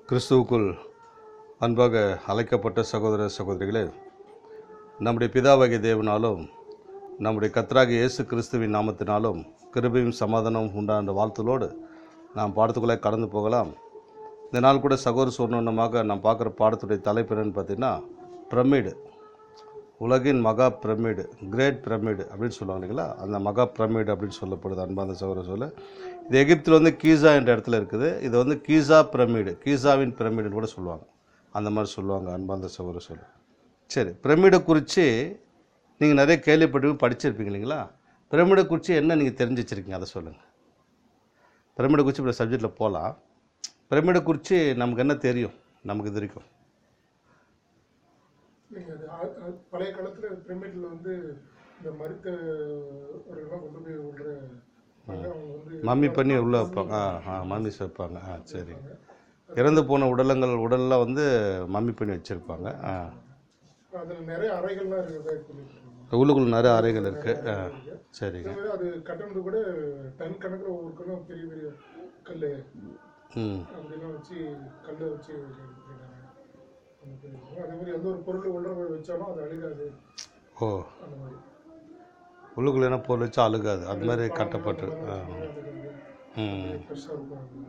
கிறிஸ்துவுக்குள் அன்பாக அழைக்கப்பட்ட சகோதர சகோதரிகளே நம்முடைய பிதாவாகிய தேவனாலும் நம்முடைய கத்ராகிய இயேசு கிறிஸ்துவின் நாமத்தினாலும் கிருபையும் சமாதானமும் உண்டான வாழ்த்துளோடு நாம் பாடத்துக்குள்ளே கடந்து போகலாம் இந்த நாள் கூட சகோதர சொன்னமாக நாம் பார்க்குற பாடத்துடைய தலைப்பு என்னன்னு பார்த்தீங்கன்னா பிரமிடு உலகின் மகா பிரமிடு கிரேட் பிரமிடு அப்படின்னு சொல்லுவாங்க இல்லைங்களா அந்த மகா பிரமிடு அப்படின்னு சொல்லப்படுது அன்பாந்த சகோதர சொல்ல இது எகிப்தில் வந்து கீசா என்ற இடத்துல இருக்குது இது வந்து கீசா பிரமிடு கீசாவின் பிரமிடுன்னு கூட சொல்லுவாங்க அந்த மாதிரி சொல்லுவாங்க அன்பாந்த சகோதர சொல்ல சரி பிரமிடை குறித்து நீங்கள் நிறைய கேள்விப்பட்டு படிச்சிருப்பீங்க இல்லைங்களா பிரமிடை குறித்து என்ன நீங்கள் தெரிஞ்சு வச்சுருக்கீங்க அதை சொல்லுங்கள் பிரமிடை குறித்து இப்படி சப்ஜெக்டில் போகலாம் பிரமிடை குறித்து நமக்கு என்ன தெரியும் நமக்கு இது வரைக்கும் நீங்க அது ஆ- ஆ- பழைய காலத்துல பிரமிட்ல வந்து இந்த மருத்துவர்கள்லாம் கொண்டு போய் விடுற அவங்க வந்து மம்மி பண்ணி உள்ளே வைப்பாங்க ஆ ஆ மம்மிஸ் வைப்பாங்க ஆ சரி இறந்து போன உடலங்கள் உடல்லாம் வந்து மம்மி பண்ணி வச்சுருப்பாங்க ஆ அதுல நிறைய அறைகள்லாம் இருக்கிறதா சொல்லியிருக்காங்க உள்ளுக்குள்ள நிறைய அறைகள் இருக்குது ஆ சரிங்க அதே மாதிரி அது கட்டணது கூட டன் கணக்குல ஒவ்வொரு கல்லும் பெரிய பெரிய கல் ம் அப்படிலாம் வச்சு கல்லை வச்சு கட்டிருக்காங்க. அதே மாதிரி எந்த ஒரு பொருள் உள்ள போய் வச்சாலும் அது அழுகாது ஓ அந்த மாதிரி உள்ளுக்குள்ள என்ன பொருள் வச்சா அழுகாது அது மாதிரி கட்டப்பட்டு ஆ ம் ஃப்ரெஷ்ஷாக இருக்கும் அது.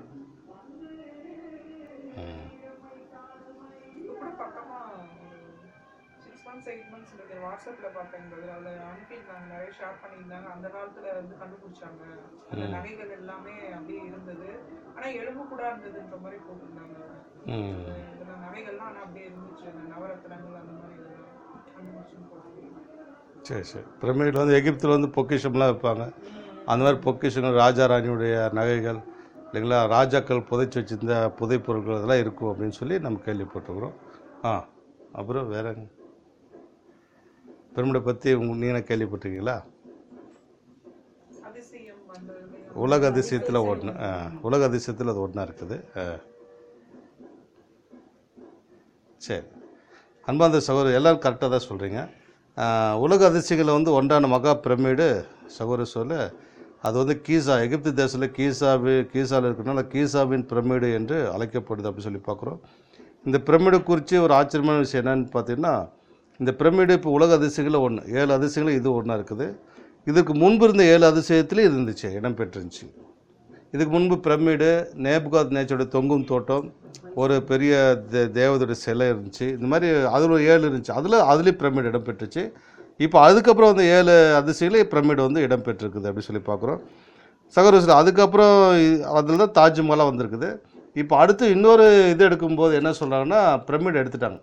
ம் இப்போ கூட பக்கமா சிக்ஸ் மந்த்ஸ் எயிட் மந்த்ஸ் நினைக்கிறேன் வாட்ஸ்அப்பில் பார்த்தேன் brother. அதுல அனுப்பியிருந்தாங்க நிறைய ஷேர் பண்ணியிருந்தாங்க அந்த காலத்துல வந்து கண்டுபிடிச்சாங்க அந்த நகைகள் எல்லாமே அப்படியே இருந்தது ஆனா எலும்பு கூட இருந்ததுன்ற மாதிரி போட்டிருந்தாங்க ம் இதுல நகைகள்லாம் ஆனா அப்படியே இருந்துச்சு அந்த நவரத்னங்கள் அந்த மாதிரி இதெல்லாம் கண்டுபிடிச்சுன்னு போட்டிருந்தாங்க சரி சரி பிரமிடில் வந்து எகிப்தில் வந்து பொக்கிஷம்லாம் வைப்பாங்க அந்த மாதிரி பொக்கிஷங்கள் ராஜா ராணியுடைய நகைகள் இல்லைங்களா ராஜாக்கள் புதைச்சி வச்சிருந்த புதைப் பொருட்கள் இதெல்லாம் இருக்கும் அப்படின்னு சொல்லி நம்ம கேள்விப்பட்டிருக்கிறோம் ஆ அப்புறம் வேற என்ன? பிரமிடை பற்றி உங்க நீங்கள் கேள்விப்பட்டிருக்கீங்களா அதிசயம் அந்த உலக அதிசயத்தில் ஒன்று உலக அதிசயத்தில் அது ஒன்றா இருக்குது ஆ. சரி அன்பாந்த சகோதரர் எல்லாரும் கரெக்டாக தான் சொல்கிறீங்க உலக அதிசயங்களில் வந்து ஒன்றான மகா பிரமிடு சகோதரர் சொல்ல அது வந்து கீசா எகிப்து தேசத்தில் கீசாவு கீசாவில் இருக்கிறனால கீசாவின் பிரமிடு என்று அழைக்கப்படுது அப்படின்னு சொல்லி பார்க்குறோம் இந்த பிரமிடு குறித்து ஒரு ஆச்சரியமான விஷயம் என்னன்னு பார்த்தீங்கன்னா இந்த பிரமிடு இப்போ உலக அதிசயங்களில் ஒன்று ஏழு அதிசயங்களும் இது ஒன்றா இருக்குது இதுக்கு முன்பு இருந்த ஏழு அதிசயத்துலேயும் இது இருந்துச்சு இடம் பெற்றுருந்துச்சு இதுக்கு முன்பு பிரமிடு நேபுகாத் நேச்சோட தொங்கும் தோட்டம் ஒரு பெரிய தே தேவதோட சிலை இருந்துச்சு இந்த மாதிரி அதில் ஒரு ஏழு இருந்துச்சு அதில் அதுலேயும் பிரமிடு இடம் பெற்றுச்சு இப்போ அதுக்கப்புறம் அந்த ஏழு அதிசயிலே பிரமிடு வந்து இடம் பெற்றிருக்குது அப்படி சொல்லி பார்க்குறோம் சகோதரர் அதுக்கப்புறம் அதில் தான் தாஜ்மஹாலாக வந்திருக்குது இப்போ அடுத்து இன்னொரு இது எடுக்கும்போது என்ன சொல்கிறாங்கன்னா பிரமிடு எடுத்துட்டாங்க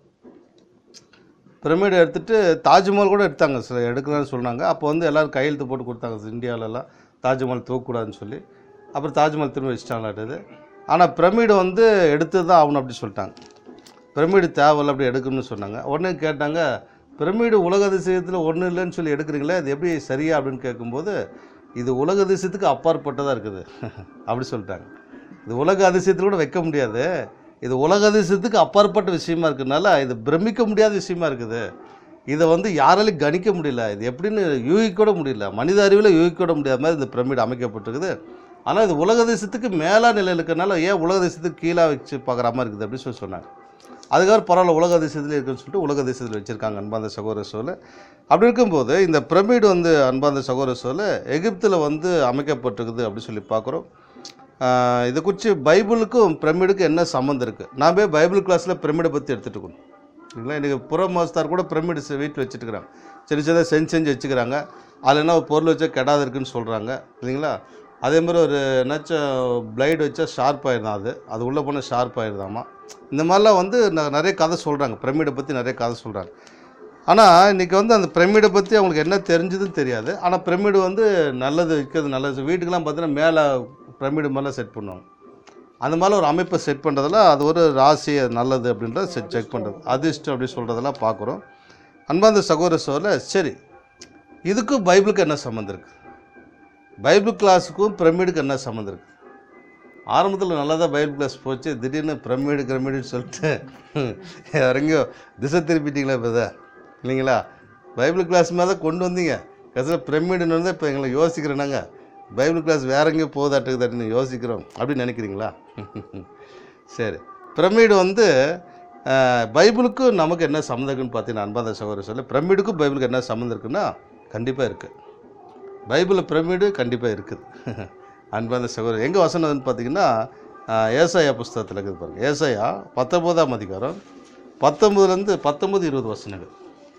பிரமிடு எடுத்துட்டு தாஜ்மஹால் கூட எடுத்தாங்க சில எடுக்கலாம்னு சொன்னாங்க அப்போ வந்து எல்லோரும் கையெழுத்து போட்டு கொடுத்தாங்க இந்தியாவிலலாம் தாஜ்மஹால் தூக்கக்கூடாதுன்னு சொல்லி அப்புறம் தாஜ்மஹால் திரும்ப வச்சுட்டாங்களாட்டுது ஆனால் பிரமிடு வந்து எடுத்து தான் ஆகணும் அப்படி சொல்லிட்டாங்க பிரமிடு தேவையில்ல அப்படி எடுக்கணும்னு சொன்னாங்க உடனே கேட்டாங்க பிரமிடு உலக அதிசயத்தில் ஒன்றும் இல்லைன்னு சொல்லி எடுக்கிறீங்களே அது எப்படி சரியா அப்படின்னு கேட்கும்போது இது உலக அதிசயத்துக்கு அப்பாற்பட்டதாக இருக்குது அப்படி சொல்லிட்டாங்க இது உலக அதிசயத்தில் கூட வைக்க முடியாது இது உலக அதிசயத்துக்கு அப்பாற்பட்ட விஷயமா இருக்கிறதுனால இது பிரமிக்க முடியாத விஷயமா இருக்குது இதை வந்து யாராலையும் கணிக்க முடியல இது எப்படின்னு யூகிக்க கூட முடியல மனித அறிவில் யூகிக்க கூட முடியாத மாதிரி இந்த பிரமிடு அமைக்கப்பட்டிருக்குது ஆனால் இது உலக தேசத்துக்கு மேலா நிலையில் இருக்கிறனால ஏன் உலக தேசத்துக்கு கீழே வச்சு பார்க்குற மாதிரி இருக்குது அப்படின்னு சொல்லி சொன்னாங்க அதுக்கப்புறம் பரவாயில்ல உலக தேசத்தில் இருக்குன்னு சொல்லிட்டு உலக தேசத்தில் வச்சுருக்காங்க அன்பாந்த சகோதர சோலை அப்படி இருக்கும்போது இந்த பிரமிடு வந்து அன்பாந்த சகோதர சோலை எகிப்தில் வந்து அமைக்கப்பட்டிருக்குது அப்படின்னு சொல்லி பார்க்குறோம் ஆஹ் இதை குறித்து பைபிளுக்கும் பிரமிடுக்கும் என்ன சம்மந்தம் இருக்குது நான் போய் பைபிள் கிளாஸில் பிரமிடை பற்றி எடுத்துகிட்டு இருக்கணும் இல்லைங்களா இன்றைக்கி புற மாஸ்தார் கூட பிரமிடு வீட்டில் வச்சுட்டுருக்குறாங்க சின்ன சின்னதாக செஞ்சு செஞ்சு வச்சுக்கிறாங்க அதில் என்ன ஒரு பொருள் வச்சா கெடாது இருக்குன்னு சொல்கிறாங்க இல்லைங்களா அதே மாதிரி ஒரு என்னாச்சும் பிளைடு வச்சா ஷார்ப் ஆயிருதான் அது அது உள்ளே போனால் ஷார்ப் ஆயிருதாமா இந்த மாதிரிலாம் வந்து ந- நிறைய கதை சொல்கிறாங்க பிரமிடை பற்றி நிறைய கதை சொல்கிறாங்க ஆனால் இன்றைக்கி வந்து அந்த பிரமிடை பற்றி அவங்களுக்கு என்ன தெரிஞ்சதுன்னு தெரியாது ஆனால் பிரமிடு வந்து நல்லது வைக்கிறது நல்லது வீட்டுக்கெல்லாம் பார்த்தீங்கன்னா மேலே பிரமிடு மாதிரிலாம் செட் பண்ணுவாங்க அந்த மாதிரி ஒரு அமைப்பை செட் பண்ணுறதுல அது ஒரு ராசி அது நல்லது அப்படின்றத செட் செக் பண்ணுறது அதிர்ஷ்டம் அப்படி சொல்கிறதெல்லாம் பார்க்குறோம் அன்பாந்த சகோதர சோழ சரி இதுக்கும் பைபிளுக்கு என்ன சம்மந்தம் இருக்குது பைபிள் கிளாஸுக்கும் பிரமிடுக்கு என்ன சம்மந்தம் இருக்குது ஆரம்பத்தில் நல்லா தான் பைபிள் கிளாஸ் போச்சு திடீர்னு பிரமிடு பிரமிடுன்னு சொல்லிட்டு இறங்கியோ திசை திருப்பிட்டீங்களா இப்போ இதை இல்லைங்களா பைபிள் கிளாஸ் மாதிரி தான் கொண்டு வந்தீங்க கடைசியில் பிரமிடுன்னு வந்து இப்போ எங்களை யோசிக்கிறேனாங்க பைபிள் கிளாஸ் வேற எங்கேயோ போதாட்டுக்குதாட்டுன்னு யோசிக்கிறோம் அப்படின்னு நினைக்கிறீங்களா சரி பிரமிடு வந்து அஹ், பைபிளுக்கும் நமக்கு என்ன சம்மந்தம்னு பார்த்தீங்கன்னா அன்பாத சகோதரர் சொல்ல பிரமிடுக்கும் பைபிளுக்கு என்ன சம்மந்தம் இருக்குன்னா கண்டிப்பாக இருக்குது பைபிளில் பிரமிடு கண்டிப்பாக இருக்குது அன்பான சகோதரர் எங்கே வசனம்னு பார்த்தீங்கன்னா அஹ், ஏசாயா புஸ்தகத்தில் இருக்குது பாருங்க ஏசாயா பத்தொம்போதாம் அதிகாரம் பத்தொம்பதுலேருந்து பத்தொம்பது இருபது வசனங்கள்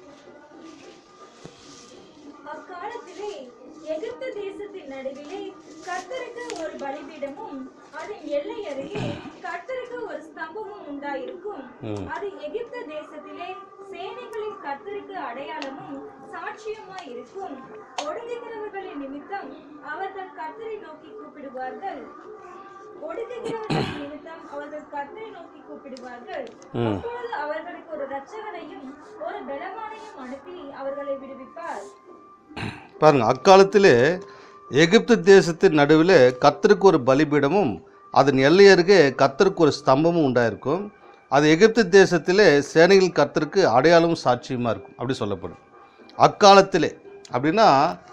அக்காலத்திலே எகிப்து தேசத்தின் நடுவிலே கர்த்தருக்கு ஒரு பலிபீடமும் அதன் எல்லை அருகே கர்த்தருக்கு ஒரு ஸ்தம்பமும் உண்டாயிருக்கும் ம். அது எகிப்து தேசத்திலே சேனைகளின் கர்த்தருக்கு அடையாளமும் சாட்சியுமாய் இருக்கும் ஒடுங்குகிறவர்களின் நிமித்தம் அவர்கள் கர்த்தரை நோக்கி கூப்பிடுவார்கள் ஒடுங்குகிறவர்களின் நிமித்தம் அவர்கள் கர்த்தரை நோக்கி கூப்பிடுவார்கள் ம். அப்பொழுது அவர்களுக்கு ஒரு இரட்சகனையும் ஒரு பலவானையும் அனுப்பி அவர்களை விடுவிப்பார் பாருங்க அக்காலத்திலே எகிப்து தேசத்தின் நடுவில் கர்த்தருக்கு ஒரு பலிபீடமும் அதன் எல்லை அருகே கர்த்தருக்கு ஒரு ஸ்தம்பமும் உண்டாயிருக்கும் அது எகிப்து தேசத்திலே சேனைகள் கர்த்தருக்கு அடையாளமும் சாட்சியுமா இருக்கும் அப்படி சொல்லப்படும் அக்காலத்திலே அப்படின்னா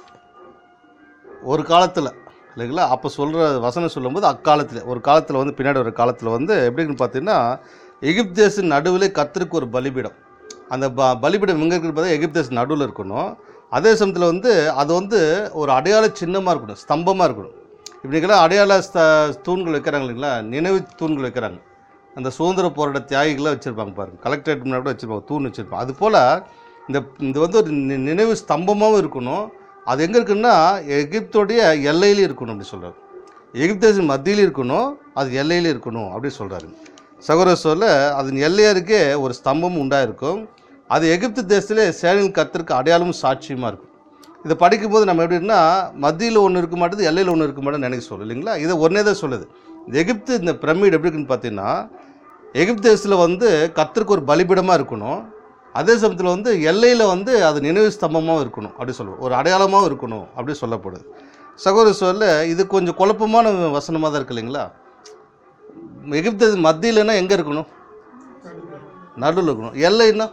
ஒரு காலத்தில் இல்லைங்களா அப்போ சொல்கிற வசனம் சொல்லும்போது அக்காலத்தில் ஒரு காலத்தில் வந்து பின்னாடி ஒரு காலத்தில் வந்து எப்படின்னு பார்த்தீங்கன்னா எகிப்து தேச நடுவில் கர்த்தருக்கு ஒரு பலிபீடம் அந்த ப பலிபீடம் எங்கே இருக்குன்னு பார்த்தா எகிப்து தேச நடுவில் இருக்கணும் அதே சமயத்தில் வந்து அது வந்து ஒரு அடையாள சின்னமாக இருக்கணும் ஸ்தம்பமாக இருக்கணும் இப்படிங்கெல்லாம் அடையாள ஸ்த தூண்கள் வைக்கிறாங்க இல்லைங்களா நினைவு தூண்கள் வைக்கிறாங்க அந்த சுதந்திர போராட்ட தியாகிகளாக வச்சுருப்பாங்க பாருங்க கலெக்டரேட் முன்னாடி கூட வச்சுருப்பாங்க தூண் வச்சுருப்பாங்க அது போல் இந்த இது வந்து ஒரு நி- நினைவு ஸ்தம்பமாகவும் இருக்கணும் அது எங்கே இருக்குன்னா எகிப்தோடைய எல்லையில இருக்கணும் அப்படி சொல்கிறார் எகிப்து தேசம் மத்தியில் இருக்கணும் அது எல்லையில இருக்கணும் அப்படி சொல்கிறாரு சகோதர சொல்ல அதன் எல்லையருக்கே ஒரு ஸ்தம்பம் உண்டாயிருக்கும் அது எகிப்து தேசத்திலே சேனையில் கத்திற்கு அடையாளமும் சாட்சியுமா இருக்கும் இதை படிக்கும்போது நம்ம எப்படின்னா மத்தியில் ஒன்று இருக்க மாட்டேது எல்லையில் ஒன்று இருக்க மாட்டேன்னு நினைக்க சொல்லும் இல்லைங்களா இதை ஒன்றே தான் சொல்லுது இந்த எகிப்து இந்த பிரமிட் எப்படி இருக்குன்னு பார்த்தீங்கன்னா எகிப்து தேசத்தில் வந்து கத்திற்கு ஒரு பலிபீடமாக இருக்கணும் அதே சமயத்தில் வந்து எல்லையில் வந்து அது நினைவு ஸ்தம்பமாகவும் இருக்கணும் அப்படி சொல்லுவோம் ஒரு அடையாளமாகவும் இருக்கணும் அப்படி சொல்லப்படுது சகோதர சொல்ல இது கொஞ்சம் குழப்பமான வசனமாக தான் இருக்கு இல்லைங்களா எகிப்து மத்தியிலன்னா எங்கே இருக்கணும் நடுவில் இருக்கணும் எல்லைன்னா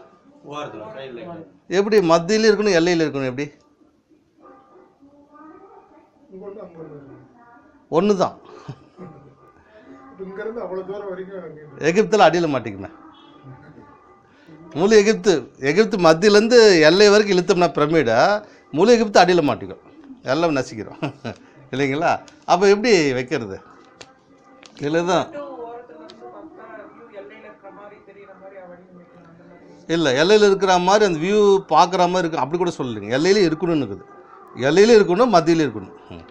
எப்படி மத்தியில இருக்கணும் எல்லையில் இருக்கணும் எப்படி இங்க ஒண்ணு அங்க ஒண்ணு இருக்கு. ஒன்று தான் இப்ப இங்க இருந்து அவ்வளவு தூரம் வரைக்கும் எனக்கு எகிப்தில் அடியில் மாட்டிக்குமே முழு எகிப்து எகிப்து மத்தியிலேருந்து எல்லை வரைக்கும் இழுத்தோம்னா பிரமிடை முழு எகிப்து அடியில் மாட்டிக்கும் எல்லாம் நசிக்கிறோம் இல்லைங்களா அப்போ எப்படி வைக்கிறது இதில் தான் டூ ஓரத்துல இருந்து பார்த்தா வியூ எல்லையில இருக்கிற மாதிரி தெரியுற மாதிரி வடிவமைக்கலாம் அந்த மாதிரி இல்லை எல்லையில் இருக்கிற மாதிரி அந்த வியூ பார்க்குற மாதிரி இருக்கு அப்படி கூட சொல்லலைங்க எல்லையில இருக்கணும்னு இருக்குது எல்லையில இருக்கணும் மத்தியில இருக்கணும் ம்.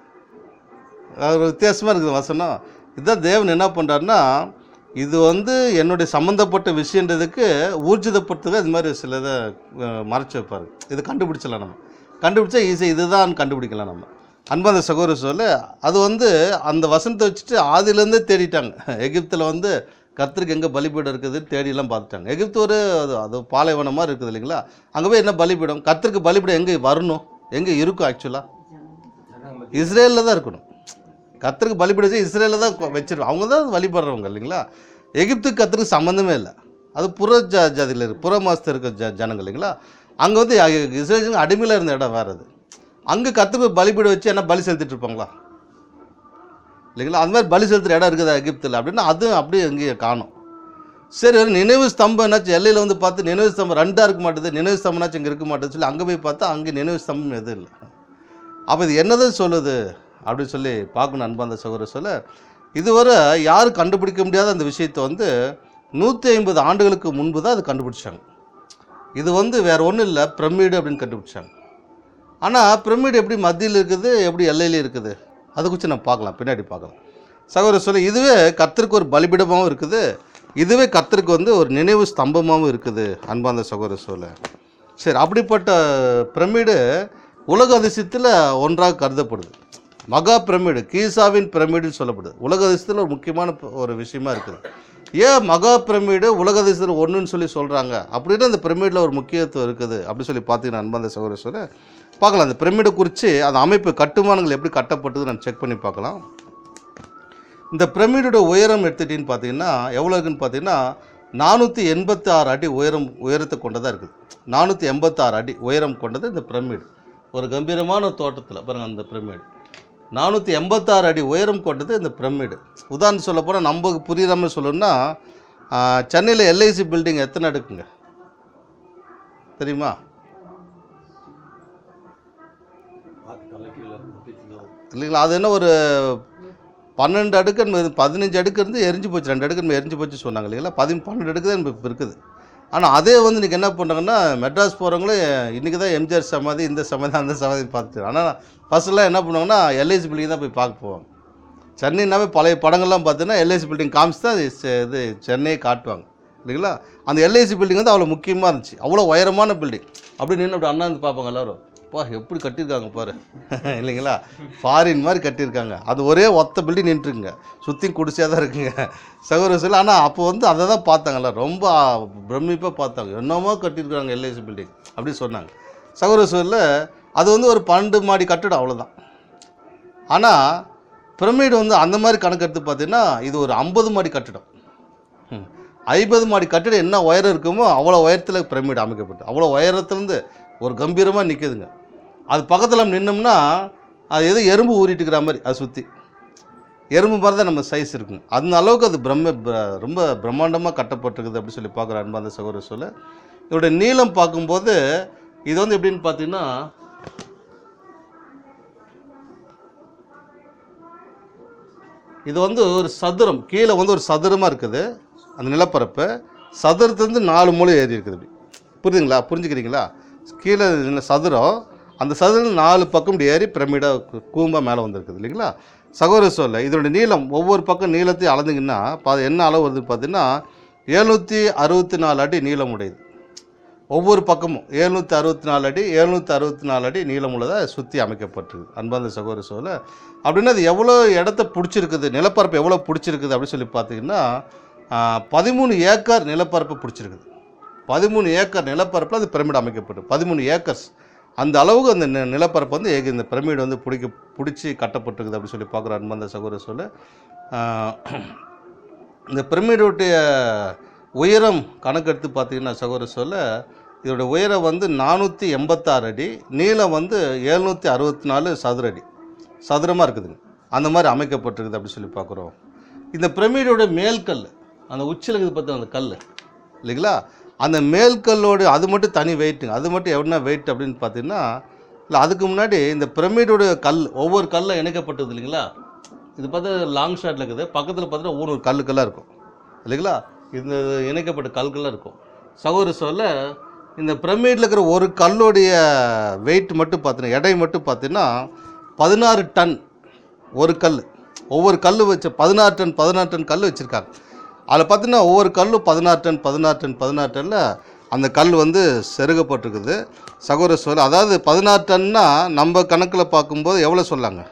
அது ஒரு வித்தியாசமாக இருக்குது வசனம் இதுதான் தேவன் என்ன பண்ணுறாருன்னா இது வந்து என்னுடைய சம்மந்தப்பட்ட விஷயன்றதுக்கு ஊர்ஜிதப்படுத்துக இது மாதிரி சில இதை அஹ், மறைச்சு வைப்பார் இது கண்டுபிடிச்சலாம் நம்ம கண்டுபிடிச்சா ஈஸி இதுதான் கண்டுபிடிக்கலாம் நம்ம அன்பாந்த சகோதர சொல்ல அது வந்து அந்த வசனத்தை வச்சுட்டு ஆதியிலேருந்தே தேடிட்டாங்க எகிப்தில் வந்து கர்த்தருக்கு எங்கே பலிபீடம் இருக்குது தேடியெல்லாம் பார்த்துட்டாங்க எகிப்து ஒரு அது அது பாலைவனம் மாதிரி இருக்குது இல்லைங்களா அங்கே போய் என்ன பலிபீடம் கர்த்தருக்கு பலிபீடம் எங்கே வரணும் எங்கே இருக்கும் ஆக்சுவலாக இஸ்ரேலில் தான் இருக்கணும் கர்த்தருக்கு பலிபீடம் இஸ்ரேலில் தான் கொ- வச்சிருக்கோம் அவங்க தான் வழிபடுறவங்க இல்லைங்களா எகிப்துக்கு கர்த்தருக்கு சம்மந்தமே இல்லை அது புற ஜா ஜாதியில் இருக்கு புற மாசத்து இருக்க ஜ ஜனங்கள் இல்லைங்களா அங்கே வந்து அ- இஸ்ரேல் அடிமையில் இருந்த இடம் வேறு அது அங்கே கர்த்தருக்கு பலிபீடம் வச்சு என்ன பலி செலுத்திட்டு இருப்பாங்களா இல்லைங்களா அது மாதிரி பலி செலுத்துகிற இடம் இருக்குதா எகிப்தில் அப்படின்னா அதுவும் அப்படியே எங்கேயும் காணும் சரி ஒரு நினைவு ஸ்தம்பம் என்னாச்சும் எல்லையில் வந்து பார்த்து நினைவு ஸ்தம்பம் ரெண்டாக இருக்க மாட்டேது நினைவு ஸ்தம்பம்னாச்சும் இங்கே இருக்க மாட்டேது சொல்லி அங்கே போய் பார்த்தா அங்கே நினைவு ஸ்தம்பம் எதுவும் இல்லை அப்போ இது என்னதான் சொல்லுது அப்படின்னு சொல்லி பார்க்கணும் அன்பாந்த சகோதரர் சொல்ல இதுவரை யாரும் கண்டுபிடிக்க முடியாத அந்த விஷயத்தை வந்து நூற்றி ஐம்பது ஆண்டுகளுக்கு முன்பு தான் அது கண்டுபிடிச்சாங்க இது வந்து வேற ஒன்றும் இல்லை பிரமிடு அப்படின்னு கண்டுபிடிச்சாங்க ஆனால் பிரமிடு எப்படி மத்தியில் இருக்குது எப்படி எல்லையில இருக்குது அதை குறித்து நம்ம பார்க்கலாம் பின்னாடி பார்க்கலாம் சகோதரர் சொல்ல இதுவே கர்த்தருக்கு ஒரு பலிபீடமாகவும் இருக்குது இதுவே கர்த்தருக்கு வந்து ஒரு நினைவு ஸ்தம்பமாகவும் இருக்குது அன்பாந்த சகோதரர் சொல்ல சரி அப்படிப்பட்ட பிரமிடு உலக அதிசயத்தில் ஒன்றாக கருதப்படுது மகா பிரமிடு கீசாவின் பிரமிடுன்னு சொல்லப்படுது உலக அதிசயத்தில் ஒரு முக்கியமான ப- ஒரு விஷயமா இருக்குது ஏன் மகா பிரமிடு உலக அதிசயத்தில் ஒன்றுன்னு சொல்லி சொல்கிறாங்க அப்படின்னா அந்த பிரமிடில் ஒரு முக்கியத்துவம் இருக்குது அப்படி சொல்லி பார்த்தீங்கன்னா அன்பாந்த சகோதரர் சொல்ல பார்க்கலாம் அந்த பிரமிடை குறித்து அந்த அமைப்பு கட்டுமானங்கள் எப்படி கட்டப்பட்டது நம்ம செக் பண்ணி பார்க்கலாம் இந்த பிரமிடோட உயரம் எடுத்துட்டின்னு பார்த்தீங்கன்னா எவ்வளோ இருக்குன்னு பார்த்தீங்கன்னா நானூற்றி எண்பத்தி ஆறு அடி உயரம் உயரத்தை கொண்டதாக இருக்குது நானூற்றி எண்பத்தாறு அடி உயரம் கொண்டது இந்த பிரமிடு ஒரு கம்பீரமான தோட்டத்தில் பாருங்கள் அந்த பிரமிடு நானூற்றி எண்பத்தாறு அடி உயரம் கொண்டது இந்த பிரமிடு உதாரணம் சொல்ல போனால் நமக்கு புரியுற மாதிரி சொல்லணும்னா சென்னையில் எல்ஐசி பில்டிங் எத்தனை அடுக்குங்க தெரியுமா இல்லைங்களா அது என்ன ஒரு பன்னெண்டு அடுக்கு என்பது பதினஞ்சு அடுக்கு இருந்து எரிஞ்சு போச்சு ரெண்டு அடுக்கு நம்ம எரிஞ்சு போச்சு சொன்னாங்க இல்லைங்களா பதி பன்னெண்டு அடுக்கு தான் இப்போ இருக்குது ஆனால் அதே வந்து இன்றைக்கி என்ன பண்ணுறாங்கன்னா மெட்ராஸ் போகிறவங்களும் இன்றைக்கி தான் எம்ஜிஆர் சமாதி இந்த சமாதி அந்த சமாதி பார்த்துட்டு ஆனால் ஃபஸ்ட்டெல்லாம் என்ன பண்ணுவாங்கன்னா எல்ஐசி பில்டிங் தான் போய் பார்க்க போவாங்க சென்னைனாவே பழைய படங்கள்லாம் பார்த்தீங்கன்னா எல்ஐசி பில்டிங் காமிச்சு தான் இது செ- இது சென்னையை காட்டுவாங்க இல்லைங்களா அந்த எல்ஐசி பில்டிங் வந்து அவ்வளோ முக்கியமாக இருந்துச்சு அவ்வளோ உயரமான பில்டிங் அப்படி நின்று அப்படி அண்ணா வந்து பார்ப்பாங்க எல்லாரும் பா எப்படி கட்டியிருக்காங்க பாரு இல்லைங்களா ஃபாரின் மாதிரி கட்டியிருக்காங்க அது ஒரே ஒத்த பில்டிங் நின்றுருக்குங்க சுற்றி குடிசையாக தான் இருக்குங்க சகோதர சொல்ல ஆனால் அப்போ வந்து அதை தான் பார்த்தாங்கல்ல ரொம்ப பிரமிப்பாக பார்த்தாங்க என்னமோ கட்டியிருக்காங்க எல்ஐசி பில்டிங் அப்படி சொன்னாங்க சகோதர சொல்ல அது வந்து ஒரு பன்னெண்டு மாடி கட்டிடம் அவ்வளோதான் ஆனால் பிரமிடு வந்து அந்த மாதிரி கணக்கு எடுத்து பார்த்தீங்கன்னா இது ஒரு ஐம்பது மாடி கட்டிடம் ம். ஐம்பது மாடி கட்டிடம் என்ன உயரம் இருக்குமோ அவ்வளோ உயரத்தில் பிரமிடு அமைக்கப்பட்டு அவ்வளோ உயரத்துலேருந்து ஒரு கம்பீரமாக நிற்குதுங்க அது பக்கத்தில் நின்னோம்னா அது எதோ எறும்பு ஊறிட்டு இருக்கிற மாதிரி அதை சுற்றி எறும்பு மாதிரி தான் நம்ம சைஸ் இருக்குங்க அந்த அளவுக்கு அது பிரம்ம பிர- ரொம்ப பிரம்மாண்டமாக கட்டப்பட்டிருக்குது அப்படி சொல்லி பார்க்குற அன்பாந்த சகோதர சொல்ல இதோட நீளம் பார்க்கும்போது இது வந்து எப்படின்னு பார்த்தீங்கன்னா இது வந்து ஒரு சதுரம் கீழே வந்து ஒரு சதுரமாக இருக்குது அந்த நிலப்பரப்பு சதுரத்துலேருந்து நாலு மூலை ஏறி இருக்குது இப்படி புரியுதுங்களா புரிஞ்சுக்கிறீங்களா கீழே இந்த சதுரம் அந்த சதுரம் நாலு பக்கம் இப்படி ஏறி பிரமிடாக கூம்பாக மேலே வந்திருக்குது இல்லைங்களா சகோதர சொல்ல இதோட நீளம் ஒவ்வொரு பக்கம் நீளத்தையும் அளந்தீங்கன்னா பா என்ன அளவு வருது பார்த்தீங்கன்னா எழுநூற்றி அறுபத்தி நாலு அடி நீளம் உடையது ஒவ்வொரு பக்கமும் எழுநூற்றி அறுபத்தி நாலு அடி எழுநூற்றி அறுபத்தி நாலு அடி நீளமுள்ளதாக சுற்றி அமைக்கப்பட்டிருக்கு அன்பார்ந்த சகோதர சோழ அப்படின்னா அது எவ்வளோ இடத்த பிடிச்சிருக்குது நிலப்பரப்பு எவ்வளோ பிடிச்சிருக்குது அப்படின்னு சொல்லி பார்த்தீங்கன்னா பதிமூணு ஏக்கர் நிலப்பரப்பு பிடிச்சிருக்குது பதிமூணு ஏக்கர் நிலப்பரப்பில் அது பிரமிடு அமைக்கப்பட்டு பதிமூணு ஏக்கர்ஸ் அந்த அளவுக்கு அந்த நி- நிலப்பரப்பு வந்து ஏக- இந்த பிரமிடு வந்து பிடிக்க பிடிச்சி கட்டப்பட்டிருக்குது அப்படின்னு சொல்லி பார்க்குற அன்பார்ந்த சகோதர சொல்ல இந்த பிரமிடுடைய உயரம் கணக்கெடுத்து பார்த்தீங்கன்னா சகோதர சொல்ல இதோட உயரம் வந்து நானூற்றி எண்பத்தாறு அடி நீளம் வந்து எழுநூற்றி அறுபத்தி நாலு சதுர அடி சதுரமாக இருக்குதுங்க அந்த மாதிரி அமைக்கப்பட்டிருக்குது அப்படி சொல்லி பார்க்குறோம் இந்த பிரமிடோட மேல்கல் அந்த உச்சியில் இருக்குது பார்த்தா அந்த கல் இல்லைங்களா அந்த மேல்கல்லோட அது மட்டும் தனி வெயிட்டுங்க அது மட்டும் என்ன வெயிட் அப்படின்னு பார்த்தீங்கன்னா இல்லை அதுக்கு முன்னாடி இந்த பிரமிடோட கல் ஒவ்வொரு கல்லும் இணைக்கப்பட்டது இல்லைங்களா இது பார்த்தா லாங் ஷாட்டில் இருக்குது பக்கத்தில் பார்த்தீங்கன்னா ஒவ்வொரு கல்லுக்கெல்லாம் இருக்கும் இல்லைங்களா இந்த இணைக்கப்பட்ட கல்கள்லாம் இருக்கும் சகோதர சொல்ல இந்த பிரமிடில் இருக்கிற ஒரு கல்லுடைய வெயிட் மட்டும் பார்த்தீங்கன்னா எடை மட்டும் பார்த்தீங்கன்னா பதினாறு டன் ஒரு கல் ஒவ்வொரு கல் வச்ச பதினாறு டன் பதினாறு டன் கல் வச்சுருக்காங்க அதில் பார்த்தீங்கன்னா ஒவ்வொரு கல்லும் பதினாறு டன் பதினாறு டன் பதினாறு டன்னில் அந்த கல் வந்து செருகப்பட்டிருக்குது சகோதர சொல்ல அதாவது பதினாறு டன்னா நம்ம கணக்கில் பார்க்கும்போது எவ்வளோ சொல்லாங்க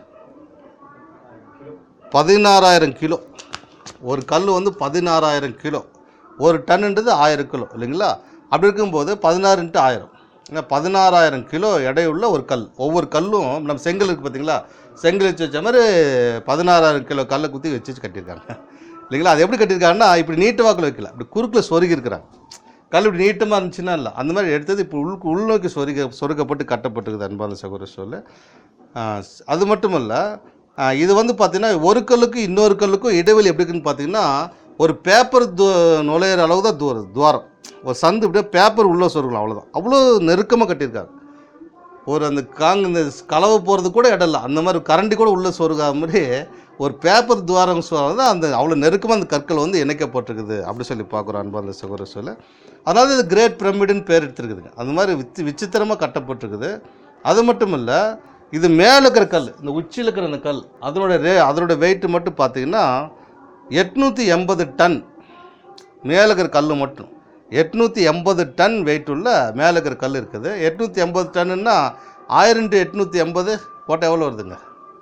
பதினாறாயிரம் கிலோ ஒரு கல் வந்து பதினாறாயிரம் கிலோ ஒரு டன்னுன்றது ஆயிரம் கிலோ இல்லைங்களா அப்படி இருக்கும்போது பதினாறு இன்ட்டு ஆயிரம் ஏன்னா பதினாறாயிரம் கிலோ எடையுள்ள ஒரு கல் ஒவ்வொரு கல்லும் நம்ம செங்கல் இருக்குது பார்த்தீங்களா செங்கல் வச்சு வச்ச மாதிரி பதினாறாயிரம் கிலோ கல்லை குத்தி வச்சு வச்சு கட்டியிருக்காங்க இல்லைங்களா அது எப்படி கட்டியிருக்காங்கன்னா இப்படி நீட்டு வாக்கில் வைக்கல இப்படி குறுக்கில் சொருகி இருக்கிறாங்க கல் இப்படி நீட்டமாக இருந்துச்சுன்னா இல்லை அந்த மாதிரி எடுத்தது இப்போ உள் உள்நோக்கி சொருக சொருக்கப்பட்டு கட்டப்பட்டிருக்குது அன்பான சகோதர சொல்ல அது மட்டும் இல்லை இது வந்து பார்த்தீங்கன்னா ஒரு கல்லுக்கு இன்னொரு கல்லுக்கும் இடைவெளி எப்படி இருக்குன்னு பார்த்தீங்கன்னா ஒரு பேப்பர் து நுழையிற அளவு தான் தூரம் துவாரம் ஒரு சந்து இப்படியே பேப்பர் உள்ளே சொருகலாம் அவ்வளோதான் அவ்வளோ நெருக்கமாக கட்டியிருக்காங்க ஒரு அந்த காங் இந்த கலவை போகிறது கூட இடம் இல்லை அந்த மாதிரி கரண்டி கூட உள்ளே சொருகாத மாதிரி ஒரு பேப்பர் துவாரம் சொருக தான் அந்த அவ்வளோ நெருக்கமாக அந்த கற்கள் வந்து இணைக்கப்பட்டிருக்குது அப்படி சொல்லி பார்க்குறோம் அன்பா அந்த சகோதர சொல்ல அதாவது இது கிரேட் பிரமிடுன்னு பேர் எடுத்துருக்குதுங்க அந்த மாதிரி வித்தி விசித்திரமாக கட்டப்பட்டிருக்குது அது மட்டும் இல்லை இது மேலே இருக்கிற கல் இந்த உச்சியில் இருக்கிற அந்த கல் அதனோட ரே அதனோட வெயிட் மட்டும் பார்த்தீங்கன்னா எட்நூற்றி எண்பது டன் மேலே இருக்கிற கல் மட்டும் எட்நூற்றி எண்பது டன் வெயிட் உள்ள மேலே இருக்கிற கல் இருக்குது எட்நூற்றி எண்பது டன்னுன்னா ஆயிரம் டு எட்நூற்றி எண்பது போட்டால் எவ்வளோ வருதுங்க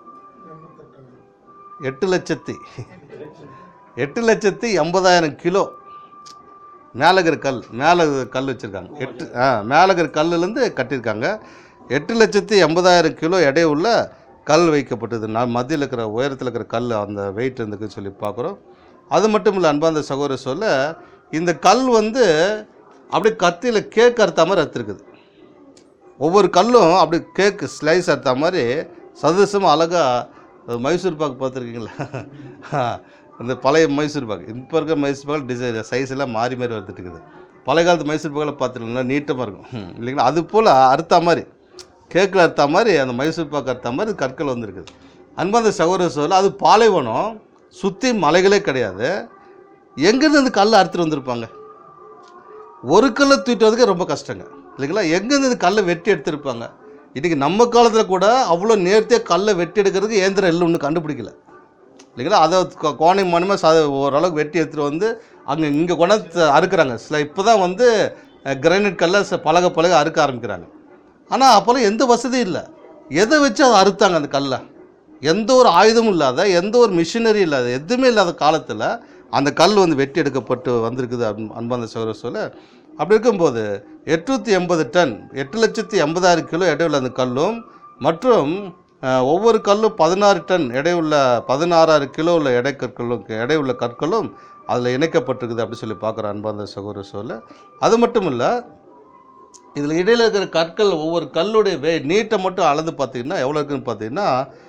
எட்டு லட்சத்தி எட்டு லட்சத்தி எண்பதாயிரம் கிலோ மேலே இருக்கிற கல் மேலே கல் வச்சுருக்காங்க எட்டு ஆ மேலே இருக்கிற கல்லுலேருந்து கட்டியிருக்காங்க எட்டு லட்சத்தி எண்பதாயிரம் கிலோ எடை உள்ள கல் வைக்கப்பட்டது நான் மத்தியில் இருக்கிற உயரத்தில் இருக்கிற கல் அந்த வெயிட் இருந்துக்குன்னு சொல்லி பார்க்குறோம் அது மட்டும் இல்லை அன்பாந்த சகோதர சொல்ல இந்த கல் வந்து அப்படியே கத்தியில் கேக் அறுத்த மாதிரி அறுத்துருக்குது ஒவ்வொரு கல்லும் அப்படி கேக்கு ஸ்லைஸ் அறுத்த மாதிரி சதுசமாக அழகாக மைசூர் பாக்கு பார்த்துருக்கீங்களா அந்த பழைய மைசூர் பாக்கு இப்போ இருக்க மைசூர் பாக்கு டிசைன் சைஸ் எல்லாம் மாறி மாறி வந்துட்டு இருக்குது பழைய காலத்து மைசூர் பாக்கில் பார்த்துட்டீங்கன்னா நீட்டமாக இருக்கும் ம், இல்லைங்களா அது போல் அறுத்த மாதிரி கேக்கில் அறுத்த மாதிரி அந்த மைசூர் பாக்கு அறுத்த மாதிரி கற்கள் வந்திருக்குது அன்பாந்த சகோதர சோழ அது பாலைவனம் சுற்றி மலைகளே கிடையாது எங்கேருந்து அந்த கல் அறுத்துட்டு வந்திருப்பாங்க ஒரு கல்லை தூக்கிட்டு வரதுக்கே ரொம்ப கஷ்டங்க இல்லைங்களா எங்கேருந்து இந்த கல்லை வெட்டி எடுத்திருப்பாங்க இன்றைக்கி நம்ம காலத்தில் கூட அவ்வளோ நேர்த்தியாக கல்லை வெட்டி எடுக்கிறதுக்கு இயந்திரம் எல்லாம் ஒன்றும் கண்டுபிடிக்கல இல்லைங்களா அதை கோ- கோணை மணிமா சா ஓரளவுக்கு வெட்டி எடுத்துகிட்டு வந்து அங்கே இங்கே கொண்டாந்து அறுக்குறாங்க சில இப்போ தான் வந்து கிரானைட் கல்லை ச- பழக பழக அறுக்க ஆரம்பிக்கிறாங்க ஆனால் அப்போல்லாம் எந்த வசதியும் இல்லை எதை வச்சு அதை அறுத்தாங்க அந்த கல்லை எந்த ஒரு ஆயுதமும் இல்லாத எந்த ஒரு மிஷினரி இல்லாத எதுவுமே இல்லாத காலத்தில் அந்த கல் வந்து வெட்டி எடுக்கப்பட்டு வந்திருக்குது அன்ப- அன்பார்ந்த சகோதர சொல்ல அப்படி இருக்கும்போது எட்நூற்றி எண்பது டன் எட்டு லட்சத்தி எண்பதாயிரம் கிலோ எடையுள்ள அந்த கல்லும் மற்றும் அஹ், ஒவ்வொரு கல்லும் பதினாறு டன் எடையுள்ள பதினாறாயிரம் கிலோ உள்ள எடை கற்களும் எடையுள்ள கற்களும் அதில் இணைக்கப்பட்டிருக்குது அப்படி சொல்லி பார்க்குற அன்பார்ந்த சகோதர சொல்ல அது மட்டும் இல்லை இதில் இடையில இருக்கிற கற்கள் ஒவ்வொரு கல்லுடைய வே நீட்டை மட்டும் அளந்து பார்த்தீங்கன்னா எவ்வளோ இருக்குன்னு பார்த்தீங்கன்னா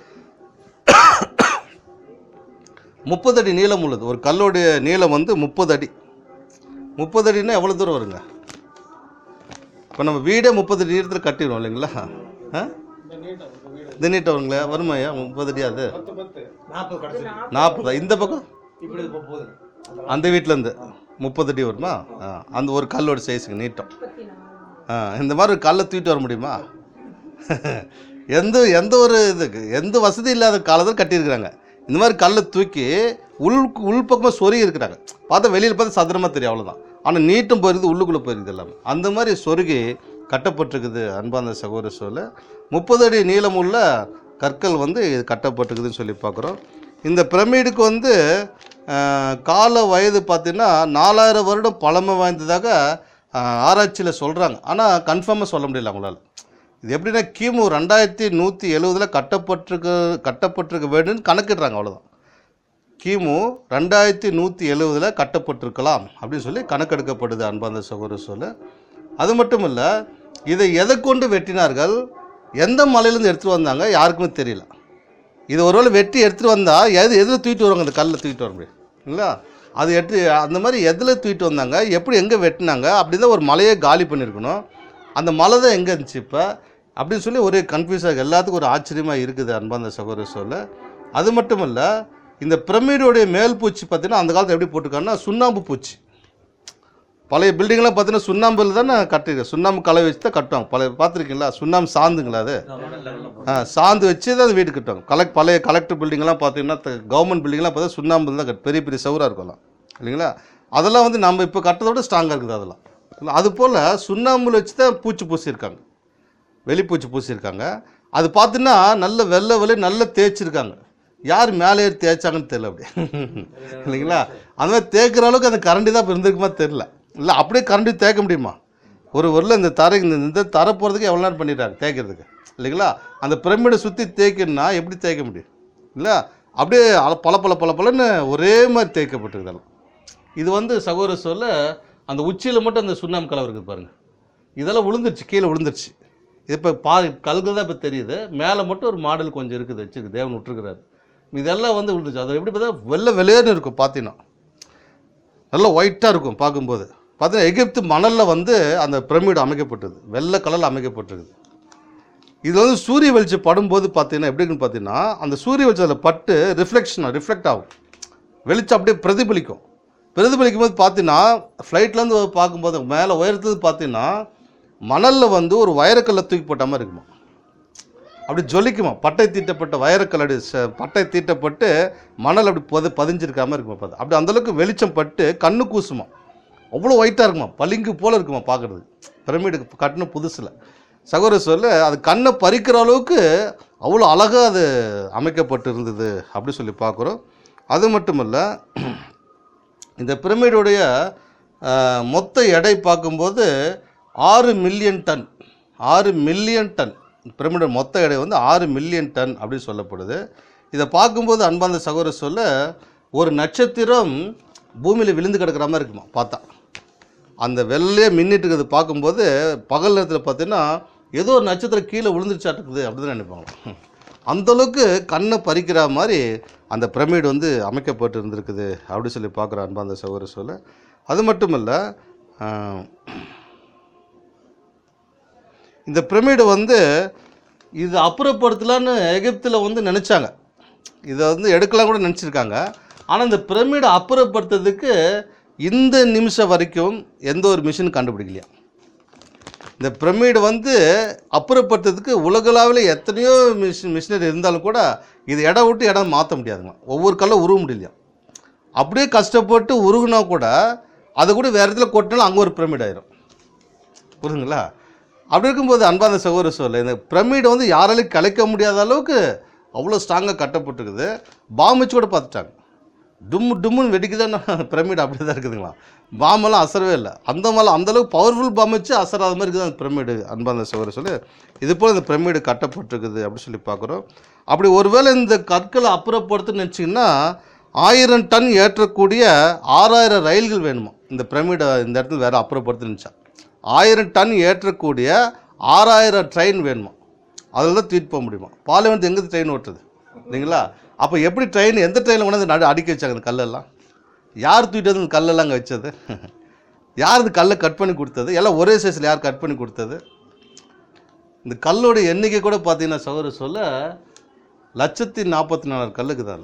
முப்பது அடி நீளம் உள்ளது ஒரு கல்லுடைய நீளம் வந்து முப்பது அடி முப்பது அடின்னா எவ்வளோ தூரம் வருங்க இப்போ நம்ம வீடே முப்பது அடி நீளத்தில் கட்டிடுவோம் இல்லைங்களா ஆ இந்த நீட்டம் வருங்களா வருமாயா முப்பது அடி அது நாற்பது கடைசி நாற்பதா இந்த பக்கம் இப்படி இப்போ போகுது அந்த வீட்டிலேருந்து முப்பது அடி வருமா ஆ அந்த ஒரு கல்லோட சைஸுங்க நீட்டம் ஆ இந்த மாதிரி ஒரு கல்லை தூக்கிட்டு வர முடியுமா எந்த எந்த ஒரு இதுக்கு எந்த வசதி இல்லாத காலத்தில் கட்டியிருக்கிறாங்க இந்த மாதிரி கல்லை தூக்கி உள் உள்பக்கமாக சொருகி இருக்கிறாங்க பார்த்தா வெளியில் பார்த்தா சதுரமாக தெரியும் அவ்வளோதான் ஆனால் நீட்டம் போயிருக்குது உள்ளுக்குள்ளே போயிருக்குது எல்லாமே அந்த மாதிரி சொருகி கட்டப்பட்டிருக்குது அன்பார்ந்த சகோதர சொல்ல முப்பது அடி நீளம் உள்ள கற்கள் வந்து இது கட்டப்பட்டிருக்குதுன்னு சொல்லி பார்க்குறோம் இந்த பிரமிடுக்கு வந்து அஹ், கால வயது பார்த்தீங்கன்னா நாலாயிரம் வருடம் பழமை வாய்ந்ததாக ஆராய்ச்சியில் சொல்கிறாங்க ஆனால் கன்ஃபார்மாக சொல்ல முடியல அவங்களால இது எப்படின்னா கிமு ரெண்டாயிரத்தி நூற்றி எழுவதில் கட்டப்பட்டிருக்க கட்டப்பட்டிருக்க வேண்டும்னு கணக்கிடுறாங்க அவ்வளோதான் கிமு ரெண்டாயிரத்தி நூற்றி எழுவதில் கட்டப்பட்டிருக்கலாம் அப்படின்னு சொல்லி கணக்கெடுக்கப்படுது அன்பார்ந்த சகோதர சொல்ல அது மட்டும் இல்லை இதை எதை கொண்டு வெட்டினார்கள் எந்த மலையிலேருந்து எடுத்துகிட்டு வந்தாங்க யாருக்குமே தெரியல இது ஒருவேளை வெட்டி எடுத்துகிட்டு வந்தால் எது எதில் தூக்கிட்டு வருவாங்க அந்த கல்லில் தூக்கிட்டு வர முடியும் இல்லைங்களா அது எடுத்து அந்த மாதிரி எதில் தூக்கிட்டு வந்தாங்க எப்படி எங்கே வெட்டினாங்க அப்படி தான் ஒரு மலையே காலி பண்ணியிருக்கணும் அந்த மலை தான் எங்கே இருந்துச்சு இப்போ அப்படின்னு சொல்லி ஒரே கன்ஃபியூஸாக எல்லாத்துக்கும் ஒரு ஆச்சரியமாக இருக்குது அன்பார்ந்த சகோதர சொல்ல அது மட்டும் இல்லை இந்த பிரமிடுடைய மேல் பூச்சி பார்த்தீங்கன்னா அந்த காலத்தில் எப்படி போட்டிருக்காங்கன்னா சுண்ணாம்பு பூச்சி பழைய பில்டிங்லாம் பார்த்தீங்கன்னா சுண்ணாம்பில் தானே கட்டிருக்கு சுண்ணாம்பு கலை வச்சு தான் கட்டுவாங்க பழைய பார்த்துருக்கீங்களா சுண்ணாம்பு சாந்துங்களா அது ஆ சாந்து வச்சு தான் அது வீடு கட்டுவாங்க கலெக்ட் பழைய கலெக்டர் பில்டிங்லாம் பார்த்தீங்கன்னா கவர்மெண்ட் பில்டிங்லாம் பார்த்தா சுண்ணாம்பு தான் கட்டு பெரிய பெரிய சவுராக இருக்கலாம் இல்லைங்களா அதெல்லாம் வந்து நம்ம இப்போ கட்டதை விட ஸ்ட்ராங்காக இருக்குது அதெல்லாம் இல்ல, அது போல் சுண்ணாம்புல வச்சு தான் பூச்சி பூசியிருக்காங்க வெளிப்பூச்சி பூசியிருக்காங்க அது பார்த்தீங்கன்னா நல்ல வெள்ளை வெளி நல்ல தேய்ச்சிருக்காங்க யார் மேலே ஏறி தேய்ச்சாங்கன்னு தெரியல அப்படி இல்லைங்களா அந்த மாதிரி தேய்க்கிற அளவுக்கு அந்த கரண்டி தான் இப்போ இருந்திருக்குமா தெரில இல்லை அப்படியே கரண்டி தேய்க்க முடியுமா ஒரு ஊரில் இந்த தரை இந்த இந்த தரை போகிறதுக்கு எவ்வளோ நேரம் பண்ணிடுறாங்க தேய்க்கிறதுக்கு இல்லைங்களா அந்த பிரமிடை சுற்றி தேய்க்கணும்னா எப்படி தேய்க்க முடியும் இல்லை அப்படியே அல- பல பல பல பலன்னு ஒரே மாதிரி தேய்க்கப்பட்டிருக்குதெல்லாம் இது வந்து சகோதர சொல்ல அந்த உச்சியில் மட்டும் அந்த சுண்ணாம்பு கலவை இருக்குது பாருங்கள் இதெல்லாம் விழுந்துருச்சு கீழே விழுந்துருச்சு இது இப்போ பா கல்கள் தான் இப்போ தெரியுது மேலே மட்டும் ஒரு மாடல் கொஞ்சம் இருக்குது வச்சுருக்கு தேவன் விட்டுருக்கிறாரு இதெல்லாம் வந்து விழுந்துச்சு அது எப்படி பார்த்தா வெள்ளை வெளியேன்னு இருக்கும் பார்த்தீங்கன்னா நல்லா ஒயிட்டாக இருக்கும் பார்க்கும்போது பார்த்தீங்கன்னா எகிப்து மணலில் வந்து அந்த பிரமிடு அமைக்கப்பட்டது வெள்ளை கலரில் அமைக்கப்பட்டிருக்குது இது வந்து சூரிய வெளிச்சம் படும்போது பார்த்தீங்கன்னா எப்படி இருக்குன்னு பார்த்தீங்கன்னா அந்த சூரிய வெளிச்சத்தில் பட்டு ரிஃப்ளெக்ஷன் ரிஃப்ளெக்ட் ஆகும் வெளிச்சம் அப்படியே பிரதிபலிக்கும் பிரதிபலிக்கும் போது பார்த்தீங்கன்னா ஃப்ளைட்லேருந்து பார்க்கும்போது மேலே உயரத்துலேருந்து பார்த்தீங்கன்னா மணலில் வந்து ஒரு வைரக்கல்லை தூக்கி போட்ட மாதிரி இருக்குமா அப்படி ஜொலிக்குமா பட்டை தீட்டப்பட்ட வைரக்கல் அப்படி ச- பட்டை தீட்டப்பட்டு மணல் அப்படி பது பதிஞ்சிருக்காம இருக்குமா பார்த்து அப்படி அந்தளவுக்கு வெளிச்சம் பட்டு கண்ணு கூசுமா அவ்வளோ ஒயிட்டாக இருக்குமா பளிங்கு போல் இருக்குமா பார்க்குறது பிரமிடு கட்டின புதுசில் சகோதர சொல்ல அது கண்ணை பறிக்கிற அளவுக்கு அவ்வளோ அழகாக அது அமைக்கப்பட்டு இருந்தது அப்படி சொல்லி பார்க்குறோம் அது மட்டும் இல்லை இந்த பிரமிடுடைய அஹ், மொத்த எடை பார்க்கும்போது ஆறு மில்லியன் டன் ஆறு மில்லியன் டன் பிரமிடோட மொத்த எடை வந்து ஆறு மில்லியன் டன் அப்படின்னு சொல்லப்படுது இதை பார்க்கும்போது அன்பார்ந்த சகோதர சொல்ல ஒரு நட்சத்திரம் பூமியில் விழுந்து கிடக்கிற மாதிரி இருக்குமா பார்த்தா அந்த வெள்ளையே மின்னிட்டு இருக்கிறது பார்க்கும்போது பகல் நேரத்தில் பார்த்தீங்கன்னா ஏதோ ஒரு நட்சத்திரம் கீழே விழுந்துருச்சாட்டுக்குது அப்படி தான் நினைப்பாங்க அந்தளவுக்கு கண்ணை பறிக்கிற மாதிரி அந்த பிரமிடு வந்து அமைக்கப்பட்டு இருந்திருக்குது அப்படி சொல்லி பார்க்குற அன்பாந்த சகோதர சொல்ல அது மட்டும் இல்லை இந்த பிரமிடு வந்து இது அப்புறப்படுத்தலான்னு எகிப்தில் வந்து நினச்சாங்க இதை வந்து எடுக்கலாம் கூட நினச்சிருக்காங்க ஆனால் இந்த பிரமிடை அப்புறப்படுத்துறதுக்கு இந்த நிமிஷம் வரைக்கும் எந்த ஒரு மிஷின் கண்டுபிடிக்கலையா இந்த பிரமிடு வந்து அப்புறப்படுத்துறதுக்கு உலகளாவில் எத்தனையோ மிஷின் மிஷினரி இருந்தாலும் கூட இது இடம் விட்டு இடம் மாற்ற முடியாதுங்க ஒவ்வொரு கல்லும் உருவ முடியலையா அப்படியே கஷ்டப்பட்டு உருகுனா கூட அதை கூட வேறு இடத்துல கொட்டினாலும் அங்கே ஒரு பிரமிட் ஆயிரும் புரியுதுங்களா அப்படி இருக்கும்போது அன்பான சகோதர சொல்ல இந்த பிரமிடை வந்து யாராலையும் கலைக்க முடியாத அளவுக்கு அவ்வளோ ஸ்ட்ராங்காக கட்டப்பட்டிருக்குது பாம்பு வச்சு கூட பார்த்துட்டாங்க டும்மு டும்முன்னு வெடிக்குதான்னு பிரமிடு அப்படி தான் இருக்குதுங்களா பாம்பெல்லாம் அசரவே இல்லை அந்த மாதிரி அந்தளவுக்கு பவர்ஃபுல் பாம்பு வச்சு அசராத மாதிரி இருக்குது அந்த பிரமிடு அன்பான சகோதர சொல்லி இது போல் இந்த பிரமிடு கட்டப்பட்டிருக்குது அப்படி சொல்லி பார்க்குறோம் அப்படி ஒருவேளை இந்த கற்களை அப்புறப்படுத்துன்னு நினச்சிங்கன்னா ஆயிரம் டன் ஏற்றக்கூடிய ஆறாயிரம் ரயில்கள் வேணுமா இந்த பிரமிடை இந்த இடத்துல வேறு அப்புறப்படுத்துனுச்சா ஆயிரம் டன் ஏற்றக்கூடிய ஆறாயிரம் ட்ரெயின் வேணுமா அதில் தான் தூக்கிட்டு போக முடியுமா பார்லிமெண்ட் எங்கே ட்ரெயின் ஓட்டுறது இல்லைங்களா அப்போ எப்படி ட்ரெயின் எந்த ட்ரெயினில் கொண்டாந்து நடு அடிக்க வச்சாங்க இந்த கல்லெல்லாம் யார் தூக்கிட்டு வந்து இந்த கல்லெல்லாம் அங்கே வச்சது யார் இந்த கல்லை கட் பண்ணி கொடுத்தது எல்லாம் ஒரே சைஸில் யார் கட் பண்ணி கொடுத்தது இந்த கல்லோட எண்ணிக்கை கூட பார்த்தீங்கன்னா சகோதர சொல்ல லட்சத்தி நாற்பத்தி நாலு கல்லுக்கு தான்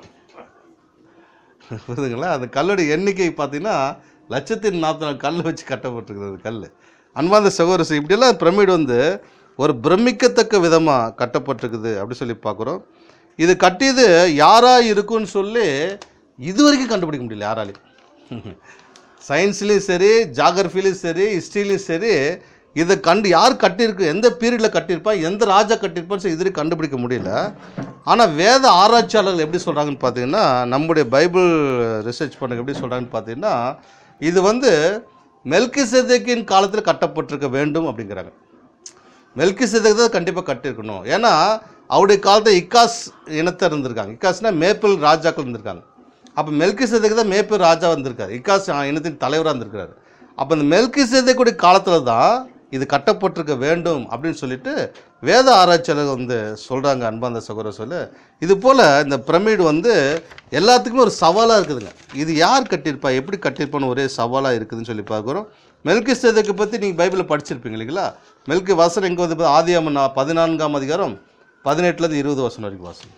புரியுதுங்களா அந்த கல்லோட எண்ணிக்கை பார்த்தீங்கன்னா லட்சத்தி நாற்பத்தி நாலு கல் வச்சு கட்டப்பட்டிருக்குது அந்த கல் அன்பாந்த சகோதரசு இப்படியெல்லாம் பிரமிடு வந்து ஒரு பிரமிக்கத்தக்க விதமாக கட்டப்பட்டிருக்குது அப்படி சொல்லி பார்க்குறோம் இது கட்டியது யாராக இருக்குன்னு சொல்லி இது வரைக்கும் கண்டுபிடிக்க முடியல யாராலையும் சயின்ஸ்லேயும் சரி ஜாகிரஃபிலையும் சரி ஹிஸ்ட்ரிலையும் சரி இதை கண்டு யார் கட்டியிருக்கு எந்த பீரியடில் கட்டியிருப்பா எந்த ராஜா கட்டியிருப்பான்னு சொல்லி இது வரைக்கும் கண்டுபிடிக்க முடியல ஆனால் வேத ஆராய்ச்சியாளர்கள் எப்படி சொல்கிறாங்கன்னு பார்த்தீங்கன்னா நம்முடைய பைபிள் ரிசர்ச் பண்ண எப்படி சொல்கிறாங்கன்னு பார்த்தீங்கன்னா இது வந்து மெல்கி காலத்தில் கட்டப்பட்டிருக்க வேண்டும் அப்படிங்கிறாங்க மெல்கி தான் கண்டிப்பாக கட்டியிருக்கணும் ஏன்னா அவருடைய காலத்தில் இக்காஸ் இனத்தை இருந்திருக்காங்க இக்காஸ்னா மேப்பிள் ராஜாக்கள் இருந்திருக்காங்க அப்போ மெல்கி தான் மேப்பிள் ராஜா வந்திருக்காரு இக்காஸ் இனத்தின் தலைவராக இருந்திருக்காரு அப்போ இந்த மெல்கி சேதைக்குடைய காலத்தில் தான் இது கட்டப்பட்டிருக்க வேண்டும் அப்படின்னு சொல்லிட்டு வேத ஆராய்ச்சியாளர் வந்து சொல்கிறாங்க அன்பாந்த சகோதர சொல்ல இது போல் இந்த பிரமிடு வந்து எல்லாத்துக்குமே ஒரு சவாலாக இருக்குதுங்க இது யார் கட்டியிருப்பா எப்படி கட்டியிருப்பான்னு ஒரே சவாலாக இருக்குதுன்னு சொல்லி பார்க்குறோம் மெல்கி சேதைக்கு பற்றி நீங்கள் பைபிளில் படிச்சிருப்பீங்க இல்லைங்களா மெல்கி வசனம் எங்கே வந்து ஆதியாம நா- பதினான்காம் அதிகாரம் பதினெட்டுலேருந்து இருபது வசனம் வரைக்கும் வாசனம்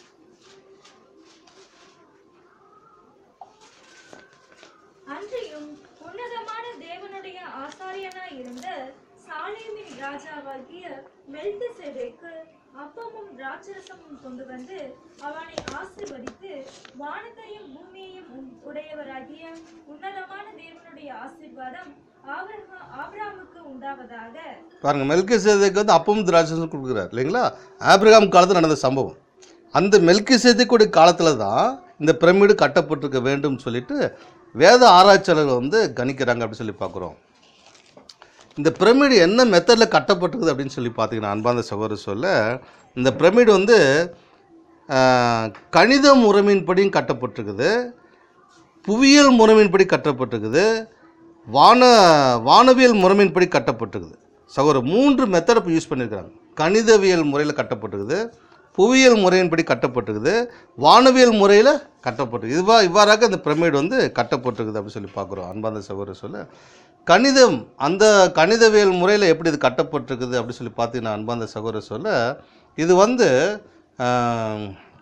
அன்றியும் உன்னதமான தேவனுடைய ஆசாரியனாய் இருந்த சாலேமின் ராஜாவாகிய மெல்கிசேதேக்கு அப்பமும் திராட்சரசமும் கொண்டு வந்து அவனை ஆசீர்வதித்து வானத்தையும் பூமியையும் உம் உடையவராகிய உன்னதமான தேவனுடைய ஆசீர்வாதம் ஆபிரகா ஆபிரகாமுக்கு உண்டாவதாக பாருங்க மெல்கி சேதைக்கு வந்து அப்பவும் திராட்சை கொடுக்குறாரு இல்லைங்களா ஆபிரகாம் காலத்தில் நடந்த சம்பவம் அந்த மெல்கி சேதைக்குடைய காலத்தில் தான் இந்த பிரமிடு கட்டப்பட்டிருக்க வேண்டும் சொல்லிட்டு வேத ஆராய்ச்சியாளர்கள் வந்து கணிக்கிறாங்க அப்படின்னு சொல்லி பார்க்குறோம் இந்த பிரமிடு என்ன மெத்தடில் கட்டப்பட்டிருக்குது அப்படின்னு சொல்லி பார்த்தீங்கன்னா அன்பாந்த சகோதரர் சொல்ல இந்த பிரமிடு வந்து ஆஹ், கணித முறைமையின்படியும் கட்டப்பட்டிருக்குது புவியியல் முறைமையின்படி கட்டப்பட்டிருக்குது வான வானவியல் முறைமையின்படி கட்டப்பட்டிருக்குது சகோதரர் மூன்று மெத்தடை இப்போ யூஸ் பண்ணியிருக்கிறாங்க கணிதவியல் முறையில் கட்டப்பட்டிருக்குது புவியியல் முறையின்படி கட்டப்பட்டிருக்குது வானவியல் முறையில் கட்டப்பட்டிருக்கு இதுவா இவ்வாறாக இந்த பிரமிடு வந்து கட்டப்பட்டிருக்குது அப்படின்னு சொல்லி பார்க்குறோம் அன்பாந்த சகோதரர் சொல்ல கணிதம் அந்த கணிதவியல் முறையில் எப்படி இது கட்டப்பட்டிருக்குது அப்படின்னு சொல்லி பார்த்தீங்கன்னா அன்பாந்த சகோதரர் சொல்ல இது வந்து ஆஹ்,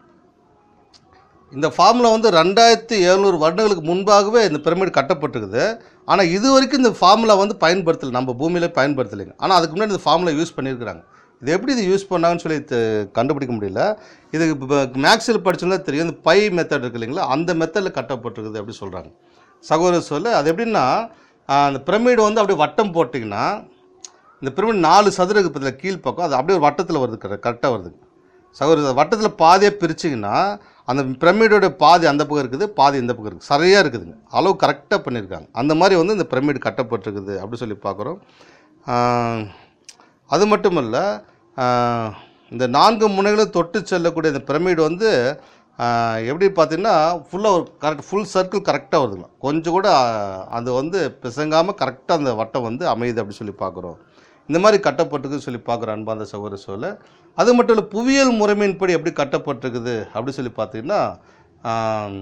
இந்த ஃபார்மில் வந்து ரெண்டாயிரத்தி எழுநூறு வருடங்களுக்கு முன்பாகவே இந்த பிரமிடு கட்டப்பட்டிருக்குது ஆனால் இது வரைக்கும் இந்த ஃபார்முலா வந்து பயன்படுத்தலை நம்ம பூமியில பயன்படுத்தலைங்க ஆனால் அதுக்கு முன்னாடி இந்த ஃபார்முலா யூஸ் பண்ணியிருக்கிறாங்க இது எப்படி இது யூஸ் பண்ணாங்கன்னு சொல்லி தெ- கண்டுபிடிக்க முடியல இது இப்போ மேக்ஸில் படிச்சோம்னா தெரியும் இந்த பை மெத்தட் இருக்கு இல்லைங்களா அந்த மெத்தடில் கட்டப்பட்டிருக்குது அப்படி சொல்கிறாங்க சகோதரர் சொல்ல அது எப்படின்னா ஆஹ், அந்த பிரமிடு வந்து அப்படியே வட்டம் போட்டிங்கன்னா இந்த பிரமிடு நாலு சதுரக்கு பதில் கீழ்ப்பக்கம் அது அப்படியே ஒரு வட்டத்தில் வருது கரெக்டாக வருது சகோதரர் வட்டத்தில் பாதியாக பிரிச்சிங்கன்னா அந்த பிரமிடோட பாதி அந்த பக்கம் இருக்குது பாதி இந்த பக்கம் இருக்குது சரியாக இருக்குதுங்க அளவு கரெக்டாக பண்ணியிருக்காங்க அந்த மாதிரி வந்து இந்த பிரமிடு கட்டப்பட்டிருக்குது அப்படி சொல்லி பார்க்குறோம் ஆஹ், அது மட்டும் இல்லை இந்த நான்கு முனைகளும் தொட்டு செல்லக்கூடிய இந்த பிரமிடு வந்து ஆஹ், எப்படி பார்த்தீங்கன்னா ஃபுல்லாக ஒரு கரெக்ட் ஃபுல் சர்க்கிள் கரெக்டாக வருதுங்க கொஞ்சம் கூட ஆஹ், அது வந்து பிசங்காமல் கரெக்டாக அந்த வட்டம் வந்து அமையுது அப்படி சொல்லி பார்க்குறோம் இந்த மாதிரி கட்டப்பட்டிருக்குன்னு சொல்லி பார்க்குற அன்பார்ந்த சகோதர சொல்ல அது மட்டும் இல்லை புவியியல் முறைமையின்படி எப்படி கட்டப்பட்டிருக்குது அப்படி சொல்லி பார்த்தீங்கன்னா ஆம்,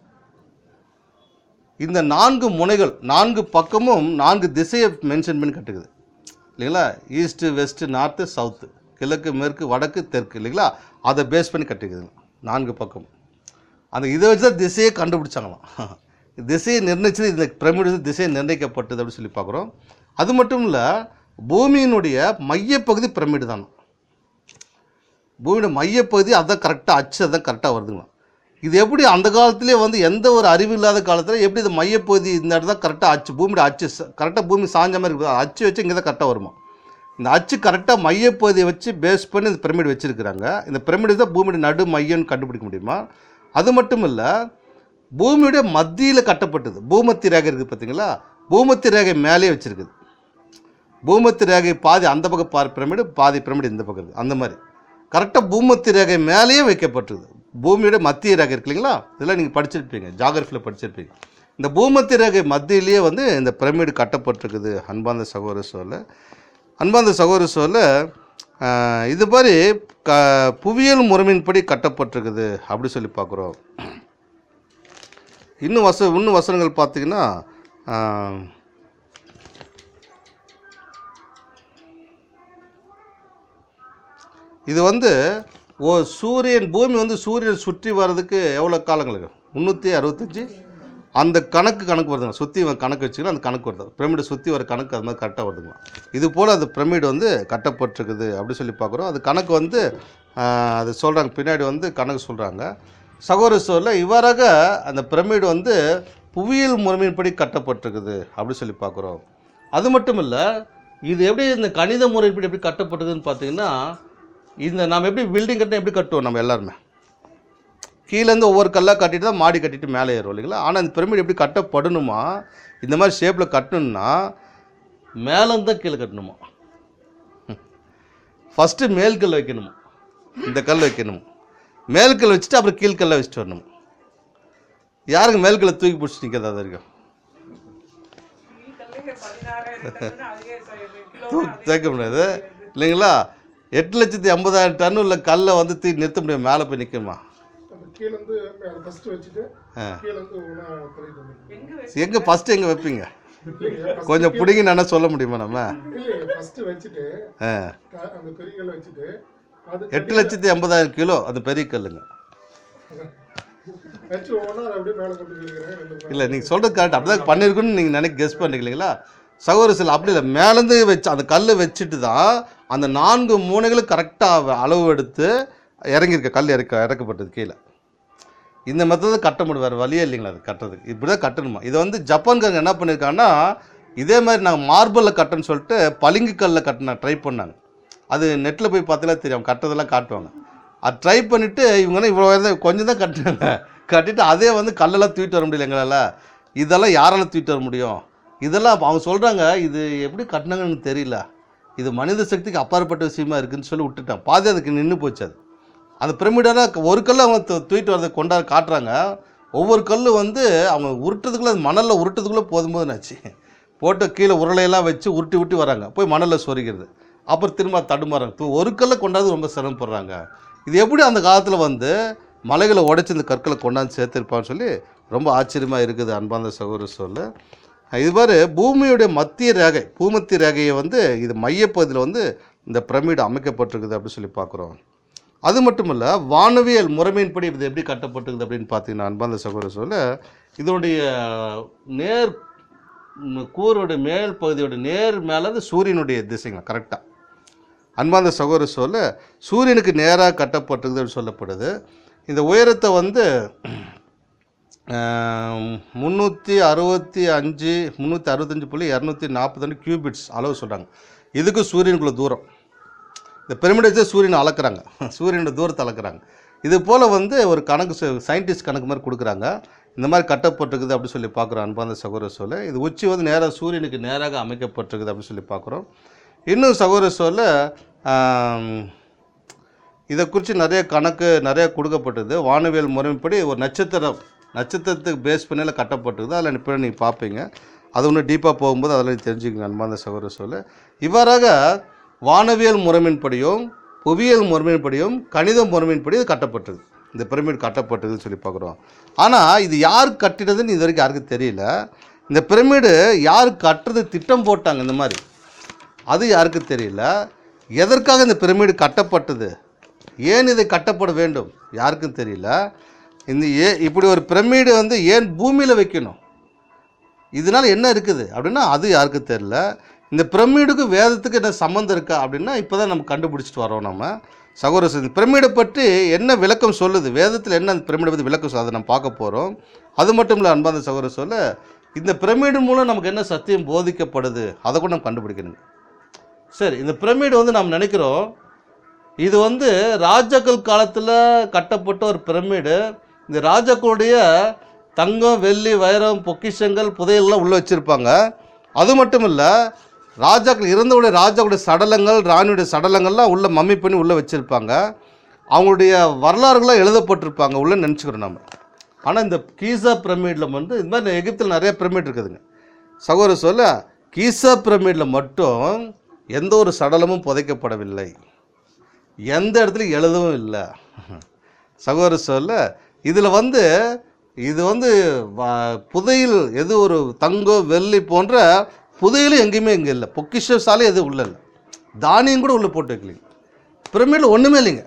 இந்த நான்கு முனைகள் நான்கு பக்கமும் நான்கு திசையை மென்ஷன் பண்ணி கட்டுக்குது இல்லைங்களா ஈஸ்ட்டு வெஸ்ட்டு நார்த்து சவுத்து கிழக்கு மேற்கு வடக்கு தெற்கு இல்லைங்களா அதை பேஸ் பண்ணி கட்டிக்குதுங்க நான்கு பக்கம் அந்த இதை வச்சு தான் திசையே கண்டுபிடிச்சாங்களாம் திசையை நிர்ணயிச்சது இந்த பிரமிடு திசையை நிர்ணயிக்கப்பட்டது அப்படின்னு சொல்லி பார்க்குறோம் அது மட்டும் இல்லை பூமியினுடைய மையப்பகுதி பிரமிடு தானே பூமியோட மையப்பகுதி அதான் கரெக்டாக அச்சு அதான் கரெக்டாக வருதுங்களாம் இது எப்படி அந்த காலத்திலே வந்து எந்த ஒரு அறிவு இல்லாத காலத்தில் எப்படி இது மையப்பகுதி இந்த இடத்துல தான் கரெக்டாக அச்சு பூமியோட அச்சு கரெக்டாக பூமி சாஞ்ச மாதிரி இருக்குது அச்சு வச்சு இங்கே தான் கரெக்டாக வருமா இந்த அச்சு கரெக்டாக மையப்பகுதியை வச்சு பேஸ் பண்ணி இந்த பிரமிடு வச்சுருக்கிறாங்க இந்த பிரமிடு தான் பூமியோட நடு மையம்னு கண்டுபிடிக்க முடியுமா அது மட்டும் இல்லை பூமியுடைய மத்தியில் கட்டப்பட்டது பூமத்தி ரேகை இருக்குது பார்த்தீங்களா பூமத்தி ரேகை மேலே வச்சுருக்குது பூமத்தி ரேகை பாதி அந்த பக்கம் பாதி பிரமிடு பாதி பிரமிடு இந்த பக்கம் இருக்குது அந்த மாதிரி கரெக்டாக பூமத்தி ரேகை மேலேயே வைக்கப்பட்டிருக்குது பூமியோட மத்திய ரேகை இருக்கு இல்லைங்களா இதெல்லாம் நீங்கள் படிச்சிருப்பீங்க ஜாகிரஃபியில் படிச்சிருப்பீங்க இந்த பூமத்தி ரேகை மத்தியிலேயே வந்து இந்த பிரமிடு கட்டப்பட்டிருக்குது அன்பார்ந்த சகோதர சொல்ல அன்பார்ந்த சகோதர சொல்ல ஆஹ், இது மாதிரி க புவியியல் முறைமையின்படி கட்டப்பட்டிருக்குது அப்படி சொல்லி பார்க்குறோம் இன்னும் வச இன்னும் வசனங்கள் பார்த்தீங்கன்னா ஆஹ், இது வந்து ஓ சூரியன் பூமி வந்து சூரியன் சுற்றி வர்றதுக்கு எவ்வளோ காலங்களுக்கு முந்நூற்றி அறுபத்தஞ்சி அந்த கணக்கு கணக்கு வருதுங்க சுற்றி கணக்கு வச்சுக்கலாம் அந்த கணக்கு வருது பிரமிடு சுற்றி வர கணக்கு அது மாதிரி கரெக்டாக வருதுங்களா இது போல் அந்த பிரமிடு வந்து கட்டப்பட்டிருக்குது அப்படி சொல்லி பார்க்குறோம் அது கணக்கு வந்து ஆஹ், அது சொல்கிறாங்க பின்னாடி வந்து கணக்கு சொல்கிறாங்க சகோதர சொல்ல இவ்வாறாக அந்த பிரமிடு வந்து புவியியல் முறைமையின்படி கட்டப்பட்டிருக்குது அப்படி சொல்லி பார்க்குறோம் அது மட்டும் இல்லை இது எப்படி இந்த கணித முறைப்படி எப்படி கட்டப்பட்டதுன்னு பார்த்தீங்கன்னா இந்த நம்ம எப்படி பில்டிங் கட்டினா எப்படி கட்டுவோம் நம்ம எல்லாருமே கீழேருந்து ஒவ்வொரு கல்லாக கட்டிட்டு தான் மாடி கட்டிட்டு மேலே ஏறும் இல்லைங்களா ஆனால் இந்த பிரமிடு எப்படி கட்டப்படணுமா இந்த மாதிரி ஷேப்பில் கட்டணும்னா மேலேருந்து தான் கீழே கட்டணுமா ஃபஸ்ட்டு மேல் கல் வைக்கணுமா இந்த கல் வைக்கணும் மேல் கல் வச்சுட்டு அப்புறம் கீழ்கல்லை வச்சுட்டு வரணும் யாருக்கு மேல் கல்லை தூக்கி பிடிச்சி நிற்கிறது அது வரைக்கும் கல்லுங்க பதினாறாயிரம் டன்னு அதுவே கிலோ தூக்கி சேர்க்க முடியாது இல்லைங்களா எட்டு லட்சத்தி ஐம்பதாயிரம் டன் உள்ள கல்லை வந்து தூக்கி நிறுத்த முடியும் மேலே போய் நிற்குமா அந்த கீழ இருந்து ஃபர்ஸ்ட் வச்சுட்டு கீழ இருந்து ஒன்றா தலைக்கு வந்துடும் எங்க வச்சு எங்கே ஃபஸ்ட்டு எங்கே வைப்பீங்க இல்லைங்க first கொஞ்சம் பிடிங்கன்னு என்ன சொல்ல முடியுமா நம்ம இல்லைங்க ஃபர்ஸ்ட் வச்சுட்டு ஆ க- அந்த பெரிய கல்லை வச்சுட்டு அது எட்டு லட்சத்தி ஐம்பதாயிரம் கிலோ அந்த பெரிய கல்லுங்க வச்சு ஒவ்வொன்றா அதை அப்படியே மேலே கொண்டு போயிருக்கிறேன் ரெண்டு மேலே இல்லை நீங்கள் சொல்கிறது கரெக்ட் அப்படி தான் பண்ணியிருக்குன்னு நீங்கள் நினைக்க கெஸ் பண்ணுறீங்க இல்லைங்களா சகோதர சில அப்படி இல்லை மேலேருந்து வச்சு அந்த கல் வச்சுட்டு தான் அந்த நான்கு மூனைகளும் கரெக்டாக அளவு எடுத்து இறங்கியிருக்க கல் இறக்க இறக்கப்பட்டது கீழே இந்த மெத்தட் கட்ட முடியும் வேறு வழியே இல்லைங்களா அது கட்டுறதுக்கு இப்படி தான் கட்டணுமா இதை வந்து ஜப்பான்காரங்க என்ன பண்ணியிருக்காங்கன்னா இதே மாதிரி நாங்கள் மார்பிளில் கட்டணும்னு சொல்லிட்டு பளிங்கு கல்லில் கட்டின ட்ரை பண்ணாங்க அது நெட்டில் போய் பார்த்தீங்கன்னா தெரியும் கட்டுறதெல்லாம் காட்டுவாங்க அது ட்ரை பண்ணிவிட்டு இவங்க இவ்வளோ தான் கொஞ்சம் தான் கட்டினாங்க கட்டிட்டு அதே வந்து கல்லெல்லாம் தூக்கிட்டு வர முடியல எங்களால் இதெல்லாம் யாரால தூக்கிட்டு வர முடியும் இதெல்லாம் அப்ப அவங்க சொல்கிறாங்க இது எப்படி கட்டினாங்கன்னு தெரியல இது மனித சக்திக்கு அப்பாற்பட்ட விஷயமா இருக்குன்னு சொல்லி விட்டுட்டான் பாதி அதுக்கு நின்று போச்சு அது அந்த பிரமிடான ஒரு கல்லை அவங்க தூ- தூக்கிட்டு வரதை கொண்டா காட்டுறாங்க ஒவ்வொரு கல்லு வந்து அவங்க உருட்டுறதுக்குள்ளே மணலில் உருட்டுறதுக்குள்ளே போதும் போதுனாச்சு போட்டு கீழே உருளையெல்லாம் வச்சு உருட்டி உருட்டி வராங்க போய் மணலில் சொருகிறது அப்புறம் திரும்ப தடுமாறாங்க தூ- ஒரு கல்லை கொண்டாந்து ரொம்ப சிரமப்படுறாங்க இது எப்படி அந்த காலத்தில் வந்து மலைகளை உடைச்சி இந்த கற்களை கொண்டாந்து சேர்த்துருப்பான்னு சொல்லி ரொம்ப ஆச்சரியமாக இருக்குது அன்பார்ந்த சகோதர சொல்ல இது மாதிரி பூமியுடைய மத்திய ரேகை பூமத்திய ரேகையை வந்து இது மையப்பகுதியில் வந்து இந்த பிரமிடு அமைக்கப்பட்டிருக்குது அப்படின்னு சொல்லி பார்க்குறோம் அது மட்டும் இல்லை வானவியல் முறைமையின்படி இது எப்படி கட்டப்பட்டிருக்குது அப்படின்னு பார்த்தீங்கன்னா அன்பார்ந்த சகோதர சொல்ல இதனுடைய நேர் ம், கூரோட மேல் பகுதியோட நேர் மேலே வந்து சூரியனுடைய திசைங்க கரெக்டாக அன்பார்ந்த சகோதர சொல்ல சூரியனுக்கு நேராக கட்டப்பட்டிருக்குது அப்படின்னு சொல்லப்படுது இந்த உயரத்தை வந்து முந்நூற்றி அறுபத்தி அஞ்சு முந்நூற்றி அறுபத்தஞ்சு புள்ளி இரநூத்தி நாற்பத்தஞ்சு கியூபிட்ஸ் அளவு சொல்கிறாங்க இதுக்கு சூரியனுக்குள்ள தூரம் இந்த பிரமிடை வச்சு சூரியனை அளக்குறாங்க சூரியனோட தூரத்தை அளக்குறாங்க இது போல் வந்து ஒரு கணக்கு சயின்டிஸ்ட் கணக்கு மாதிரி கொடுக்குறாங்க இந்த மாதிரி கட்டப்பட்டிருக்குது அப்படி சொல்லி பார்க்குறோம் அன்பார்ந்த சகோதர சொல்ல இது உச்சி வந்து நேராக சூரியனுக்கு நேராக அமைக்கப்பட்டிருக்குது அப்படின்னு சொல்லி பார்க்குறோம் இன்னும் சகோதர சொல்ல ஆம், இதை குறித்து நிறைய கணக்கு நிறைய கொடுக்கப்பட்டது வானவியல் முறைப்படி ஒரு நட்சத்திரம் நட்சத்திரத்துக்கு பேஸ் பண்ணியில் கட்டப்பட்டிருக்குது அதில் இப்போ நீங்கள் பார்ப்பீங்க அது ஒன்று டீப்பாக போகும்போது அதில் தெரிஞ்சுக்கங்க அன்பார்ந்த சகோதர சொல்ல இவ்வாறாக வானவியல் முறைமையின்படியும் புவியியல் முறைமையின்படியும் கணித முறைமையின்படி இது கட்டப்பட்டது இந்த பிரமிட் கட்டப்பட்டதுன்னு சொல்லி பார்க்குறோம் ஆனால் இது யார் கட்டினதுன்னு இது வரைக்கும் யாருக்கும் தெரியல இந்த பிரமிடு யார் கட்டுறது திட்டம் போட்டாங்க இந்த மாதிரி அது யாருக்கும் தெரியல எதற்காக இந்த பிரமிடு கட்டப்பட்டது ஏன் இது கட்டப்பட வேண்டும் யாருக்கும் தெரியல இந்த ஏ இப்படி ஒரு பிரமிடு வந்து ஏன் பூமியில் வைக்கணும் இதனால் என்ன இருக்குது அப்படின்னா அது யாருக்கும் தெரியல இந்த பிரமிடுக்கு வேதத்துக்கு என்ன சம்மந்தம் இருக்கா அப்படின்னா இப்போ தான் நம்ம கண்டுபிடிச்சிட்டு வரோம் நம்ம சகோதர இந்த பிரமிடை பற்றி என்ன விளக்கம் சொல்லுது வேதத்தில் என்ன அந்த பிரமிடை பற்றி விளக்கம் சொல்லுது அதை நம்ம பார்க்க போகிறோம் அது மட்டும் இல்லை அன்பாந்த சகோதர சொல்ல இந்த பிரமிடு மூலம் நமக்கு என்ன சத்தியம் போதிக்கப்படுது அதை கூட நம்ம கண்டுபிடிக்கணுங்க சரி இந்த பிரமிடு வந்து நாம் நினைக்கிறோம் இது வந்து ராஜாக்கள் காலத்தில் கட்டப்பட்ட ஒரு பிரமிடு இந்த ராஜாக்களுடைய தங்கம் வெள்ளி வைரம் பொக்கிஷங்கள் புதையல்லாம் உள்ளே வச்சுருப்பாங்க அது மட்டும் இல்லை ராஜாக்கள் இறந்தவுடைய ராஜாவுடைய சடலங்கள் ராணியுடைய சடலங்கள்லாம் உள்ளே மம்மி பண்ணி உள்ளே வச்சுருப்பாங்க அவங்களுடைய வரலாறுகள்லாம் எழுதப்பட்டிருப்பாங்க உள்ளே நினச்சிக்கிறோம் நம்ம ஆனால் இந்த கீசா பிரமிடில் வந்து இந்த மாதிரி எகிப்தில் நிறைய பிரமிட் இருக்குதுங்க சகோதர சொல்ல கீசா பிரமிடில் மட்டும் எந்த ஒரு சடலமும் புதைக்கப்படவில்லை எந்த இடத்துலையும் எழுதவும் இல்லை சகோதர சொல்ல இதில் வந்து இது வந்து வ- புதையல் எது ஒரு தங்கம் வெள்ளி போன்ற புதையலும் எங்கேயுமே இங்கே இல்லை பொக்கிஷசாலை எதுவும் உள்ள இல்லை தானியம் கூட உள்ளே போட்டு வைக்கலைங்க பிரமிடில் ஒன்றுமே இல்லைங்க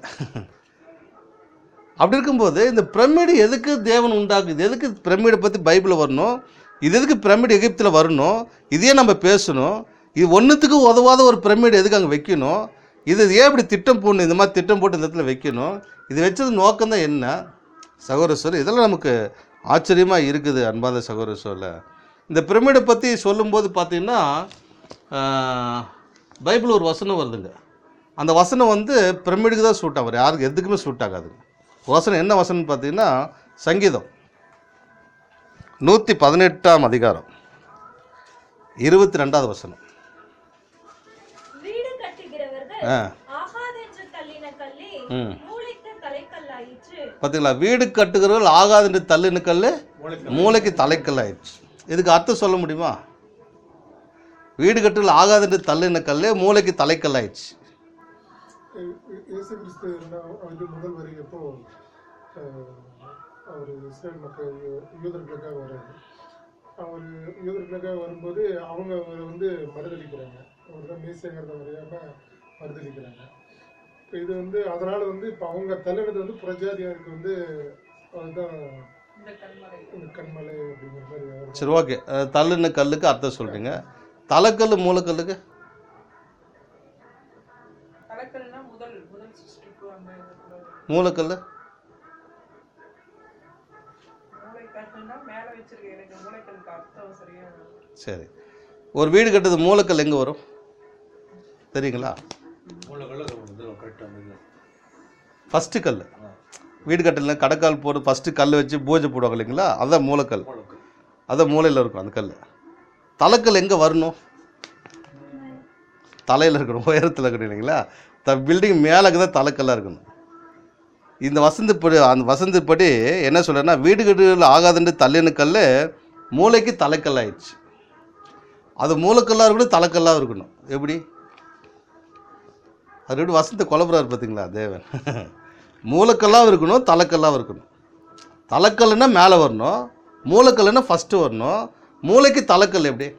அப்படி இருக்கும்போது இந்த பிரமிடு எதுக்கு தேவன் உண்டாக்குது எதுக்கு பிரமிடை பற்றி பைபிளில் வரணும் இது எதுக்கு பிரமிடு எகிப்தில் வரணும் இதையே நம்ம பேசணும் இது ஒன்றுத்துக்கு உதவாத ஒரு பிரமிடு எதுக்கு அங்கே வைக்கணும் இது ஏன் இப்படி திட்டம் போடணும் இந்த மாதிரி திட்டம் போட்டு இந்த இடத்துல வைக்கணும் இது வச்சது நோக்கம் தான் என்ன சகோதர சொல் இதெல்லாம் நமக்கு ஆச்சரியமாக இருக்குது அன்பாத சகோதர சொல்ல இந்த பிரமிடை பற்றி சொல்லும்போது பார்த்தீங்கன்னா ஆஹ், பைபிள் ஒரு வசனம் வருதுங்க அந்த வசனம் வந்து பிரமிடுக்கு தான் சூட் ஆகும் யாருக்கு எதுக்குமே சூட் ஆகாது வசனம் என்ன வசனம் பார்த்தீங்கன்னா சங்கீதம் நூற்றி பதினெட்டாம் அதிகாரம் இருபத்தி ரெண்டாவது வசனம் வீடு கட்டுகிறவர்கள் ஆ ஆகாதென்று தள்ளின கல்லே ம் மூளைக்கு தலைக்கல்லாயிற்று பார்த்தீங்களா வீடு கட்டுகிறவர்கள் ஆகாது என்று தள்ளின கல் மூளைக்கு தலைக்கல் ஆயிடுச்சு இதுக்கு அர்த்தம் சொல்ல முடியுமா வீடு கட்டுதல் ஆகாது என்று தள்ளின கல் மூளைக்கு தலைக்கல் ஆயிடுச்சு இ- இ- இயேசு கிறிஸ்து என்ன- வந்து முதல் வருகிறப்போ அவர் இஸ்ரேல் மக்கள் யூ- யூதர்களுக்காக வர்றாரு அவர் யூதர்களுக்காக வரும்போது அவங்க அவரை வந்து மறுதளிக்கிறாங்க அவர் தான் மேசியங்கிறத வரையாம மறுதளிக்கிறாங்க இப்போ இது வந்து அதனால வந்து இப்போ அவங்க தள்ளினது வந்து புறஜாதியாருக்கு வந்து அதுதான் இந்த கண்மலை இந்த கண்மலை அப்படிங்கிற மாதிரி அவர் சரி ஓகே தள்ளுன கல்லுக்கு அர்த்தம் சொல்கிறீங்க தலைக்கல் மூலக்கல்லுக்கு தலைக்கல்னா முதல் முதல் சிருஷ்டிப்பு அந்த இதுக்குள்ள மூலக்கல் மூளைக்கல்னா மேல வச்சிருக்க எனக்கு மூளைக்கல்லுக்கு அர்த்தம் சரியா சரி ஒரு வீடு கட்டுறது மூலக்கல் எங்கே வரும் தெரியுங்களா கரெக்டாக ஃபஸ்ட்டு கல் வீடு கட்டல கடைக்கால் போட்டு ஃபஸ்ட்டு கல் வச்சு பூஜை போடுவாங்க இல்லைங்களா அதான் மூலக்கல் அதான் மூலையில் இருக்கும் அந்த கல் தலைக்கல் எங்கே வரணும் தலையில் இருக்கணும் உயரத்தில் இருக்கணும் இல்லைங்களா த பில்டிங் மேலே தான் தலைக்கல்லாக இருக்கணும் இந்த வசந்தப்படி அந்த வசந்தப்படி என்ன சொல்கிறேன்னா வீடு கட்டுகள் ஆகாதுன்னு தள்ளின கல் மூளைக்கு தலைக்கல் ஆயிடுச்சு அது மூலக்கல்லாக இருக்கணும் தலைக்கல்லாக இருக்கணும் எப்படி அது எப்படி வசந்த குழப்பறாரு பார்த்தீங்களா தேவன் மூலக்கல்லாக இருக்கணும் தலைக்கல்லாக இருக்கணும் தலைக்கல்லுன்னா மேலே வரணும் மூலக்கல்லுன்னா ஃபஸ்ட்டு வரணும் மூளைக்கு தலைக்கல் எப்படி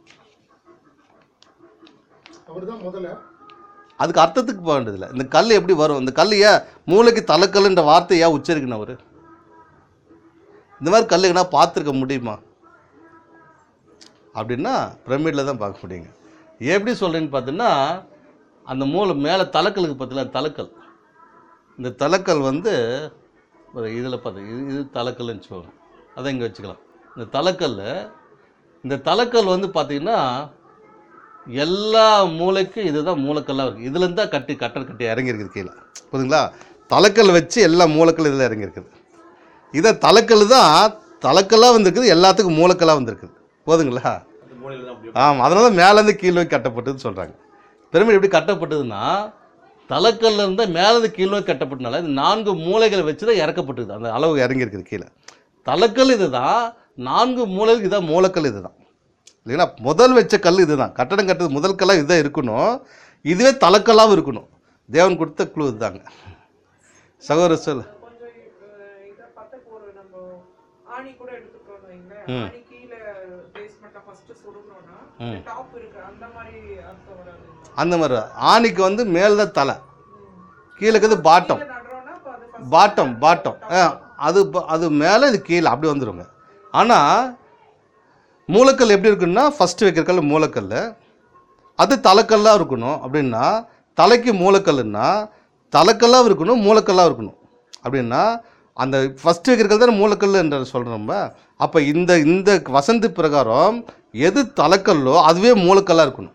அவர் தான் முதல்ல அதுக்கு அர்த்தத்துக்கு போக வேண்டியதில்லை இந்த கல் எப்படி வரும் இந்த கல் ஏன் மூளைக்கு தலைக்கல்ன்ற வார்த்தையை ஏன் உச்சரிக்கணும் அவர் இந்த மாதிரி கல் எங்கன்னா பார்த்துருக்க முடியுமா அப்படின்னா பிரமிடில் தான் பார்க்க முடியுங்க எப்படி சொல்கிறேன்னு பார்த்தீங்கன்னா அந்த மூளை மேலே தலைக்கலுக்கு பார்த்தீங்களா தலைக்கல் இந்த தலைக்கல் வந்து ஒரு இதில் பார்த்து இது இது தலைக்கல்னு சொல்லுவோம் அதை இங்கே வச்சுக்கலாம் இந்த தலைக்கல் இந்த தலைக்கல் வந்து பார்த்திங்கன்னா எல்லா மூளைக்கும் இதுதான் மூலக்கல்லாக இருக்குது இதுலேருந்து தான் கட்டி கட்டல் கட்டி இறங்கியிருக்குது கீழே புரியுதுங்களா தலைக்கல் வச்சு எல்லா மூலக்கல் இதில் இறங்கியிருக்குது இதை தலைக்கல் தான் தலைக்கல்லாக வந்திருக்குது எல்லாத்துக்கும் மூலக்கல்லாக வந்திருக்குது போதுங்களா அந்த மூலையில் தான் அப்படி ஆமாம் அதனால தான் மேலேருந்து கீழே நோக்கி கட்டப்பட்டதுன்னு சொல்கிறாங்க பிரமிட் எப்படி கட்டப்பட்டதுன்னா தலைக்கல்ல இருந்து மேலேருந்து கீழ் நோக்கி கட்டப்பட்டனால இந்த நான்கு மூலைகளை வச்சு தான் இறக்கப்பட்டது அந்த அளவு இறங்கியிருக்குது கீழே தலைக்கல் இது தான் நான்கு மூலைகளுக்கு இதான் மூலக்கல் இது தான் இல்லைங்களா முதல் வச்ச கல் இதுதான் கட்டடம் கட்டுறது முதல் கல்லாக இதுதான் இருக்கணும் இதுவே தலைக்கல்லாகவும் இருக்கணும் தேவன் கொடுத்த குழு இதுதாங்க சகோதர சொல் கொஞ்சம் அஹ், இதை பார்த்து ஒரு நம்ம ஆணி கூட எடுத்துக்கணும் வைங்களேன் ம். ஆணி கீழே பேஸ்மெண்ட்டை ஃபர்ஸ்ட் சுடணும்னா ம். டாப் இருக்கு அந்த மாதிரி அர்த்தம் வராது அந்த மாதிரி தான். ஆணிக்கு வந்து மேலே தான் தலை கீழே இருக்கிறது பாட்டம் கீழே நடுறோம்னா அப்ப அது first பாட்டம் top. பாட்டம் ஆ அது ப- அது மேலே இது கீழே அப்படி வந்துருங்க ஆனால் மூலக்கல் எப்படி இருக்குன்னா ஃபஸ்ட்டு வைக்கிற கல் மூலக்கல் அது தலைக்கல்லாக இருக்கணும் அப்படின்னா தலைக்கு மூலக்கல்லுன்னா தலைக்கல்லாக இருக்கணும் மூலக்கல்லாக இருக்கணும் அப்படின்னா அந்த ஃபஸ்ட்டு வைக்கிற கல் தானே மூலக்கல் என்று சொல்கிறோம் அப்போ இந்த இந்த வசந்தி பிரகாரம் எது தலைக்கல்லோ அதுவே மூலக்கல்லாக இருக்கணும்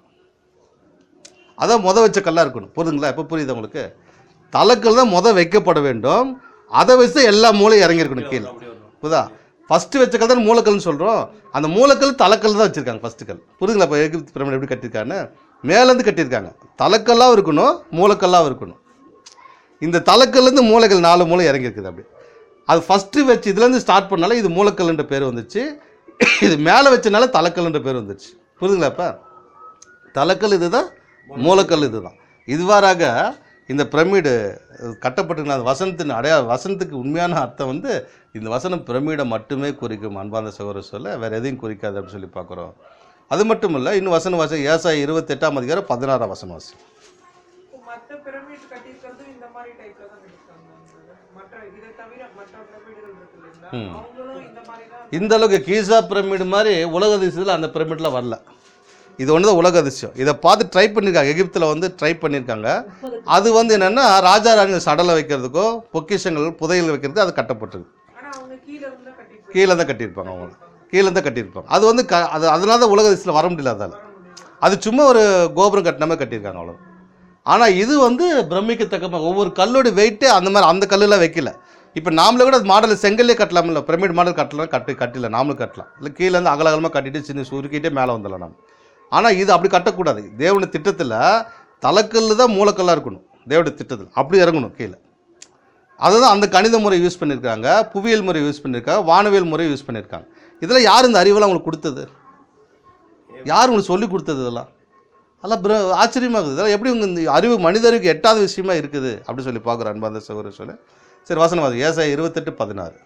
அதான் முத வச்ச கல்லாக இருக்கணும் புரியுதுங்களா எப்போ புரியுது உங்களுக்கு தலைக்கல் தான் முத வைக்கப்பட வேண்டும் அதை வச்சு தான் எல்லா மூலையும் இறங்கியிருக்கணும் கீழே அப்படி வரும் புரியுதா ஃபஸ்ட்டு வச்ச கல் தான் மூலக்கல்னு சொல்கிறோம் அந்த மூலக்கல் தலைக்கல் தான் வச்சுருக்காங்க ஃபஸ்ட்டு கல் புரியுதுங்களா இப்போ எகிப்து பிரமிட் எப்படி கட்டியிருக்கான்னு மேலேருந்து கட்டியிருக்காங்க தலைக்கல்லாகவும் இருக்கணும் மூலக்கல்லாகவும் இருக்கணும் இந்த தலைக்கல்லேருந்து மூலைகள் நாலு மூலை இறங்கியிருக்குது அப்படி அது ஃபஸ்ட்டு வச்சு இதுலேருந்து ஸ்டார்ட் பண்ணால இது மூலக்கல்ன்ற பேர் வந்துச்சு இது மேலே வச்சனால தலைக்கல்ன்ற பேர் வந்துச்சு புரியுதுங்களா இப்போ தலைக்கல் இதுதான் மூலக்கல் இதுதான் இதுவாறாக இந்த பிரமிடு கட்டப்பட்டிருக்கிற அந்த வசனத்தின் அடையா வசனத்துக்கு உண்மையான அர்த்தம் வந்து இந்த வசனம் பிரமிடை மட்டுமே குறிக்கும் அன்பார்ந்த சகோதர சொல்ல வேறு எதையும் குறிக்காது அப்படின்னு சொல்லி பார்க்குறோம் அது மட்டும் இல்லை இன்னும் வசன வாசம் ஏசாய் இருபத்தெட்டாம் அதிகாரம் பதினாறாம் வசனம் வாசி மற்ற பிரமிட் கட்டியிருக்கிறது இந்த மாதிரி டைப்ல தான் கட்டிருக்காங்க மற்ற இதை தவிர மற்ற பிரமிடுகள் இருக்கு இல்லைங்களா ம். அவங்களும் இந்த மாதிரி தான் இந்த அளவுக்கு கீசா பிரமிடு மாதிரி உலக அதிசயத்தில் அந்த பிரமிட்லாம் வரல இது ஒன்று தான் உலக அதிசயம் இதை பார்த்து ட்ரை பண்ணியிருக்காங்க எகிப்தில் வந்து ட்ரை பண்ணியிருக்காங்க அது வந்து என்னென்னா ராஜா ராணி சடலை வைக்கிறதுக்கோ பொக்கிஷங்கள் புதையல் வைக்கிறதுக்கு அது கட்டப்பட்டிருக்கு ஆனா அவங்க கீழே இருந்து தான் கட்டிட்டு கீழே தான் கட்டியிருப்பாங்க அவங்க கீழே தான் கட்டியிருப்பாங்க அது வந்து க அது அதனால தான் உலக அதிசயத்தில் வர முடியல அதால் அது சும்மா ஒரு கோபுரம் கட்டின மாதிரி கட்டியிருக்காங்க அவ்வளோ ஆனால் இது வந்து பிரமிக்கத்தக்க மாதிரி ஒவ்வொரு கல்லோட வெயிட்டே அந்த மாதிரி அந்த கல்லுலாம் வைக்கல இப்போ நாமளே கூட மாடல் செங்கல்லே கட்டலாம் இல்லை பிரமிட் மாடல் கட்டலாம் கட்டி கட்டில நாமளும் கட்டலாம் இல்லை கீழே இருந்து அகலகலமாக கட்டிட்டு சின்ன சுருக்கிட்டே மேலே வந்துடலாம் நம்ம ஆனால் இது அப்படி கட்டக்கூடாது தேவனுடைய திட்டத்தில் தலைக்கல் தான் மூலக்கல்லாக இருக்கணும் தேவனுடைய திட்டத்தில் அப்படி இறங்கணும் கீழே அதுதான் அந்த கணித முறை யூஸ் பண்ணியிருக்காங்க புவியியல் முறை யூஸ் பண்ணியிருக்காங்க வானவியல் முறை யூஸ் பண்ணியிருக்காங்க இதில் யார் இந்த அறிவெல்லாம் உங்களுக்கு கொடுத்தது யார் உங்களுக்கு சொல்லி கொடுத்தது இதெல்லாம் அதெல்லாம் பிர ஆச்சரியமாக இருக்குது இதெல்லாம் எப்படி உங்க இந்த அறிவு மனிதருக்கு எட்டாத விஷயமா இருக்குது அப்படி சொல்லி பார்க்குற அன்பாந்த சகோதர சொல்ல சரி வசனவாதி ஏசாய் இருபத்தெட்டு பதினாறு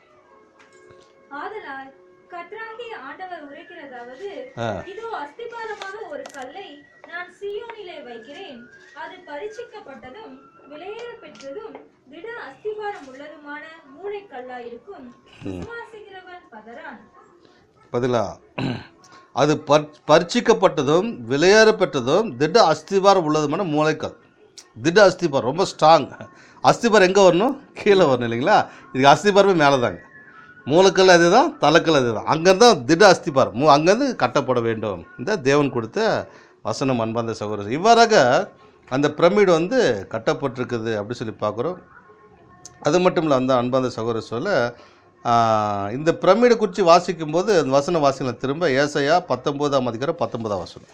ஆதலால் கர்த்தராகிய ஆண்டவர் உரைக்கிறதாவது ஆ இதோ அஸ்திபாரமாக ஒரு கல்லை நான் சீயோனிலே வைக்கிறேன் அது பரீட்சிக்கப்பட்டதும் விலையேற பெற்றதும் திட அஸ்திபாரம் உள்ளதுமான மூளைக்கல்லாயிருக்கும் விசுவாசிக்கிறவன் பதறான் பதிலா அது பர் பரிச்சிக்கப்பட்டதும் விலையேற பெற்றதும் திட அஸ்திபாரம் உள்ளதுமான மூளைக்கல் திட அஸ்திபாரம் ரொம்ப ஸ்ட்ராங் அஸ்திபாரம் எங்கே வரணும் கீழே வரணும் இல்லைங்களா இதுக்கு அஸ்திபாரமே மேலே தாங்க மூலக்கல் அதுதான் தலைக்கல் அதுதான் அங்கேருந்து தான் திட அஸ்திபாரம் மூ அங்கேருந்து கட்டப்பட வேண்டும் இந்த தேவன் கொடுத்த வசனம் அன்பார்ந்த சகோதரர் இவ்வாறாக அந்த பிரமிடு வந்து கட்டப்பட்டிருக்குது அப்படி சொல்லி பார்க்குறோம் அது மட்டும் இல்லை அந்த அன்பார்ந்த சகோதரர் சொல்ல ஆஹ், இந்த பிரமிடை குறித்து வாசிக்கும் போது அந்த வசன வாசிகளை திரும்ப ஏசையா பத்தொம்போதாம் அதிகாரம் பத்தொன்பதாம் வசனம்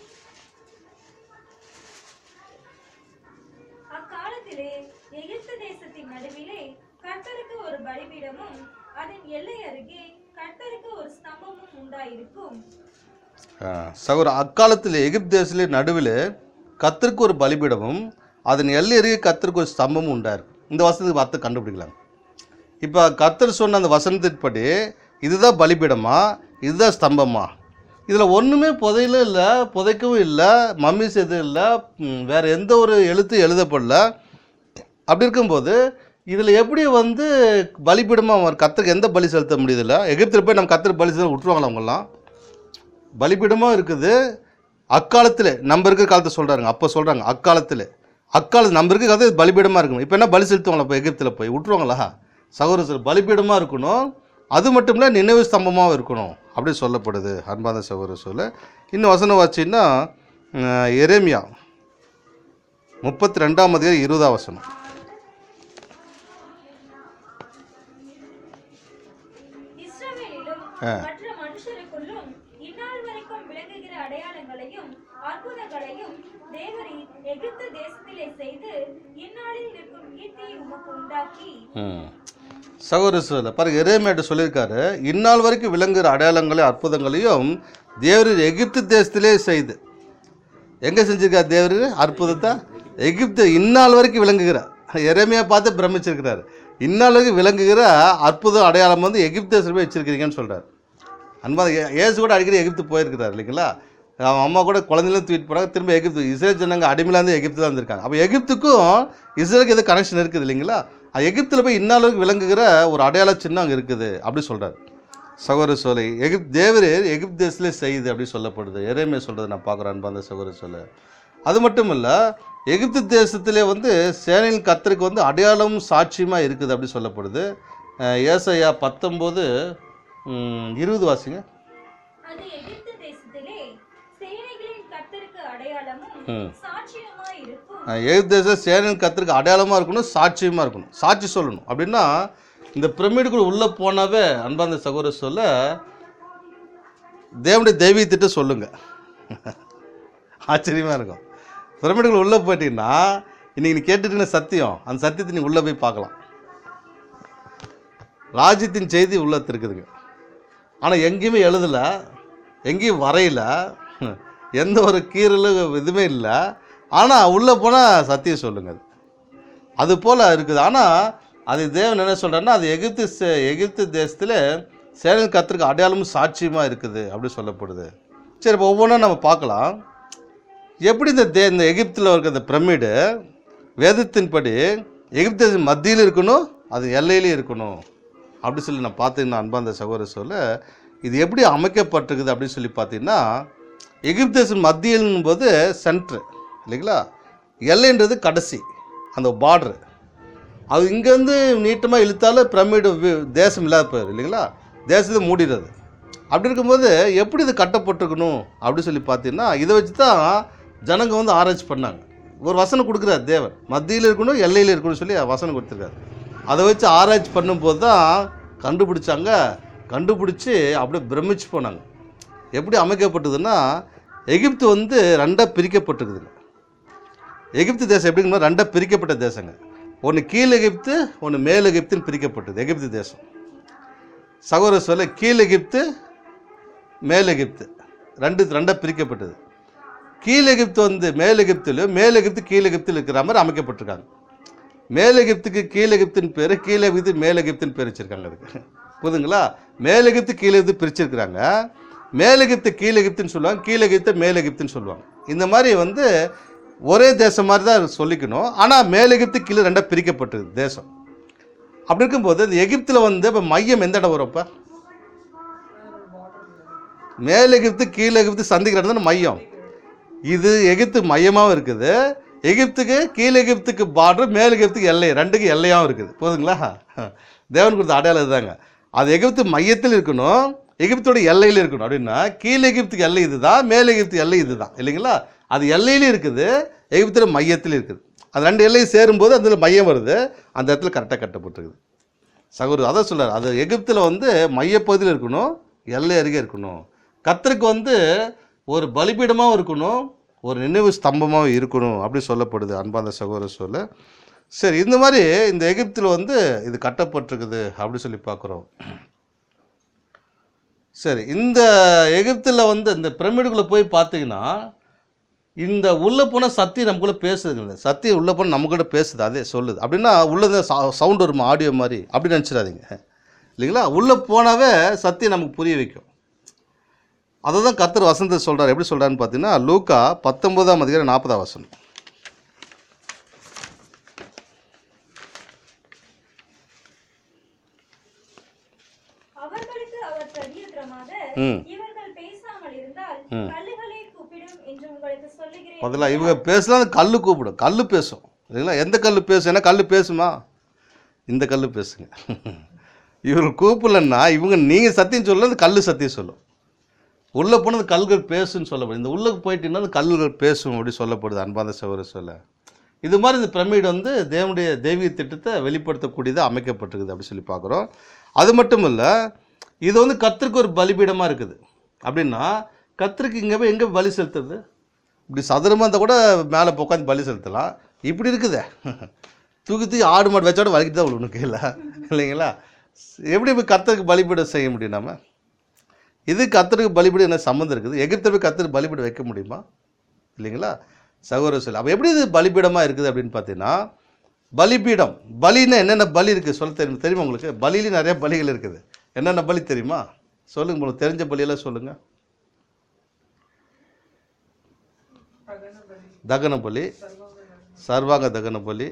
அக்காலத்திலே எகிப்து தேசத்தின் நடுவிலே கர்த்தருக்கு ஒரு பலிபீடமும் அதன் எல்லை அருகே கர்த்தருக்கு ஒரு ஸ்தம்பமும் உண்டாயிருக்கும் சகோதர அக்காலத்தில் எகிப்து தேசத்திலே நடுவில் கத்திற்கு ஒரு பலிபீடமும் அதன் எல்லை அருகே கத்திற்கு ஒரு ஸ்தம்பமும் உண்டாயிருக்கு இந்த வசனத்துக்கு வார்த்தை கண்டுபிடிக்கலாம் இப்போ கத்தர் சொன்ன அந்த வசனத்தின்படி இதுதான் பலிபீடமா இதுதான் ஸ்தம்பமா இதில் ஒன்றுமே புதையிலும் இல்லை புதைக்கவும் இல்லை மம்மிஸ் எதுவும் இல்லை ம், வேற எந்த ஒரு எழுத்து எழுதப்படல அப்படி இருக்கும்போது இதில் எப்படி வந்து பலிபீடமாக கத்தருக்கு எந்த பலி செலுத்த முடியுதில்ல எகிப்தில் போய் நம்ம கத்தர் பலி செலுத்த விட்டுருவாங்களா அவங்கெல்லாம் பலிபீடமும் இருக்குது அக்காலத்தில் நம்ம இருக்கிற காலத்தை சொல்கிறாங்க அப்போ சொல்கிறாங்க அக்காலத்தில் அக்காலத்து நம்ம இருக்கிற காலத்தில் பலிபீடமாக இருக்கணும் இப்போ என்ன பலி செலுத்துவாங்களா இப்போ எகிப்தில் போய் விட்டுருவாங்களா சகோதர சார் பலிபீடமாக இருக்கணும் அது மட்டும் இல்லை நினைவு ஸ்தம்பமாகவும் இருக்கணும் அப்படி சொல்லப்படுது அன்பான சகோதர சொல்ல இன்னும் வசனம் வாச்சின்னா எரேமியா முப்பத்தி ரெண்டாம் அதிகாரம் இருபதாம் வசனம் இஸ்ரவேலிலும் ஆ. மற்ற மனுஷருக்குள்ளும் இந்நாள் வரைக்கும் விளங்குகிற அடையாளங்களையும் அற்புதங்களையும் தேவரீர் எகிப்து தேசத்திலே செய்து இந்நாளில் நிற்கும் கீர்த்தியை உமக்கு உண்டாக்கி ம் சகோதர சொல்ல பாருங்க எரேமியாட்ட சொல்லியிருக்காரு இந்நாள் வரைக்கும் விளங்குகிற அடையாளங்களையும் அற்புதங்களையும் தேவர் எகிப்து தேசத்திலே செய்து எங்கே செஞ்சிருக்கார் தேவர் அற்புதத்தை எகிப்து இந்நாள் வரைக்கும் விளங்குகிறார் எரேமியா பார்த்து பிரமிச்சிருக்கிறார் இந்நாள் வரைக்கும் விளங்குகிற அற்புத அடையாளம் வந்து எகிப்து தேசத்தில் போய் வச்சிருக்கிறீங்கன்னு சொல்கிறார் அன்பா ஏ- இயேசு கூட அடிக்கடி எகிப்து போயிருக்கிறார் இல்லைங்களா அவன் அம்மா கூட குழந்தையில தூக்கிட்டு போனாங்க திரும்ப எகிப்து இஸ்ரேல் ஜனங்க அடிமையிலேருந்து எகிப்து தான் வந்திருக்காங்க அப்போ எகிப்துக்கும் இஸ்ரேலுக்கு எது கனெக்ஷன் இருக்குது இல்லைங்களா அது எகிப்தில் போய் இந்நாள் வரைக்கும் விளங்குகிற ஒரு அடையாள சின்னம் அங்கே இருக்குது அப்படி சொல்கிறார் சகோதர சோலை எகிப்து தேவர் எகிப்து தேசத்திலே செய்யுது அப்படி சொல்லப்படுது எரேமே சொல்கிறது நான் பார்க்குறேன் அன்பா அந்த சகோதர சோலை அது மட்டும் இல்லை எகிப்து தேசத்திலே வந்து சேனையின் கத்தருக்கு வந்து அடையாளமும் சாட்சியமாக இருக்குது அப்படி சொல்லப்படுது அஹ் ஏசாயா பத்தொம்போது ம், இருபது வாசிங்க அது எகிப்து தேசத்திலே சேனைகளின் கர்த்தருக்கு அடையாளமும் ம். சாட்சியமாய் இருக்கும் அஹ் எகிப்து தேச சேனையின் கத்தருக்கு அடையாளமாக இருக்கணும் சாட்சியமாக இருக்கணும் சாட்சி சொல்லணும் அப்படின்னா இந்த பிரமிடுக்குள்ள உள்ளே போனாவே அன்பாந்த சகோதர சொல்ல தேவனுடைய தெய்வீகத்திட்ட சொல்லுங்க ஆச்சரியமாக இருக்கும் பிரமிடுக்குள்ள உள்ளே போயிட்டீங்கன்னா இன்னைக்கு நீ கேட்டுட்டு சத்தியம் அந்த சத்தியத்தை நீ உள்ளே போய் பார்க்கலாம் ராஜ்யத்தின் செய்தி உள்ள இருக்குதுங்க ஆனால் எங்கேயுமே எழுதலை எங்கேயும் வரையில எந்த ஒரு கீறலும் இதுவுமே இல்லை ஆனால் உள்ளே போனால் சத்தியம் சொல்லுங்க அது அது போல் இருக்குது ஆனால் அது தேவன் என்ன சொல்கிறாருன்னா அது எகிப்து சே- எகிப்து தேசத்தில் சேனல் கத்திரிக்கு அடையாளமும் சாட்சியமாக இருக்குது அப்படி சொல்லப்படுது சரி இப்போ ஒவ்வொன்றும் நம்ம பார்க்கலாம் எப்படி இந்த தே இந்த எகிப்தில் இருக்க இந்த பிரமிடு வேதத்தின்படி எகிப்து தேசம் மத்தியில் இருக்கணும் அது எல்லையிலையும் இருக்கணும் அப்படி சொல்லி நான் பார்த்தீங்கன்னா அன்பாந்த சகோதர சொல்ல இது எப்படி அமைக்கப்பட்டிருக்குது அப்படின்னு சொல்லி பார்த்தீங்கன்னா எகிப்து தேசம் மத்தியிலும் போது சென்ட்ரு இல்லைங்களா எல்லைன்றது கடைசி அந்த பார்டரு அது இங்கேருந்து நீட்டமாக இழுத்தாலும் பிரமிடு வி- தேசம் இல்லாத போயிடும் இல்லைங்களா தேசத்தை மூடிடுறது அப்படி இருக்கும்போது எப்படி இது கட்டப்பட்டிருக்கணும் அப்படி சொல்லி பார்த்தீங்கன்னா இதை வச்சு தான் ஜனங்க வந்து ஆராய்ச்சி பண்ணாங்க ஒரு வசனம் கொடுக்குறார் தேவன் மத்தியில் இருக்கணும் எல்லையில் இருக்கணும்னு சொல்லி வசனம் கொடுத்துருக்காரு அதை வச்சு ஆராய்ச்சி பண்ணும்போது தான் கண்டுபிடிச்சாங்க கண்டுபிடிச்சி அப்படியே பிரமிச்சு போனாங்க எப்படி அமைக்கப்பட்டதுன்னா எகிப்து வந்து ரெண்டாக பிரிக்கப்பட்டிருக்குதுங்க எகிப்து தேசம் எப்படிங்கன்னா ரெண்டாக பிரிக்கப்பட்ட தேசங்க ஒன்று கீழ் எகிப்து ஒன்று மேல் எகிப்துன்னு பிரிக்கப்பட்டது எகிப்து தேசம் சகோதர சொல்ல கீழ் எகிப்து மேல் எகிப்து ரெண்டு ரெண்டாக பிரிக்கப்பட்டது கீழ் எகிப்து வந்து மேல் எகிப்திலும் மேல் எகிப்து கீழ் எகிப்தில் இருக்கிற மாதிரி அமைக்கப்பட்டிருக்காங்க மேல் எகிப்துக்கு கீழ் எகிப்தின் பேர் கீழ் எகிப்து மேல் எகிப்தின் பேர் வச்சிருக்காங்க அதுக்கு புரியுதுங்களா மேல் எகிப்து கீழ் எகிப்து பிரிச்சிருக்கிறாங்க மேல் எகிப்து கீழ் எகிப்துன்னு சொல்லுவாங்க கீழ் எகிப்து மேல் எகிப்துன்னு சொல்லுவாங்க இந்த மாதிரி வந்து ஒரே தேசம் மாதிரி தான் சொல்லிக்கணும் ஆனால் மேல் எகிப்து கீழே ரெண்டாக பிரிக்கப்பட்டது தேசம் அப்படி இருக்கும்போது இந்த எகிப்தில் வந்து இப்போ மையம் எந்த இடம் வரும் இப்போ மேல் எகிப்து கீழ் எகிப்து சந்திக்கிற இடம் தானே மையம் இது எகிப்து மையமாகவும் இருக்குது எகிப்துக்கு கீழ் எகிப்துக்கு பார்டர் மேல் எகிப்துக்கு எல்லை ரெண்டுக்கு எல்லையாகவும் இருக்குது போதுங்களா தேவன் கொடுத்த அடையாளம் இதுதாங்க அது எகிப்து மையத்தில் இருக்கணும் எகிப்தோட எல்லையில் இருக்கணும் அப்படின்னா கீழ் எகிப்துக்கு எல்லை இதுதான் மேல் எகிப்து எல்லை இதுதான் இல்லைங்களா அது எல்லையிலும் இருக்குது எகிப்தோட மையத்தில் இருக்குது அது ரெண்டு எல்லையும் சேரும்போது அதில் மையம் வருது அந்த இடத்துல கரெக்டாக கட்டப்பட்டிருக்குது சகோதரர் அதான் சொல்றார் அது எகிப்தில் வந்து மையப்பகுதியில் இருக்கணும் எல்லை அருகே இருக்கணும் கத்தருக்கு வந்து ஒரு பலிபீடமாகவும் இருக்கணும் ஒரு நினைவு ஸ்தம்பமாகவும் இருக்கணும் அப்படி சொல்லப்படுது அன்பாந்த சகோதரர் சொல்ல சரி இந்த மாதிரி இந்த எகிப்தில் வந்து இது கட்டப்பட்டிருக்குது அப்படி சொல்லி பார்க்குறோம் சரி இந்த எகிப்தில் வந்து இந்த பிரமிடுக்குள்ளே போய் பார்த்தீங்கன்னா இந்த உள்ளே போனால் சத்தி நமக்குள்ளே பேசுதுங்க சத்தி உள்ளே போனால் நம்ம கூட பேசுது அதே சொல்லுது அப்படின்னா உள்ளது சவுண்ட் வருமா ஆடியோ மாதிரி அப்படி நினச்சிடாதீங்க இல்லைங்களா உள்ளே போனாவே சத்தியம் நமக்கு புரிய வைக்கும் அதை தான் கர்த்தர் வசந்த சொல்கிறார் எப்படி சொல்கிறான்னு பார்த்தீங்கன்னா லூக்கா பத்தொன்பதாம் அதிகாரம் நாற்பதாம் வசனம் அவர்களுக்கு அவர் பிரதியுத்தரமாக ம் இவர்கள் பேசாமல் இருந்தால் ம். கல்லுகளை கூப்பிடும் என்று உங்களுக்கு சொல்லுகிறேன் முதல்ல இவங்க பேசலாம் கல் கூப்பிடும் கல் பேசும் இல்லைங்களா எந்த கல் பேசும் ஏன்னா கல் பேசுமா இந்த கல் பேசுங்க இவர்கள் கூப்பிடலன்னா இவங்க நீங்கள் சத்தியம் சொல்ல அந்த கல் சத்தியம் சொல்லும் உள்ளே போனது கல்கள் பேசுன்னு சொல்லப்படுது இந்த உள்ளே போயிட்டீங்கன்னா அந்த கல்லுகள் பேசும் அப்படி சொல்லப்படுது அன்பாந்த சகோதர சொல்ல இது மாதிரி இந்த பிரமிடு வந்து தேவனுடைய தெய்வீக திட்டத்தை வெளிப்படுத்தக்கூடியது அமைக்கப்பட்டிருக்குது அப்படி சொல்லி பார்க்குறோம் அது மட்டும் இல்லை இது வந்து கத்திற்கு ஒரு பலிபீடமாக இருக்குது அப்படின்னா கத்திற்கு இங்கே போய் எங்கே பலி செலுத்துறது இப்படி சதுரமாக இருந்தால் கூட மேலே உட்காந்து பலி செலுத்தலாம் இப்படி இருக்குதே தூக்கி தூக்கி ஆடு மாடு வச்சோட வலிக்கிட்டு தான் விழுணும் கீழே இல்லைங்களா எப்படி போய் கர்த்தருக்கு பலிபீடம் செய்ய முடியும் நம்ம இது கத்தருக்கு பலிபீடம் என்ன சம்மந்தம் இருக்குது எகிப்தில் போய் கத்தருக்கு பலிபீடம் வைக்க முடியுமா இல்லைங்களா சகோதர சொல்லி அப்போ எப்படி இது பலிபீடமாக இருக்குது அப்படின்னு பார்த்தீங்கன்னா பலிபீடம் பலின்னா என்னென்ன பலி இருக்குது சொல்ல தெரியும் தெரியுமா உங்களுக்கு பலியில நிறைய பலிகள் இருக்குது என்னென்ன பலி தெரியுமா சொல்லுங்க உங்களுக்கு தெரிஞ்ச பலியெல்லாம் சொல்லுங்கள் பகன பலி தகன பலி சர்வாங்க பலி சர்வாங்க தகன பலி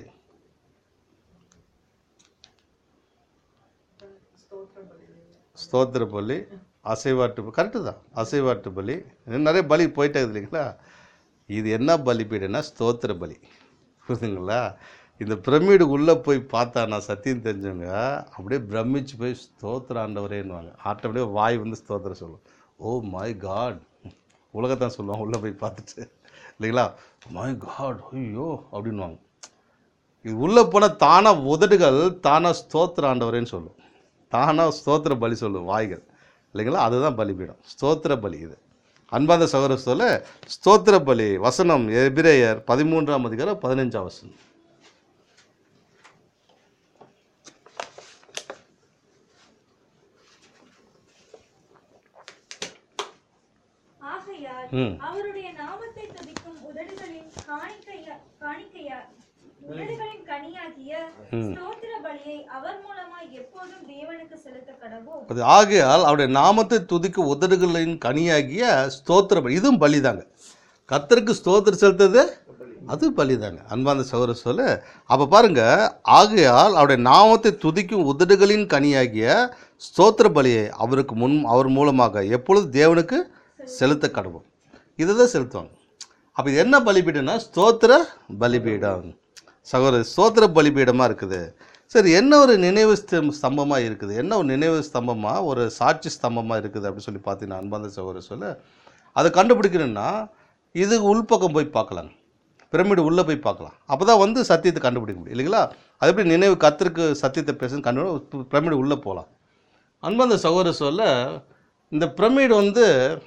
ஸ்தோத்திர பலி ஸ்தோத்திர பலி அசைவாட்டு கரெக்டு தான் அசைவாட்டு பலி இன்னும் நிறைய பலி போயிட்டே இருக்குது இல்லைங்களா இது என்ன பலிபீடுனா ஸ்தோத்திர பலி புரியுதுங்களா இந்த பிரமிடு உள்ளே போய் பார்த்தா நான் சத்தியம் தெரிஞ்சவங்க அப்படியே பிரமிச்சு போய் ஸ்தோத்திர ஆண்டவரேன்னுவாங்க ஆட்டோமேட்டிக்காக வாய் வந்து ஸ்தோத்திரம் சொல்லும் ஓ மை காட் உலகத்தான் சொல்லுவாங்க உள்ளே போய் பார்த்துட்டு இல்லைங்களா மை காட் ஐயோ அப்படின்வாங்க இது உள்ளே போனால் தானாக உதடுகள் தானாக ஸ்தோத்திர ஆண்டவரேன்னு சொல்லும் தானாக ஸ்தோத்திர பலி சொல்லும் வாய்கள் இல்லைங்களா அதுதான் பலிபீடம் ஸ்தோத்திர பலி இது அன்பாந்த சகோதர சொல்ல ஸ்தோத்திர பலி வசனம் எபிரேயர் பதிமூன்றாம் அதிகாரம் பதினஞ்சாம் வசனம் ஆகையால் ம். அவருடைய நாமத்தை துதிக்கும் உதடுகளின் காணிக்கைய காணிக்கைய உதடுகளின் கனியாகிய ஸ்தோத்திர பலியை அவர் மூலமாய் எப்போதும் தேவனுக்கு செலுத்த கடவோம் அது ஆகையால் அவருடைய நாமத்தை துதிக்க உதடுகளின் கனியாகிய ஸ்தோத்திர பலி இதுவும் பலிதாங்க கர்த்தருக்கு ஸ்தோத்திரம் செலுத்தது அது பலிதாங்க அன்பாந்த சகோதர சொல்ல அப்போ பாருங்க ஆகையால் அவருடைய நாமத்தை துதிக்கும் உதடுகளின் கனியாகிய ஸ்தோத்திர பலியை அவருக்கு முன் அவர் மூலமாக எப்பொழுது தேவனுக்கு செலுத்த கடவும் இதுதான் செலுத்துவாங்க அப்போ இது என்ன பலிபீடம்னா ஸ்தோத்திர பலிபீடம் சகோதர ஸ்தோத்திர பலிபீடமாக இருக்குது சரி என்ன ஒரு நினைவு ஸ்தம்- ஸ்தம்பமா இருக்குது என்ன ஒரு நினைவு ஸ்தம்பமா ஒரு சாட்சி ஸ்தம்பமா இருக்குது அப்படின்னு சொல்லி பார்த்தீங்கன்னா அன்பாந்த சகோதர சொல்ல அதை கண்டுபிடிக்கணும்னா இது உள்பக்கம் போய் பார்க்கலாம் பிரமிடு உள்ளே போய் பார்க்கலாம் அப்போ தான் வந்து சத்தியத்தை கண்டுபிடிக்க முடியும் இல்லைங்களா அது எப்படி நினைவு கத்திற்கு சத்தியத்தை பேசுன்னு கண்டு பிரமிடு உள்ளே போகலாம் அன்பாந்த சகோதர சொல்ல இந்த பிரமிடு வந்து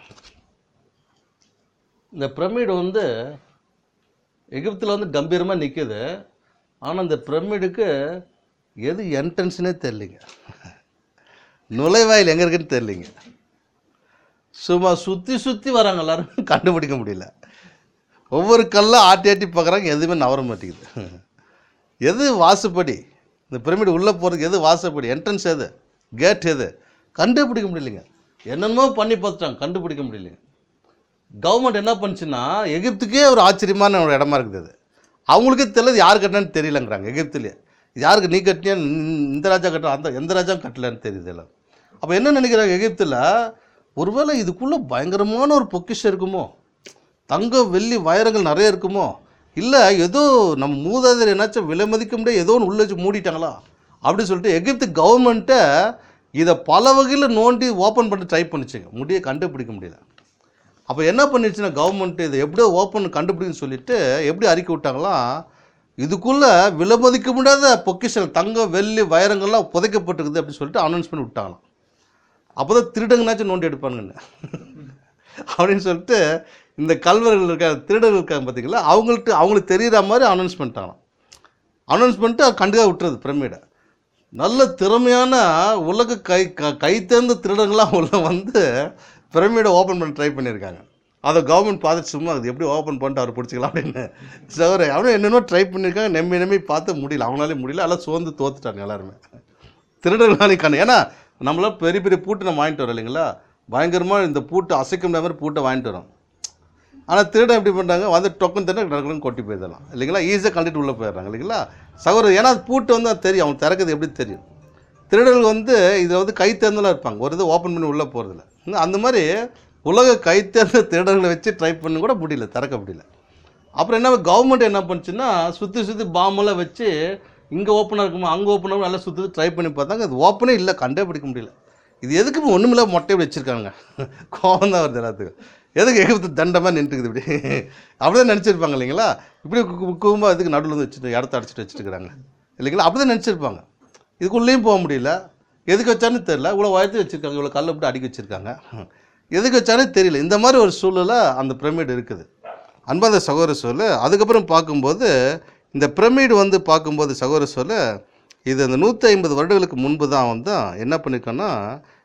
இந்த பிரமிடு வந்து எகிப்தில் வந்து கம்பீரமாக நிற்குது ஆனால் இந்த பிரமிடுக்கு எது என்ட்ரன்ஸ்னே தெரியலிங்க நுழைவாயில் எங்கே இருக்குன்னு தெரியலிங்க சும்மா சுற்றி சுற்றி வராங்க எல்லாரும் கண்டுபிடிக்க முடியல ஒவ்வொரு கல்லும் ஆட்டி ஆட்டி பார்க்குறாங்க எதுவுமே நவர மாட்டேங்குது எது வாசுப்படி இந்த பிரமிடு உள்ளே போகிறதுக்கு எது வாசப்படி என்ட்ரன்ஸ் எது கேட் எது கண்டுபிடிக்க முடியலைங்க என்னென்னமோ பண்ணி பார்த்துட்டாங்க கண்டுபிடிக்க முடியலைங்க கவர்மெண்ட் என்ன பண்ணுச்சுன்னா எகிப்துக்கே ஒரு ஆச்சரியமான ஒரு இடமா இருக்குது அது அவங்களுக்கே தெரியல யார் கட்டினான்னு தெரியலங்கிறாங்க எகிப்துலேயே யாருக்கு நீ கட்டினியா இந்த- இந்த ராஜா கட்ட அந்த எந்த ராஜா கட்டலன்னு தெரியுது எல்லாம் அப்போ என்ன நினைக்கிறாங்க எகிப்தில் ஒருவேளை இதுக்குள்ளே பயங்கரமான ஒரு பொக்கிஷம் இருக்குமோ தங்கம் வெள்ளி வைரங்கள் நிறைய இருக்குமோ இல்லை ஏதோ நம்ம மூதாதையர் என்னாச்சும் விலை மதிக்க முடியாது ஏதோ ஒன்று உள்ள வச்சு மூடிட்டாங்களா அப்படின்னு சொல்லிட்டு எகிப்து கவர்மெண்ட்டை இதை பல வகையில் நோண்டி ஓப்பன் பண்ணி ட்ரை பண்ணிச்சுங்க முடிய கண்டுபிடிக்க முடியல அப்போ என்ன பண்ணிடுச்சுன்னா கவர்மெண்ட் இதை எப்படியோ ஓப்பன் கண்டுபிடின்னு சொல்லிட்டு எப்படி அறிக்கை விட்டாங்களாம் இதுக்குள்ளே விலைமதிக்க முடியாத பொக்கிஷன் தங்கம் வெள்ளி வைரங்கள்லாம் புதைக்கப்பட்டிருக்குது அப்படின்னு சொல்லிட்டு அனௌன்ஸ்மெண்ட் விட்டாங்களாம் அப்போ தான் திருடங்கனாச்சும் நோண்டி எடுப்பானுங்கன்னு அப்படின்னு சொல்லிட்டு இந்த கல்வர்கள் இருக்க திருடர்கள் இருக்காங்க பார்த்தீங்களா அவங்கள்ட்ட அவங்களுக்கு தெரிகிற மாதிரி அனௌன்ஸ் பண்ணிட்டாங்களாம் அனௌன்ஸ் பண்ணிட்டு கண்டுக்காக விட்டுறது பிரமிடை நல்ல திறமையான உலக கை க கை தேர்ந்த திருடங்களாம் உள்ள வந்து பிரமிடை ஓப்பன் பண்ண ட்ரை பண்ணியிருக்காங்க அதை கவர்மெண்ட் பார்த்துட்டு சும்மா அது எப்படி ஓப்பன் பண்ணிட்டு அவர் பிடிச்சிக்கலாம் அப்படின்னு சவர அவனும் என்னென்னமோ ட்ரை பண்ணியிருக்காங்க நம்பி நம்பி பார்த்து முடியல அவங்களாலே முடியல எல்லாம் சோர்ந்து தோத்துட்டாங்க எல்லாருமே திருடர்களாலே கண்ணு ஏன்னா நம்மளாம் பெரிய பெரிய பூட்டு நம்ம வாங்கிட்டு வரோம் இல்லைங்களா பயங்கரமாக இந்த பூட்டு அசைக்க முடியாத மாதிரி பூட்டை வாங்கிட்டு வரோம் ஆனால் திருடன் எப்படி பண்ணுறாங்க வந்து டொக்கன் திறந்து டக்குன்னு கொட்டி போயிடலாம் இல்லைங்களா ஈஸியாக கழட்டிட்டு உள்ளே போயிடுறாங்க இல்லைங்களா சகோதரர் ஏன்னா அது பூட்டு வந்து அது தெரியும் அவங்க திறக்கிறது எப்படி தெரியும் திருடர்கள் வந்து இதில் வந்து கை தேர்ந்தெல்லாம் இருப்பாங்க ஒரு இது ஓப்பன் பண்ணி உள்ளே போகிறதில்ல இன்னும் அந்த மாதிரி உலக கை தேர்ந்த திருடர்களை வச்சு ட்ரை பண்ண கூட முடியல திறக்க முடியல அப்புறம் என்ன கவர்மெண்ட் என்ன பண்ணுச்சுன்னா சுற்றி சுற்றி பாம்பெல்லாம் வச்சு இங்கே ஓப்பனாக இருக்குமா அங்கே ஓப்பனாக நல்லா சுற்றி ட்ரை பண்ணி பார்த்தாங்க அது ஓப்பனே இல்லை கண்டே பிடிக்க முடியல இது எதுக்கு ஒன்றுமில்ல மொட்டை வச்சுருக்காங்க கோவம் தான் வருது எல்லாத்துக்கும் எதுக்கு எகிப்து தண்டமாக நின்றுக்குது இப்படி அப்படிதான் நினச்சிருப்பாங்க இல்லைங்களா இப்படி கூம்பா இதுக்கு நடுவில் வந்து வச்சுட்டு இடத்த அடிச்சிட்டு வச்சுட்டுக்கிறாங்க இல்லைங்களா அப்படி தான் நினச்சிருப்பாங்க இதுக்குள்ளேயும் போக முடியல எதுக்கு வச்சான்னு தெரியல இவ்வளோ உயர்த்தி வச்சுருக்காங்க இவ்வளோ கல்லை விட்டு அடுக்கி வச்சுருக்காங்க எதுக்கு வச்சானே தெரியல இந்த மாதிரி ஒரு சூழ்நிலை அந்த பிரமிடு இருக்குது அன்பாந்த சகோதர சொல்ல அதுக்கப்புறம் பார்க்கும்போது இந்த பிரமிடு வந்து பார்க்கும்போது சகோதர சொல்ல இது அந்த நூற்றி ஐம்பது வருடங்களுக்கு முன்பு தான் வந்து என்ன பண்ணியிருக்கோன்னா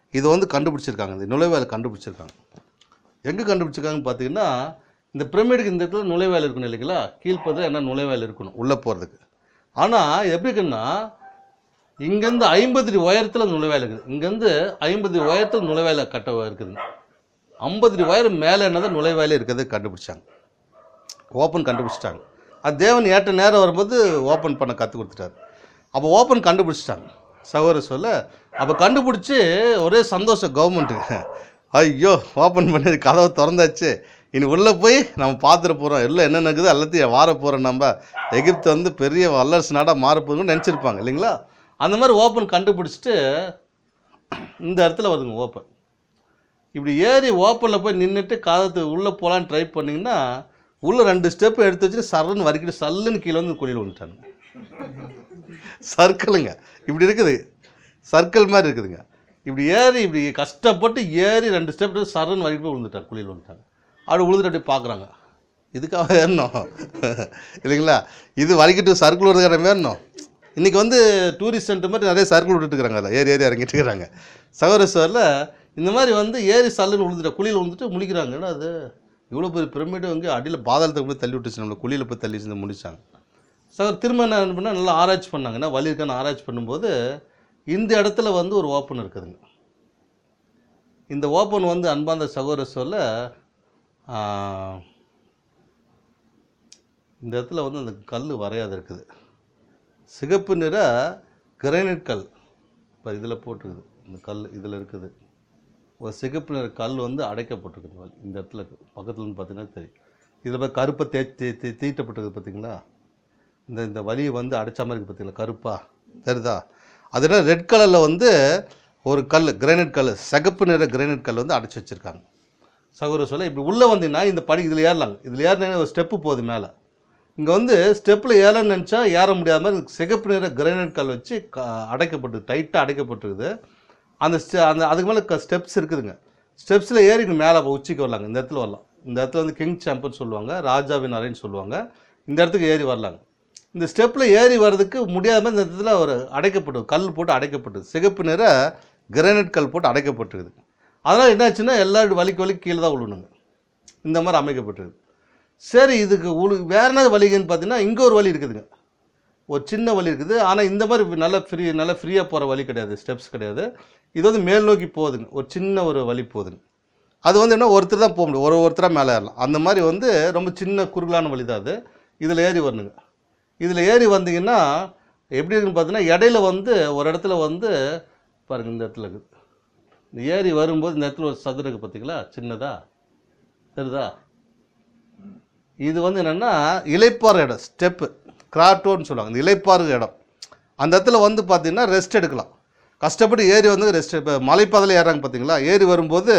இது வந்து கண்டுபிடிச்சிருக்காங்க இந்த நுழைவாயில் கண்டுபிடிச்சிருக்காங்க எங்கே கண்டுபிடிச்சிருக்காங்கன்னு பார்த்தீங்கன்னா இந்த பிரமிடுக்கு இந்த இடத்துல நுழைவாயில் இருக்கணும் இல்லைங்களா கீழ்ப்பதில் என்ன நுழைவாயில் இருக்கணும் உள்ளே போகிறதுக்கு ஆனால் எப்படி இருக்குன்னா இங்கேருந்து ஐம்பது அடி உயரத்தில் நுழைவாயில் இருக்குது இங்கேருந்து ஐம்பது அடி உயரத்தில் நுழைவாயில் கட்ட இருக்குதுங்க ஐம்பது அடி உயரம் மேலே என்னதான் நுழைவாயிலே இருக்கிறது கண்டுபிடிச்சாங்க ஓப்பன் கண்டுபிடிச்சிட்டாங்க அது தேவன் ஏற்ற நேரம் வரும்போது ஓப்பன் பண்ண கற்றுக் கொடுத்துட்டாரு அப்போ ஓப்பன் கண்டுபிடிச்சிட்டாங்க சகோதர சொல்ல அப்போ கண்டுபிடிச்சி ஒரே சந்தோஷம் கவர்மெண்ட்டுக்கு ஐயோ ஓப்பன் பண்ணி கதவை திறந்தாச்சு இனி உள்ளே போய் நம்ம பார்த்துட போகிறோம் எல்லாம் என்ன நடக்குது எல்லாத்தையும் வார போகிறோம் நம்ம எகிப்து வந்து பெரிய வல்லரசு நாடாக மாறப்போகுதுன்னு நினச்சிருப்பாங்க இல்லைங்களா அந்த மாதிரி ஓப்பன் கண்டுபிடிச்சிட்டு இந்த இடத்துல வருதுங்க ஓப்பன் இப்படி ஏறி ஓப்பனில் போய் நின்றுட்டு காதத்து உள்ளே போகலான்னு ட்ரை பண்ணிங்கன்னா உள்ளே ரெண்டு ஸ்டெப் எடுத்து வச்சுட்டு சரன்னு வரைக்கிட்டு சல்லுன்னு கீழே வந்து குழியில் விழுந்துட்டாங்க சர்க்கிளுங்க இப்படி இருக்குது சர்க்கிள் மாதிரி இருக்குதுங்க இப்படி ஏறி இப்படி கஷ்டப்பட்டு ஏறி ரெண்டு ஸ்டெப் சரன்னு வரைக்கும் போய் விழுந்துட்டாங்க குழியில் விழுந்துட்டாங்க அப்படி விழுந்துட்டு அப்படியே பார்க்குறாங்க இதுக்காக ஏறணும் இல்லைங்களா இது வலிக்கிட்டு சர்க்கிள் விடுறதுக்கான ஏறணும் இன்றைக்கி வந்து டூரிஸ்ட் சென்டர் மாதிரி நிறைய சர்க்கிள் விட்டுட்டு இருக்கிறாங்க அதில் ஏறி ஏறி இறங்கிட்டு இருக்கிறாங்க சகோரஸ்வரில் இந்த மாதிரி வந்து ஏறி சல்லுன்னு விழுந்துட்டு குழியில் விழுந்துட்டு முழிக்கிறாங்க ஏன்னா அது இவ்வளோ பெரிய பிரமிடு வந்து அடியில் பாதாளத்தை போய் தள்ளி விட்டுச்சு நம்மளை குழியில் போய் தள்ளி வச்சு முடிச்சாங்க சார் திரும்ப என்ன பண்ணால் நல்லா ஆராய்ச்சி பண்ணாங்க என்ன வலி இருக்கான்னு ஆராய்ச்சி பண்ணும்போது இந்த இடத்துல வந்து ஒரு ஓப்பன் இருக்குதுங்க இந்த ஓப்பன் வந்து அன்பாந்த சகோதர சொல்ல இந்த இடத்துல வந்து அந்த கல் வரையாது இருக்குது சிகப்பு நிற கிரானைட் கல் இப்போ இதில் போட்டிருக்குது இந்த கல் இதில் இருக்குது ஒரு சிகப்பு நிற கல் வந்து அடைக்கப்பட்டிருக்குது வலி. இந்த இடத்துல இருக்கு. பக்கத்துல இருந்து பார்த்தீங்கன்னா தெரியும் இதில் போய் கருப்பை தே தீ தீ- தீட்டப்பட்டிருக்கு பார்த்தீங்களா இந்த இந்த வலியை வந்து அடைச்ச மாதிரி இருக்குது பார்த்தீங்களா கருப்பா தெரியுதா அதில் ரெட் கலரில் வந்து ஒரு கல் கிரானைட் கல் சிகப்பு நிற கிரானைட் கல் வந்து அடைச்சி வச்சுருக்காங்க சகோதர சொல்ல இப்படி உள்ளே வந்தீங்கன்னா இந்த படி இதில் ஏறலாங்க இதில் ஏறினா ஒரு ஸ்டெப்பு போகுது மேலே இங்கே வந்து ஸ்டெப்பில் ஏறன்னு நினச்சா ஏற முடியாத மாதிரி சிகப்பு நிற கிரானைட் கல் வச்சு க அடைக்கப்பட்டு டைட்டாக அடைக்கப்பட்டிருக்குது அந்த ஸ்டெ அந்த அதுக்கு மேலே ஸ்டெப்ஸ் இருக்குதுங்க ஸ்டெப்ஸில் ஏறி இங்க மேலே உச்சிக்கு வரலாங்க இந்த இடத்துல வரலாம் இந்த இடத்துல வந்து கிங் சாம்பர்னு சொல்லுவாங்க ராஜாவின் அறைன்னு சொல்லுவாங்க இந்த இடத்துக்கு ஏறி வரலாங்க இந்த ஸ்டெப்பில் ஏறி வர்றதுக்கு முடியாத மாதிரி இந்த இடத்துல ஒரு அடைக்கப்பட்டு கல் போட்டு அடைக்கப்பட்டது சிகப்பு நிற கிரானைட் கல் போட்டு அடைக்கப்பட்டிருக்குது அதனால் என்னாச்சுன்னா எல்லாரும் வலிக்கு வலிக்கு கீழே தான் விழுணுங்க இந்த மாதிரி அமைக்கப்பட்டிருக்கு சரி இதுக்கு உழு வேற என்ன வலிக்குன்னு பார்த்தீங்கன்னா இங்கே ஒரு வலி இருக்குதுங்க ஒரு சின்ன வலி இருக்குது ஆனால் இந்த மாதிரி நல்ல ஃப்ரீ நல்ல ஃப்ரீயாக போகிற வழி கிடையாது ஸ்டெப்ஸ் கிடையாது இது வந்து மேல் நோக்கி போகுதுங்க ஒரு சின்ன ஒரு வழி போகுதுங்க அது வந்து என்ன ஒருத்தர் தான் போக முடியும் ஒரு ஒருத்தராக மேலே ஏறலாம் அந்த மாதிரி வந்து ரொம்ப சின்ன குறுகலான வழி தான் அது இதில் ஏறி வரணுங்க இதில் ஏறி வந்தீங்கன்னா எப்படி இருக்குன்னு பார்த்தீங்கன்னா இடையில வந்து ஒரு இடத்துல வந்து பாருங்க இந்த இடத்துல இருக்குது இந்த ஏறி வரும்போது இந்த இடத்துல ஒரு சதுரம் இருக்குது பார்த்தீங்களா சின்னதா தெரியுதா இது வந்து என்னென்னா இலைப்பாறு இடம் ஸ்டெப்பு கிராட்டோன்னு சொல்லுவாங்க இந்த இலைப்பாறு இடம் அந்த இடத்துல வந்து பார்த்தீங்கன்னா ரெஸ்ட் எடுக்கலாம் கஷ்டப்பட்டு ஏறி வந்து ரெஸ்ட் இப்போ மலைப்பாதையில் ஏறுறாங்க பார்த்தீங்களா ஏறி வரும்போது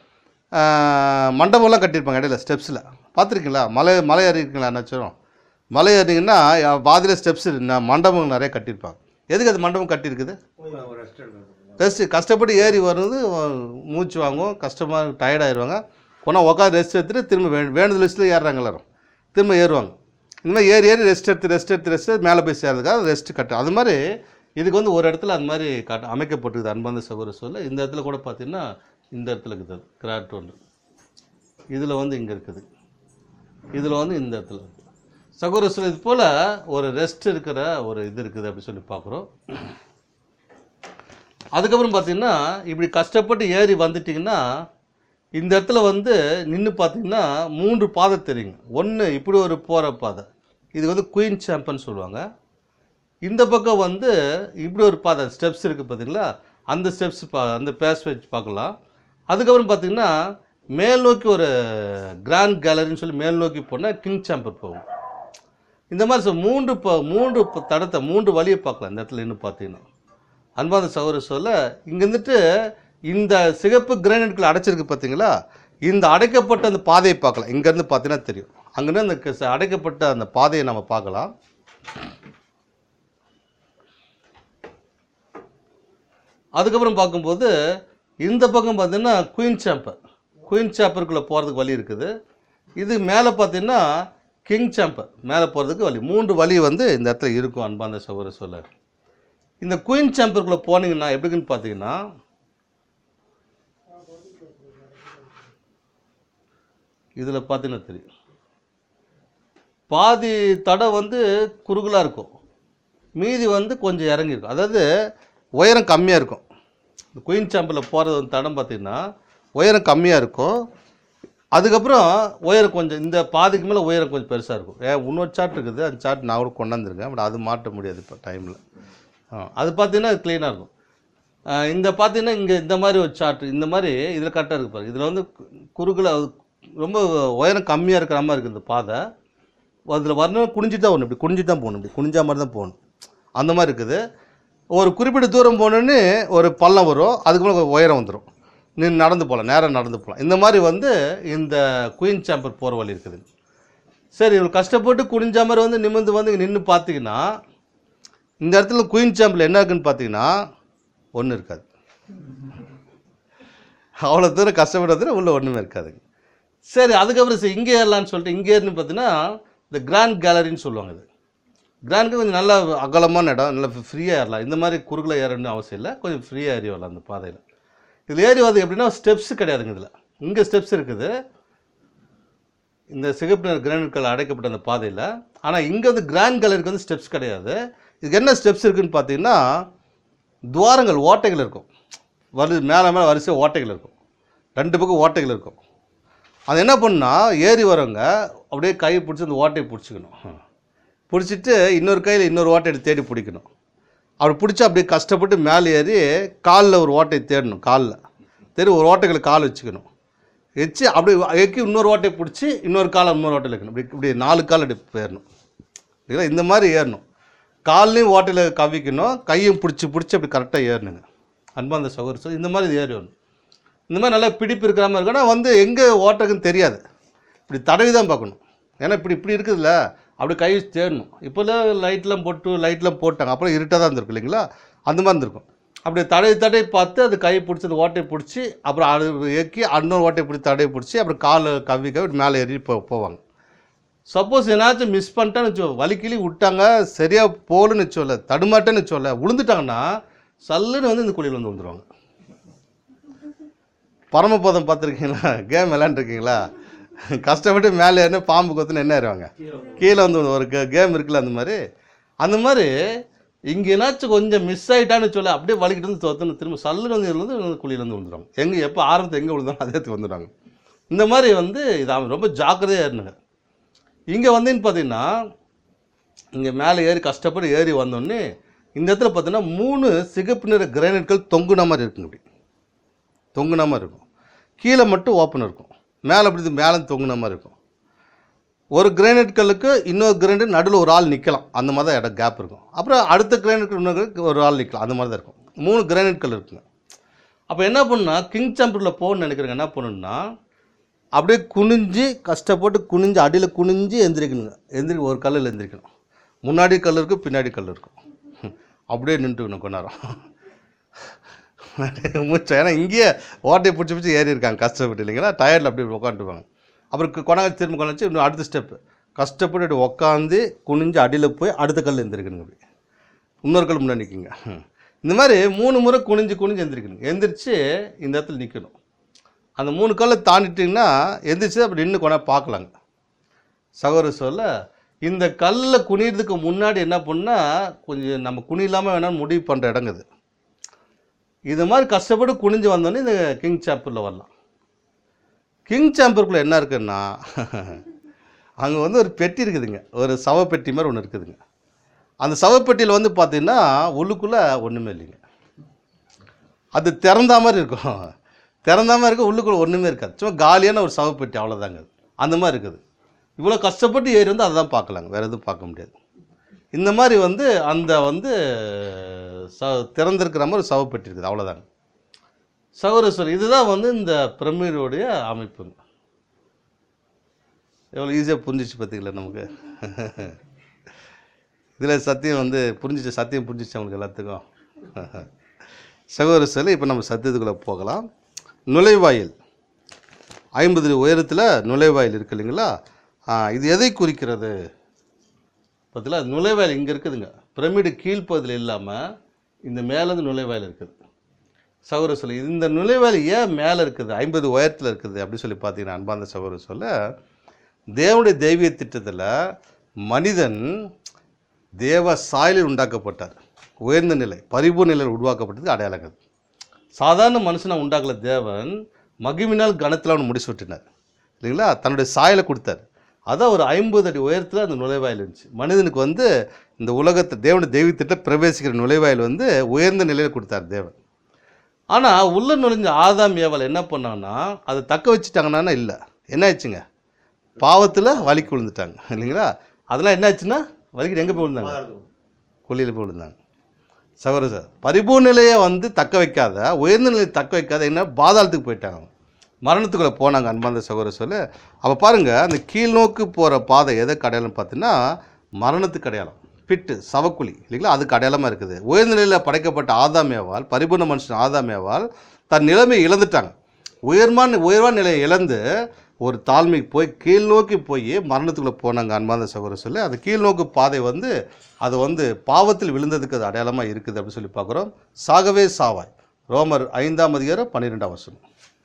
ஆஹ், மண்டபம்லாம் கட்டியிருப்பாங்க இடையில ஸ்டெப்ஸில் பார்த்துருக்கீங்களா மலை மலை ஏறிருக்கீங்களா என்னாச்சும் மலை ஏறிங்கன்னா பாதியில் ஸ்டெப்ஸ் மண்டபம் நிறைய கட்டியிருப்பாங்க எதுக்கு அது மண்டபம் கட்டியிருக்குது ரெஸ்ட் எடுக்கணும் ரெஸ்ட் கஷ்டப்பட்டு ஏறி வர்றது அஹ், மூச்சு வாங்கும் கஷ்டமாக டயர்டாயிருவாங்க போனால் உட்காந்து ரெஸ்ட் எடுத்துட்டு திரும்ப வே வேண்டுதல் லிஸ்ட்டில் ஏறுறாங்க எல்லாரும் திரும்ப ஏறுவாங்க இந்த மாதிரி ஏறி ஏறி ரெஸ்ட் எடுத்து ரெஸ்ட் எடுத்து ரெஸ்ட் எடுத்து மேலே போய் சேர்றதுக்காக ரெஸ்ட் கட்டு அது மாதிரி இதுக்கு வந்து ஒரு இடத்துல அந்த மாதிரி கட்ட அமைக்கப்பட்டிருக்குது அன்பாந்த சகோதர சொல்ல இந்த இடத்துல கூட பார்த்தீங்கன்னா இந்த இடத்துல இருக்குது கிராட் ஒன்று இதில் வந்து இங்கே இருக்குது இதில் வந்து இந்த இடத்துல இருக்குது சகோதர சொல்ல இது போல் ஒரு ரெஸ்ட் இருக்கிற ஒரு இது இருக்குது அப்படி சொல்லி பார்க்குறோம் அதுக்கப்புறம் பார்த்தீங்கன்னா இப்படி கஷ்டப்பட்டு ஏறி வந்துட்டிங்கன்னா இந்த இடத்துல வந்து நின்று பார்த்தீங்கன்னா மூன்று பாதை தெரியுங்க ஒன்று இப்படி ஒரு போகிற பாதை இது வந்து குயின் சாம்பன் சொல்லுவாங்க இந்த பக்கம் வந்து இப்படி ஒரு பாதை ஸ்டெப்ஸ் இருக்குது பார்த்தீங்களா அந்த ஸ்டெப்ஸ் பா அந்த பேஸ்வேஜ் பார்க்கலாம் அதுக்கப்புறம் பார்த்தீங்கன்னா மேல் நோக்கி ஒரு கிராண்ட் கேலரின்னு சொல்லி மேல் நோக்கி போனால் கிங் சாம்பர் போகும் இந்த மாதிரி சொ- மூன்று ப மூன்று ப- தடத்தை மூன்று வழியை பார்க்கலாம் இந்த இடத்துல இன்னும் பார்த்தீங்கன்னா அன்பான சகோதர சொல்ல இங்க இருந்துட்டு இந்த சிகப்பு கிரானைட்கள் அடைச்சிருக்கு பார்த்தீங்களா இந்த அடைக்கப்பட்ட அந்த பாதையை பார்க்கலாம் இங்கேருந்து பார்த்தீங்கன்னா தெரியும் அங்கேருந்து அந்த க- அடைக்கப்பட்ட அந்த பாதையை நம்ம பார்க்கலாம் அதுக்கப்புறம் பார்க்கும்போது இந்த பக்கம் பார்த்தீங்கன்னா குயின் சாம்பர் குயின் சாம்பருக்குள்ளே போகிறதுக்கு வழி இருக்குது இது மேலே பார்த்தீங்கன்னா கிங் சாம்பர் மேலே போகிறதுக்கு வழி மூன்று வழி வந்து இந்த இடத்துல இருக்கும் அன்பாந்த சகோதர சொல்ல இந்த குயின் சாம்பருக்குள்ளே போனீங்கன்னா எப்படின்னு பார்த்தீங்கன்னா இதில் பார்த்தீங்கன்னா தெரியும் பாதி தடை வந்து குறுகலாக இருக்கும் மீதி வந்து கொஞ்சம் இறங்கியிருக்கும் அதாவது உயரம் கம்மியாக இருக்கும் இந்த குயின் சாம்பில் போகிறது வந்து தடம் பார்த்தீங்கன்னா உயரம் கம்மியாக இருக்கும் அதுக்கப்புறம் உயரம் கொஞ்சம் இந்த பாதிக்கு மேலே உயரம் கொஞ்சம் பெருசாக இருக்கும் ஏன் இன்னொரு சார்ட் இருக்குது அந்த சார்ட் நான் கூட கொண்டாந்துருக்கேன் பட் அது மாட்ட முடியாது இப்போ டைமில் அது பார்த்தீங்கன்னா க்ளீனாக இருக்கும் ஆ, இந்த பார்த்தீங்கன்னா இங்கே இந்த மாதிரி ஒரு சார்ட் இந்த மாதிரி இதில் கரெக்டாக இருக்கு பாருங்க இதில் வந்து குறுகல ரொம்ப உயரம் கம்மியாக இருக்கிற மாதிரி இருக்குது இந்த பாதை அதில் வரணும் குனிஞ்சிட்டு தான் போகணும் இப்படி குனிஞ்சிட்டு தான் போகணும் இப்படி குனிஞ்சா மாதிரி தான் போகணும் அந்த மாதிரி இருக்குது ஒரு குறிப்பிட்ட தூரம் போனோன்னு ஒரு பள்ளம் வரும் அதுக்கு மேலே ஒரு உயரம் வந்துடும் நீ நடந்து போகலாம் நேராக நடந்து போகலாம் இந்த மாதிரி வந்து இந்த குயின் சாம்பர் போகிற வழி இருக்குது சரி இவ்வளோ கஷ்டப்பட்டு குனிஞ்ச மாதிரி வந்து நிமிர்ந்து வந்து நின்று பார்த்தீங்கன்னா இந்த இடத்துல குயின் சாம்பில் என்ன இருக்குன்னு பார்த்தீங்கன்னா ஒன்றும் இருக்காது அவ்வளோ தூரம் கஷ்டப்படுறதுல உள்ள ஒன்றுமே இருக்காதுங்க சரி அதுக்கப்புறம் சரி இங்கே ஏறலான்னு சொல்லிட்டு இங்கே ஏறினு பார்த்தீங்கன்னா இந்த கிராண்ட் கேலரின்னு சொல்லுவாங்க இது கிராண்டுக்கு கொஞ்சம் நல்லா அகலமான இடம் நல்லா ஃப்ரீயாக ஏறலாம் இந்த மாதிரி குறுகல ஏறணும்னு அவசியம் இல்லை கொஞ்சம் ஃப்ரீயாக ஏறி வரலாம் அந்த பாதையில் இதில் ஏறி வந்து எப்படின்னா ஸ்டெப்ஸ் கிடையாதுங்க இதில் இங்கே ஸ்டெப்ஸ் இருக்குது இந்த சிகப்பு நிற கிரானைட் கலர் அடைக்கப்பட்ட அந்த பாதையில் ஆனால் இங்கே வந்து கிராண்ட் கலருக்கு வந்து ஸ்டெப்ஸ் கிடையாது இதுக்கு என்ன ஸ்டெப்ஸ் இருக்குன்னு பார்த்தீங்கன்னா துவாரங்கள் ஓட்டைகள் இருக்கும் வரு மேலே மேலே வரிசையாக ஓட்டைகள் இருக்கும் ரெண்டு பக்கம் ஓட்டைகள் இருக்கும் அது என்ன பண்ணா ஏறி வரவங்க அப்படியே கை பிடிச்சி அந்த ஓட்டையை பிடிச்சிக்கணும் பிடிச்சிட்டு இன்னொரு கையில் இன்னொரு ஓட்டையை தேடி பிடிக்கணும் அப்படி பிடிச்சி அப்படியே கஷ்டப்பட்டு மேலே ஏறி காலில் ஒரு ஓட்டையை தேடணும் காலில் தேடி ஒரு ஓட்டைகளை கால் வச்சுக்கணும் வச்சு அப்படியே எக்கி இன்னொரு ஓட்டையை பிடிச்சி இன்னொரு காலை இன்னொரு ஓட்டையில் வைக்கணும் இப்படி இப்படி நாலு கால் அப்படி போயிடணும் இல்லைங்களா இந்த மாதிரி ஏறணும் கால்லையும் ஓட்டையில் கவிக்கணும் கையும் பிடிச்சி பிடிச்சி அப்படி கரெக்டாக ஏறணுங்க அன்பாந்த சகோதர சொல்லி இந்த மாதிரி இது ஏறி வரணும் இந்த மாதிரி நல்லா பிடிப்பு இருக்கிற மாதிரி இருக்கும் ஆனால் வந்து எங்கே ஓட்டக்குன்னு தெரியாது இப்படி தடவி தான் பார்க்கணும் ஏன்னா இப்படி இப்படி இருக்குதுல்ல அப்படி கை வச்சு தேடணும் இப்போல்லாம் லைட்லாம் போட்டு லைட்லாம் போட்டாங்க அப்புறம் இருட்டாக தான் இருந்திருக்கும் இல்லைங்களா அந்த மாதிரி இருந்திருக்கும் அப்படி தடவி தடவி பார்த்து அது கையை பிடிச்சி அந்த ஓட்டையை பிடிச்சி அப்புறம் அது ஏக்கி இன்னொரு ஓட்டையை பிடிச்சி தடவி பிடிச்சி அப்புறம் காலை கவி கவி மேலே ஏறி போ போவாங்க சப்போஸ் என்னாச்சும் மிஸ் பண்ணிட்டேன்னு வச்சோ வலிக்கிளி விட்டாங்க சரியாக போகலன்னு வச்சோல தடுமாட்டேன்னு வச்சோல விழுந்துட்டாங்கன்னா சல்லுன்னு வந்து இந்த குழியில் வந்து விழுந்துருவாங்க பரமபதம் பார்த்துருக்கீங்களா கேம் விளையாண்டுருக்கீங்களா கஷ்டப்பட்டு மேலே ஏறினா பாம்பு கொத்துன்னு என்ன ஏறுவாங்க கீழே வந்து ஒரு கேம் இருக்குல்ல அந்த மாதிரி அந்த மாதிரி இங்கே என்னாச்சும் கொஞ்சம் மிஸ் ஆகிட்டான்னு சொல்ல அப்படியே வலிக்கிட்டு வந்து தோத்துன்னு திரும்ப சல்லுன்னு வந்து இதுல வந்து குழியில வந்து விழுந்துருவாங்க எங்கே எப்போ ஆரம்பத்தில் எங்கே விழுந்தாலும் அதே இடத்துக்கு வந்துடுவாங்க இந்த மாதிரி வந்து இது அவன் ரொம்ப ஜாக்கிரதையாக இருந்துங்க இங்கே வந்தேன்னு பார்த்தீங்கன்னா இங்கே மேலே ஏறி கஷ்டப்பட்டு ஏறி வந்தோடனே இந்த இடத்துல பார்த்தீங்கன்னா மூணு சிகப்பு நிற கிரானைட்கள் தொங்குன மாதிரி இருக்குங்க இப்படி தொங்குன மாதிரி இருக்கும் கீழே மட்டும் ஓப்பன் இருக்கும் மேலே அப்படி மேலே தொங்குன மாதிரி இருக்கும் ஒரு கிரானைட் கல்லுக்கு இன்னொரு கிரானைட் நடுவில் ஒரு ஆள் நிற்கலாம் அந்த மாதிரி தான் இடம் கேப் இருக்கும் அப்புறம் அடுத்த கிரானைட் இன்னொரு ஒரு ஆள் நிற்கலாம் அந்த மாதிரி தான் இருக்கும் மூணு கிரானைட் கல் இருக்குங்க அப்போ என்ன பண்ணுன்னா கிங் சாம்பரில் போகணும்னு நினைக்கிறேங்க என்ன பண்ணணும்னா அப்படியே குனிஞ்சு கஷ்டப்பட்டு குனிஞ்சு அடியில் குனிஞ்சு எந்திரிக்கணுங்க எந்திரி ஒரு கல்லில் எந்திரிக்கணும் முன்னாடி கல் இருக்கும் பின்னாடி கல் இருக்கும் அப்படியே நின்றுக்கணும் கொஞ்ச நேரம் மூச்சு ஏன்னா இங்கேயே ஓட்டையை பிடிச்சி பிடிச்சி ஏறி இருக்காங்க கஷ்டப்பட்டு இல்லைங்களா டயர்டில் அப்படியே உட்காந்துருப்பாங்க அப்புறம் கொண்டாங்க திரும்ப கொண்டாச்சு இன்னும் அடுத்த ஸ்டெப்பு கஷ்டப்பட்டு அப்படி உட்காந்து குனிஞ்சு அடியில் போய் அடுத்த கல் எந்திரிக்கணுங்க அப்படி இன்னொரு கல் முன்னாடி நிற்குங்க இந்த மாதிரி மூணு முறை குனிஞ்சு குனிஞ்சு எந்திரிக்கணும் எந்திரிச்சு இந்த இடத்துல நிற்கணும் அந்த மூணு கல்லை தாண்டிட்டிங்கன்னா எந்திரிச்சு அப்படி நின்று கொண்டா பார்க்கலாங்க சகோதர சொல்ல இந்த கல்லில் குனிறதுக்கு முன்னாடி என்ன பண்ணால் கொஞ்சம் நம்ம குனிலாமல் வேணாலும் முடிவு பண்ணுற இடங்க இது இது மாதிரி கஷ்டப்பட்டு குனிஞ்சு வந்தோடனே இந்த கிங் சாம்பரில் வரலாம் கிங் சாம்பருக்குள்ளே என்ன இருக்குன்னா அங்கே வந்து ஒரு பெட்டி இருக்குதுங்க ஒரு சவப்பெட்டி மாதிரி ஒன்று இருக்குதுங்க அந்த சவப்பெட்டியில் வந்து பார்த்தீங்கன்னா உள்ளுக்குள்ளே ஒன்றுமே இல்லைங்க அது திறந்த மாதிரி இருக்கும் திறந்த மாதிரி இருக்கும் உள்ளுக்குள்ள ஒன்றுமே இருக்காது சும்மா காலியான ஒரு சவப்பெட்டி அவ்வளோதாங்க அது அந்த மாதிரி இருக்குது இவ்வளோ கஷ்டப்பட்டு ஏறி வந்து அதை தான் பார்க்கலாங்க வேறு எதுவும் பார்க்க முடியாது இந்த மாதிரி வந்து அந்த வந்து ச திறந்திருக்கிற மாதிரி ஒரு சவப்பெட்டி இருக்குது அவ்வளோதாங்க சகோதரர் இதுதான் வந்து இந்த பிரமிடோடைய அமைப்புங்க எவ்வளோ ஈஸியாக புரிஞ்சிச்சு பார்த்தீங்களா நமக்கு இதில் சத்தியம் வந்து புரிஞ்சிச்சு சத்தியம் புரிஞ்சிச்சு அவங்களுக்கு எல்லாத்துக்கும் சகோதர சிலை இப்போ நம்ம சத்தியத்துக்குள்ளே போகலாம் நுழைவாயில் ஐம்பது உயரத்தில் நுழைவாயில் இருக்கு இல்லைங்களா ஆ, இது எதை குறிக்கிறது பார்த்தீங்களா நுழைவாயில் இங்கே இருக்குதுங்க பிரமிடு கீழ்ப்பகுதியில் இல்லாமல் இந்த மேலேருந்து நுழைவாயில் இருக்குது சகோதர சொல்லி இந்த நுழைவாயில் ஏன் மேலே இருக்குது ஐம்பது உயரத்தில் இருக்குது அப்படி சொல்லி பார்த்தீங்கன்னா அன்பார்ந்த சகோதர சொல்ல தேவனுடைய தெய்வீக திட்டத்தில் மனிதன் தேவ சாயலில் உண்டாக்கப்பட்டார் உயர்ந்த நிலை பரிபூர்ண நிலையில் உருவாக்கப்பட்டது அடையாளங்கள் சாதாரண மனுஷனை உண்டாக்கல தேவன் மகிமினால் கணத்தில் அவனை முடிச்சு விட்டினார் இல்லைங்களா தன்னுடைய சாயலை கொடுத்தார் அதான் ஒரு ஐம்பது அடி உயரத்தில் அந்த நுழைவாயில் இருந்துச்சு மனிதனுக்கு வந்து இந்த உலகத்தை தேவனுடைய தெய்வத்திட்ட பிரவேசிக்கிற நுழைவாயில் வந்து உயர்ந்த நிலையில் கொடுத்தார் தேவன் ஆனால் உள்ள நுழைஞ்ச ஆதாம் ஏவல் என்ன பண்ணாங்கன்னா அதை தக்க வச்சுட்டாங்கன்னா இல்லை என்ன ஆச்சுங்க பாவத்தில் வலிக்கு விழுந்துட்டாங்க இல்லைங்களா அதெல்லாம் என்ன ஆச்சுன்னா வலிக்கு எங்கே போய் விழுந்தாங்க குழியில் போய் விழுந்தாங்க சகோதர சார் பரிபூர்ண நிலையை வந்து தக்க வைக்காத உயர்ந்த நிலையை தக்க வைக்காத என்ன பாதாளத்துக்கு போயிட்டாங்க மரணத்துக்குள்ளே போனாங்க அன்பார்ந்த சகோதர சொல்ல அப்போ பாருங்கள் அந்த கீழ்நோக்கு போகிற பாதை எதை அடையாளம்னு பார்த்தீங்கன்னா மரணத்துக்கு அடையாளம் பிட்டு சவக்குழி இல்லைங்களா அதுக்கு அடையாளமாக இருக்குது உயர்ந்த நிலையில் படைக்கப்பட்ட ஆதாமேவால் பரிபூர்ண மனுஷன் ஆதாமேவால் தன் நிலைமையை இழந்துட்டாங்க உயர்மான உயர்வான நிலையை இழந்து ஒரு தாழ்மைக்கு போய் கீழ் நோக்கி போய் மரணத்துக்குள்ளே போனாங்க அன்பார்ந்த சகோதர சொல்லி அந்த கீழ்நோக்கு பாதை வந்து அது வந்து பாவத்தில் விழுந்ததுக்கு அது அடையாளமாக இருக்குது அப்படின்னு சொல்லி பார்க்குறோம் சாகவே சாவாய் ரோமர் ஐந்தாம் அதிகாரம் பன்னிரெண்டாம் வசனம்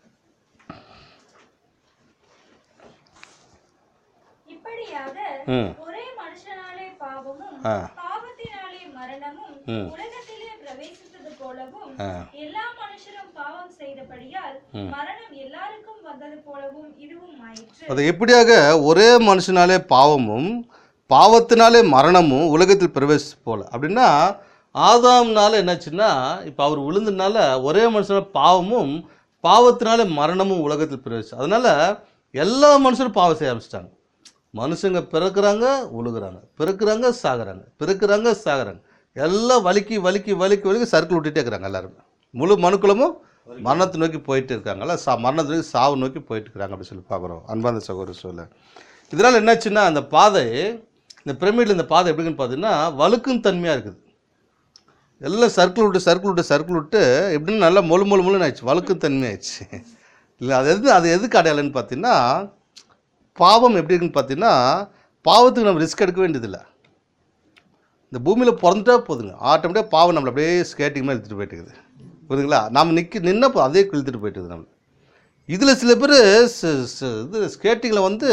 இப்படியாக ம் ஒரே மனுஷனாலே பாவமும் ஆ. பாவத்தினாலே மரணமும் ம். உலகத்திலே பிரவேசித்தது போலவும் ஆ. எல்லா மனுஷரும் பாவம் செய்தபடியால் மரணம் எல்லாருக்கும் வந்தது போலவும் இதுவும் ஆயிற்று அது எப்படியாக ஒரே மனுஷனாலே பாவமும் பாவத்தினாலே மரணமும் உலகத்தில் பிரவேசி போல அப்படின்னா ஆதாம்னால என்னாச்சுன்னா இப்போ அவர் விழுந்ததுனால ஒரே மனுஷனால பாவமும் பாவத்தினாலே மரணமும் உலகத்தில் பிரவேசி அதனால எல்லா மனுஷரும் பாவம் செய்ய ஆரம்பிச்சிட்டாங்க மனுஷங்க பிறக்கிறாங்க உழுகுறாங்க பிறக்கிறாங்க சாகுறாங்க பிறக்கிறாங்க சாகுறாங்க எல்லாம் வலிக்கி வலிக்கி வலிக்கி வலிக்கி சர்க்கிள் விட்டுட்டே இருக்கிறாங்க எல்லாருமே முழு மனுக்குலமும் மரணத்தை நோக்கி போயிட்டு இருக்காங்கல்ல சா மரணத்தை நோக்கி சாவு நோக்கி போயிட்டு இருக்கிறாங்க அப்படின்னு சொல்லி பார்க்குறோம் அன்பாந்த சகோதர சொல்ல இதனால் என்னாச்சுன்னா அந்த பாதை இந்த பிரமிடில் இந்த பாதை எப்படின்னு பார்த்தீங்கன்னா வழுக்கும் தன்மையாக இருக்குது எல்லாம் சர்க்கிள் விட்டு சர்க்கிள் விட்டு சர்க்கிள் விட்டு எப்படின்னு நல்லா மொழு மொழு மொழுன்னு ஆயிடுச்சு வழுக்கும் தன்மை ஆயிடுச்சு இல்லை அது எது அது எதுக்கு அடையாளம்னு பார்த்தீங்கன்னா பாவம் எப்படி இருக்குன்னு பார்த்தீங்கன்னா பாவத்துக்கு நம்ம ரிஸ்க் எடுக்க வேண்டியதில்லை இந்த பூமியில் பிறந்துட்டா போதுங்க ஆட்டோமேட்டிக்காக பாவம் நம்மளை அப்படியே ஸ்கேட்டிங் மாதிரி இழுத்துட்டு போயிட்டு இருக்குது புரியுதுங்களா நம்ம நிற்க நின்னப்போ அதே இழுத்துட்டு போயிட்டு நம்ம இதில் சில பேர் இது ஸ்கேட்டிங்கில் வந்து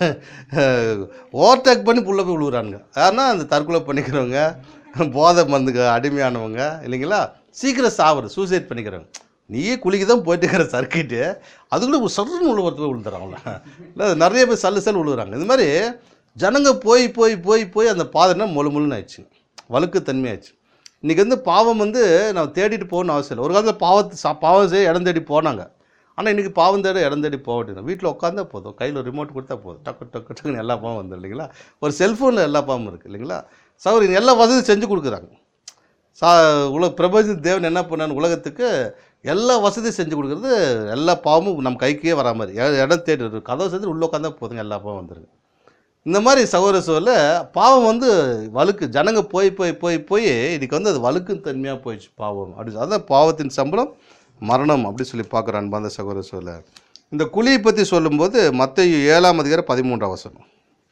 ஓவர்டேக் பண்ணி புள்ள போய் விழுவுறானுங்க யாருன்னா அந்த தற்கொலை பண்ணிக்கிறவங்க போதை மருந்துக்கு அடிமையானவங்க இல்லைங்களா சீக்கிரம் சாவுறது சூசைட் பண்ணிக்கிறவங்க நீயே குளிக்க தான் போயிட்டு இருக்கிற சர்க்கிட்டு அதுக்குள்ளே சர்ன்னு உள்ள ஒருத்தர் விழுந்துறாங்கள இல்லை நிறைய பேர் சல்லு சல்லு விழுகுறாங்க இந்த மாதிரி ஜனங்க போய் போய் போய் போய் அந்த பாதைனா மொழு மொழுன்னு ஆயிடுச்சு வழுக்கு தன்மையாச்சு இன்றைக்கி வந்து பாவம் வந்து நம்ம தேடிட்டு போகணும்னு அவசியம் இல்லை ஒரு காலத்தில் பாவத்தை சா பாவம் செய்ய இடம் தேடி போனாங்க ஆனால் இன்றைக்கி பாவம் தேட இடம் தேடி போக வேண்டியது வீட்டில் உட்காந்தா போதும் கையில் ஒரு ரிமோட் கொடுத்தா போதும் டக்கு டக்கு டக்குன்னு எல்லா பாவம் வந்துடும் இல்லைங்களா ஒரு செல்ஃபோனில் எல்லா பாவமும் இருக்குது இல்லைங்களா சௌகரியம் எல்லா வசதியும் செஞ்சு கொடுக்குறாங்க சா உலக பிரபஞ்ச தேவன் என்ன பண்ணான்னு உலகத்துக்கு எல்லா வசதியும் செஞ்சு கொடுக்குறது எல்லா பாவமும் நம்ம கைக்கே வரா மாதிரி எ- இடம் தேடி கதவை செஞ்சு உள்ளே உட்காந்தா போதுங்க எல்லா பாவம் வந்துருங்க இந்த மாதிரி சகோதர சோழ பாவம் வந்து வழுக்கு ஜனங்க போய் போய் போய் போய் இன்னைக்கு வந்து அது வழுக்கு தன்மையாக போயிடுச்சு பாவம் அப்படி அதான் பாவத்தின் சம்பளம் மரணம் அப்படி சொல்லி பார்க்குற அன்பாந்த சகோதர சோழ இந்த குழியை பற்றி சொல்லும்போது மத்திய ஏழாம் அதிகாரம் பதிமூன்றாம் வசனம்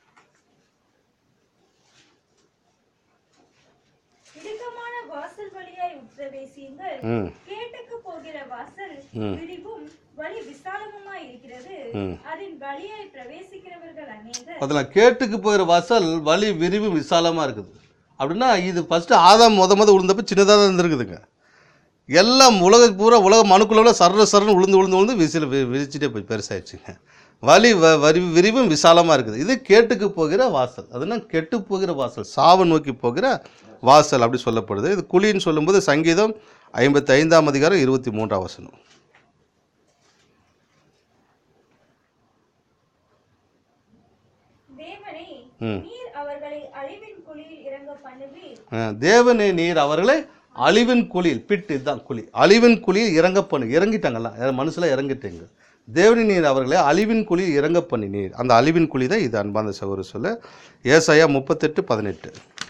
இடுக்கமான வாசல் வழியாய் உற்றவேசியுங்கள் ம் கேட்டுக்கு போகிற வாசல் விரிவும் வழி விசாலமுமாய் இருக்கிறது அதன் வழியாய் பிரவேசிக்கிறவர்கள் அநேகர் அதில் கேட்டுக்கு போகிற வாசல் வழி விரிவு விசாலமாக இருக்குது அப்படின்னா இது ஃபஸ்ட்டு ஆதாம் முத முத விழுந்தப்ப சின்னதாக தான் இருந்திருக்குதுங்க எல்லாம் உலக பூரா உலக மனுக்குள்ள சரண சரண உளுந்து உளுந்து உளுந்து விசில வி விரிச்சிட்டே போய் பெருசாயிடுச்சுங்க வழி வ வரி விரிவும் விசாலமாக இருக்குது இது கேட்டுக்கு போகிற வாசல் அதுனா கெட்டு போகிற வாசல் சாவை நோக்கி போகிற வாசல் அப்படி சொல்லப்படுது இது குழின்னு சொல்லும்போது சங்கீதம் ஐம்பத்தி ஐந்தாம் அதிகாரம் இருபத்தி மூன்றாம் வசனம் தேவனே ம். நீர் அவர்களை அழிவின் குழியில் இறங்க பண்ணுவீர் அஹ் தேவனே நீர் அவர்களை அழிவின் குழியில் பிட்டு இதுதான் குழி அழிவின் குழியில் இறங்க பண்ணு இறங்கிட்டாங்கல்ல யார் மனுஷில் இறங்கிட்டீங்க தேவனி நீர் அவர்களை அழிவின் குழியில் இறங்க பண்ணி நீர் அந்த அழிவின் குழி தான் இது அன்பாந்த சகோதர சொல்ல ஏசாயா முப்பத்தெட்டு பதினெட்டு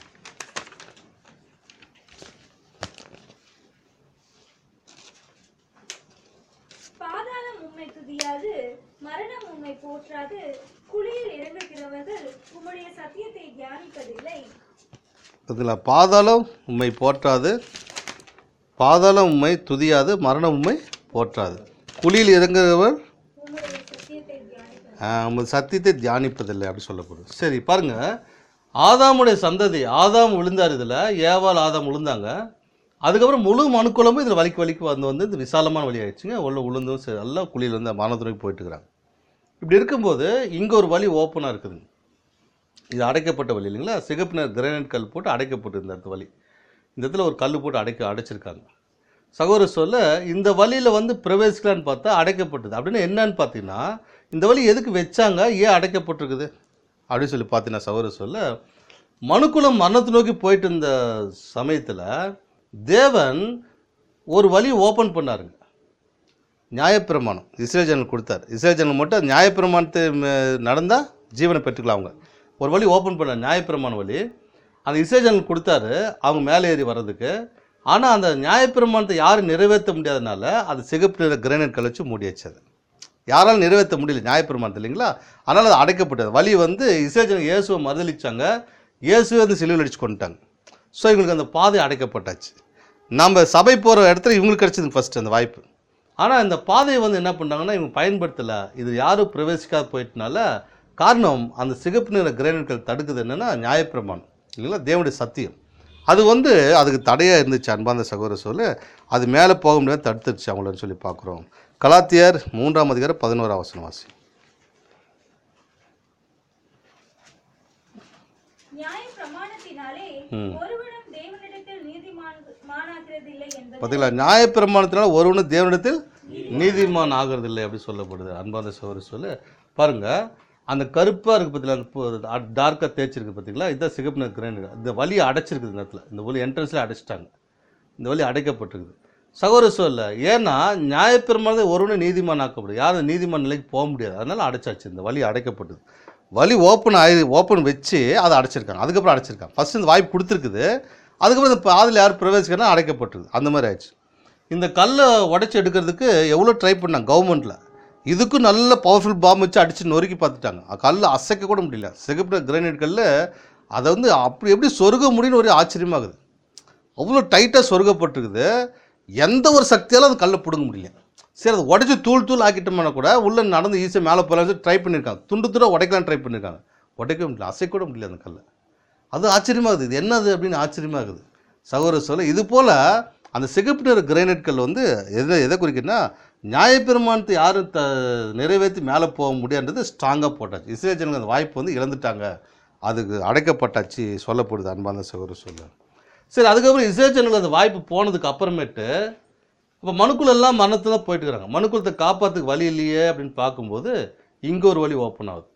பாதாளம் உம்மை துதியாது மரணம் உம்மை போற்றாது குழியில் இறங்குகிறவர்கள் உம்முடைய சத்தியத்தை தியானிப்பதில்லை அதில் பாதாளம் உம்மை போற்றாது பாதாளம் உண்மை துதியாது மரண உண்மை போற்றாது குழியில் இறங்குறவர் உம்முடைய சத்தியத்தை தியானிப்பது ஆஹ், உமது சத்தியத்தை தியானிப்பதில்லை அப்படி சொல்லப்படுது சரி பாருங்க ஆதாமுடைய சந்ததி ஆதாம் விழுந்தார் இதில் ஏவாள் ஆதாம் விழுந்தாங்க அதுக்கப்புறம் முழு மனுக்குழம்பு இதில் வலிக்கு வலிக்கு வந்து வந்து இது விசாலமான வழி ஆயிடுச்சுங்க உள்ள உளுந்தும் சரி எல்லாம் குழியில் வந்து மரணத்துறைக்கு போயிட்டு இருக்கிறாங்க இப்படி இருக்கும்போது இங்கே ஒரு வழி ஓப்பனாக இருக்குதுங்க இது அடைக்கப்பட்ட வழி இல்லைங்களா சிகப்பு நிற கிரானைட் கல் போட்டு அடைக்கப்பட்டு இந்த இடத்து வழி இந்த இடத்துல ஒரு கல் போட்டு அடைக்க அடைச்சிருக்காங்க சகோதர சொல்ல இந்த வழியில் வந்து பிரவேசிக்கலான்னு பார்த்தா அடைக்கப்பட்டது அப்படின்னு என்னன்னு பார்த்தீங்கன்னா இந்த வழி எதுக்கு வச்சாங்க ஏன் அடைக்கப்பட்டிருக்குது அப்படின்னு சொல்லி பார்த்தீங்கன்னா சகோதர சொல்ல மனுக்குலம் மரணத்தை நோக்கி போயிட்டு இருந்த சமயத்தில் தேவன் ஒரு வழி ஓப்பன் பண்ணாருங்க நியாயப்பிரமாணம் இஸ்ரேல் ஜனல் கொடுத்தார் இஸ்ரேல் ஜனல் மட்டும் அந்த நியாயப்பிரமாணத்தை நடந்தால் ஜீவனை பெற்றுக்கலாம் அவங்க ஒரு வழி ஓப்பன் பண்ணார் நியாயப்பிரமாண வழி அந்த இஸ்ரேல் ஜனல் கொடுத்தாரு அவங்க மேலே ஏறி வர்றதுக்கு ஆனால் அந்த நியாயப்பிரமாணத்தை யாரும் நிறைவேற்ற முடியாதனால அது சிகப்பு நிற கிரானைட் கழிச்சு மூடியாச்சு அது யாராலும் நிறைவேற்ற முடியல நியாயப்பிரமாணத்தை இல்லைங்களா அதனால் அது அடைக்கப்பட்டது வழி வந்து இஸ்ரேல் ஜனங்க இயேசுவை மறுதளிச்சாங்க இயேசுவை வந்து சிலுவையில் அடிச்சு கொண்டுட்டாங்க ஸோ இவங்களுக்கு அந்த பாதை அடைக்கப்பட்டாச்சு நம்ம சபை போகிற இடத்துல இவங்களுக்கு கிடச்சிது ஃபஸ்ட்டு அந்த வாய்ப்பு ஆனால் இந்த பாதையை வந்து என்ன பண்ணாங்கன்னா இவங்க பயன்படுத்தலை இது யாரும் பிரவேசிக்காத போயிட்டனால காரணம் அந்த சிகப்பு நிற கிரானைட்கள் தடுக்குது என்னென்னா நியாயப்பிரமாணம் இல்லைங்களா தேவனுடைய சத்தியம் அது வந்து அதுக்கு தடையாக இருந்துச்சு அன்பார்ந்த சகோதர சொல்ல அது மேலே போக முடியாது தடுத்துருச்சு அவங்களன்னு சொல்லி பார்க்குறோம் கலாத்தியர் மூன்றாம் அதிகாரம் பதினோராம் வசனம் வாசி நியாய பிரமாணத்தினாலே ஒருவனும் தேவனிடத்தில் நீதிமான் மானாகிறதில்லை என்பது பார்த்தீங்களா நியாயப்பிரமாணத்தினால ஒருவனும் தேவனிடத்தில் நீதிமான் ஆகிறதில்லை அப்படி சொல்லப்படுது அன்பார்ந்த சகோதர சொல்ல பாருங்க அந்த கருப்பாக இருக்குது பார்த்தீங்களா அந்த டார்க்காக தேய்ச்சிருக்கு பார்த்தீங்களா இதுதான் சிகப்பு நிற கிரானைட் இந்த வழி அடைச்சிருக்குது இந்த இடத்துல இந்த வழி என்ட்ரன்ஸில் அடைச்சிட்டாங்க இந்த வழி அடைக்கப்பட்டிருக்குது சகோதர சொல்ல ஏன்னா நியாயப்பிரமாணத்தை ஒருவனும் நீதிமான் ஆக்கப்படுது யாரும் நீதிமான் நிலைக்கு போக முடியாது அதனால அடைச்சாச்சு இந்த வழி அடைக்கப்பட்டது வழி ஓப்பன் ஆகி ஓப்பன் வச்சு அதை அடைச்சிருக்காங்க அதுக்கப்புறம் அடைச்சிருக்காங்க ஃபஸ்ட்டு இந்த வாய்ப்பு கொடுத்துருக்குது அதுக்கப்புறம் இந்த அதில் யார் பிரவேசிக்கிறனா அடைக்கப்பட்டிருக்கு அந்த மாதிரி ஆயிடுச்சு இந்த கல்லை உடச்சி எடுக்கிறதுக்கு எவ்வளோ ட்ரை பண்ணாங்க கவர்மெண்ட்டில் இதுக்கும் நல்ல பவர்ஃபுல் பாம்பு வச்சு அடித்து நொறுக்கி பார்த்துட்டாங்க கல் அசைக்க கூட முடியல சிகப்பு கிரானைட் கல் அதை வந்து அப்படி எப்படி சொருக முடியும்னு ஒரு ஆச்சரியமாகுது அவ்வளோ டைட்டாக சொருகப்பட்டிருக்குது எந்த ஒரு சக்தியாலும் அது கல்லை பிடுங்க முடியல சரி அதை உடச்சி தூள் தூள் ஆக்கிட்டோம்னா கூட உள்ளே நடந்து ஈஸியாக மேலே போகலான்னு ட்ரை பண்ணியிருக்காங்க துண்டு துண்டாக உடைக்கலாம் ட்ரை பண்ணியிருக்காங்க உடைக்க முடியல அசைக்க கூட முடியல அந்த கல்லை அது ஆச்சரியமாகுது இது என்னது அப்படின்னு ஆச்சரியமாகுது சகோதர சொல்ல இது போல் அந்த சிகப்பு நிற கிரானைட் கல் வந்து எதை எதை குறிக்குதுன்னா நியாயப்பெருமானத்தை யாரும் த நிறைவேற்றி மேலே போக முடியான்றது ஸ்ட்ராங்காக போட்டாச்சு இஸ்ரேல் ஜனங்க அந்த வாய்ப்பு வந்து இழந்துட்டாங்க அதுக்கு அடைக்கப்பட்டாச்சு சொல்லப்படுது அன்பார்ந்த சகோதர சொல்ல சரி அதுக்கப்புறம் இஸ்ரேல் ஜனங்களுக்கு அந்த வாய்ப்பு போனதுக்கு அப்புறமேட்டு இப்போ மனுக்குள் எல்லாம் மரணத்தில் தான் போயிட்டு இருக்கிறாங்க மனுக்குலத்தை காப்பாற்றுக்கு வழி இல்லையே அப்படின்னு பார்க்கும்போது இங்கே ஒரு வழி ஓப்பன் ஆகுது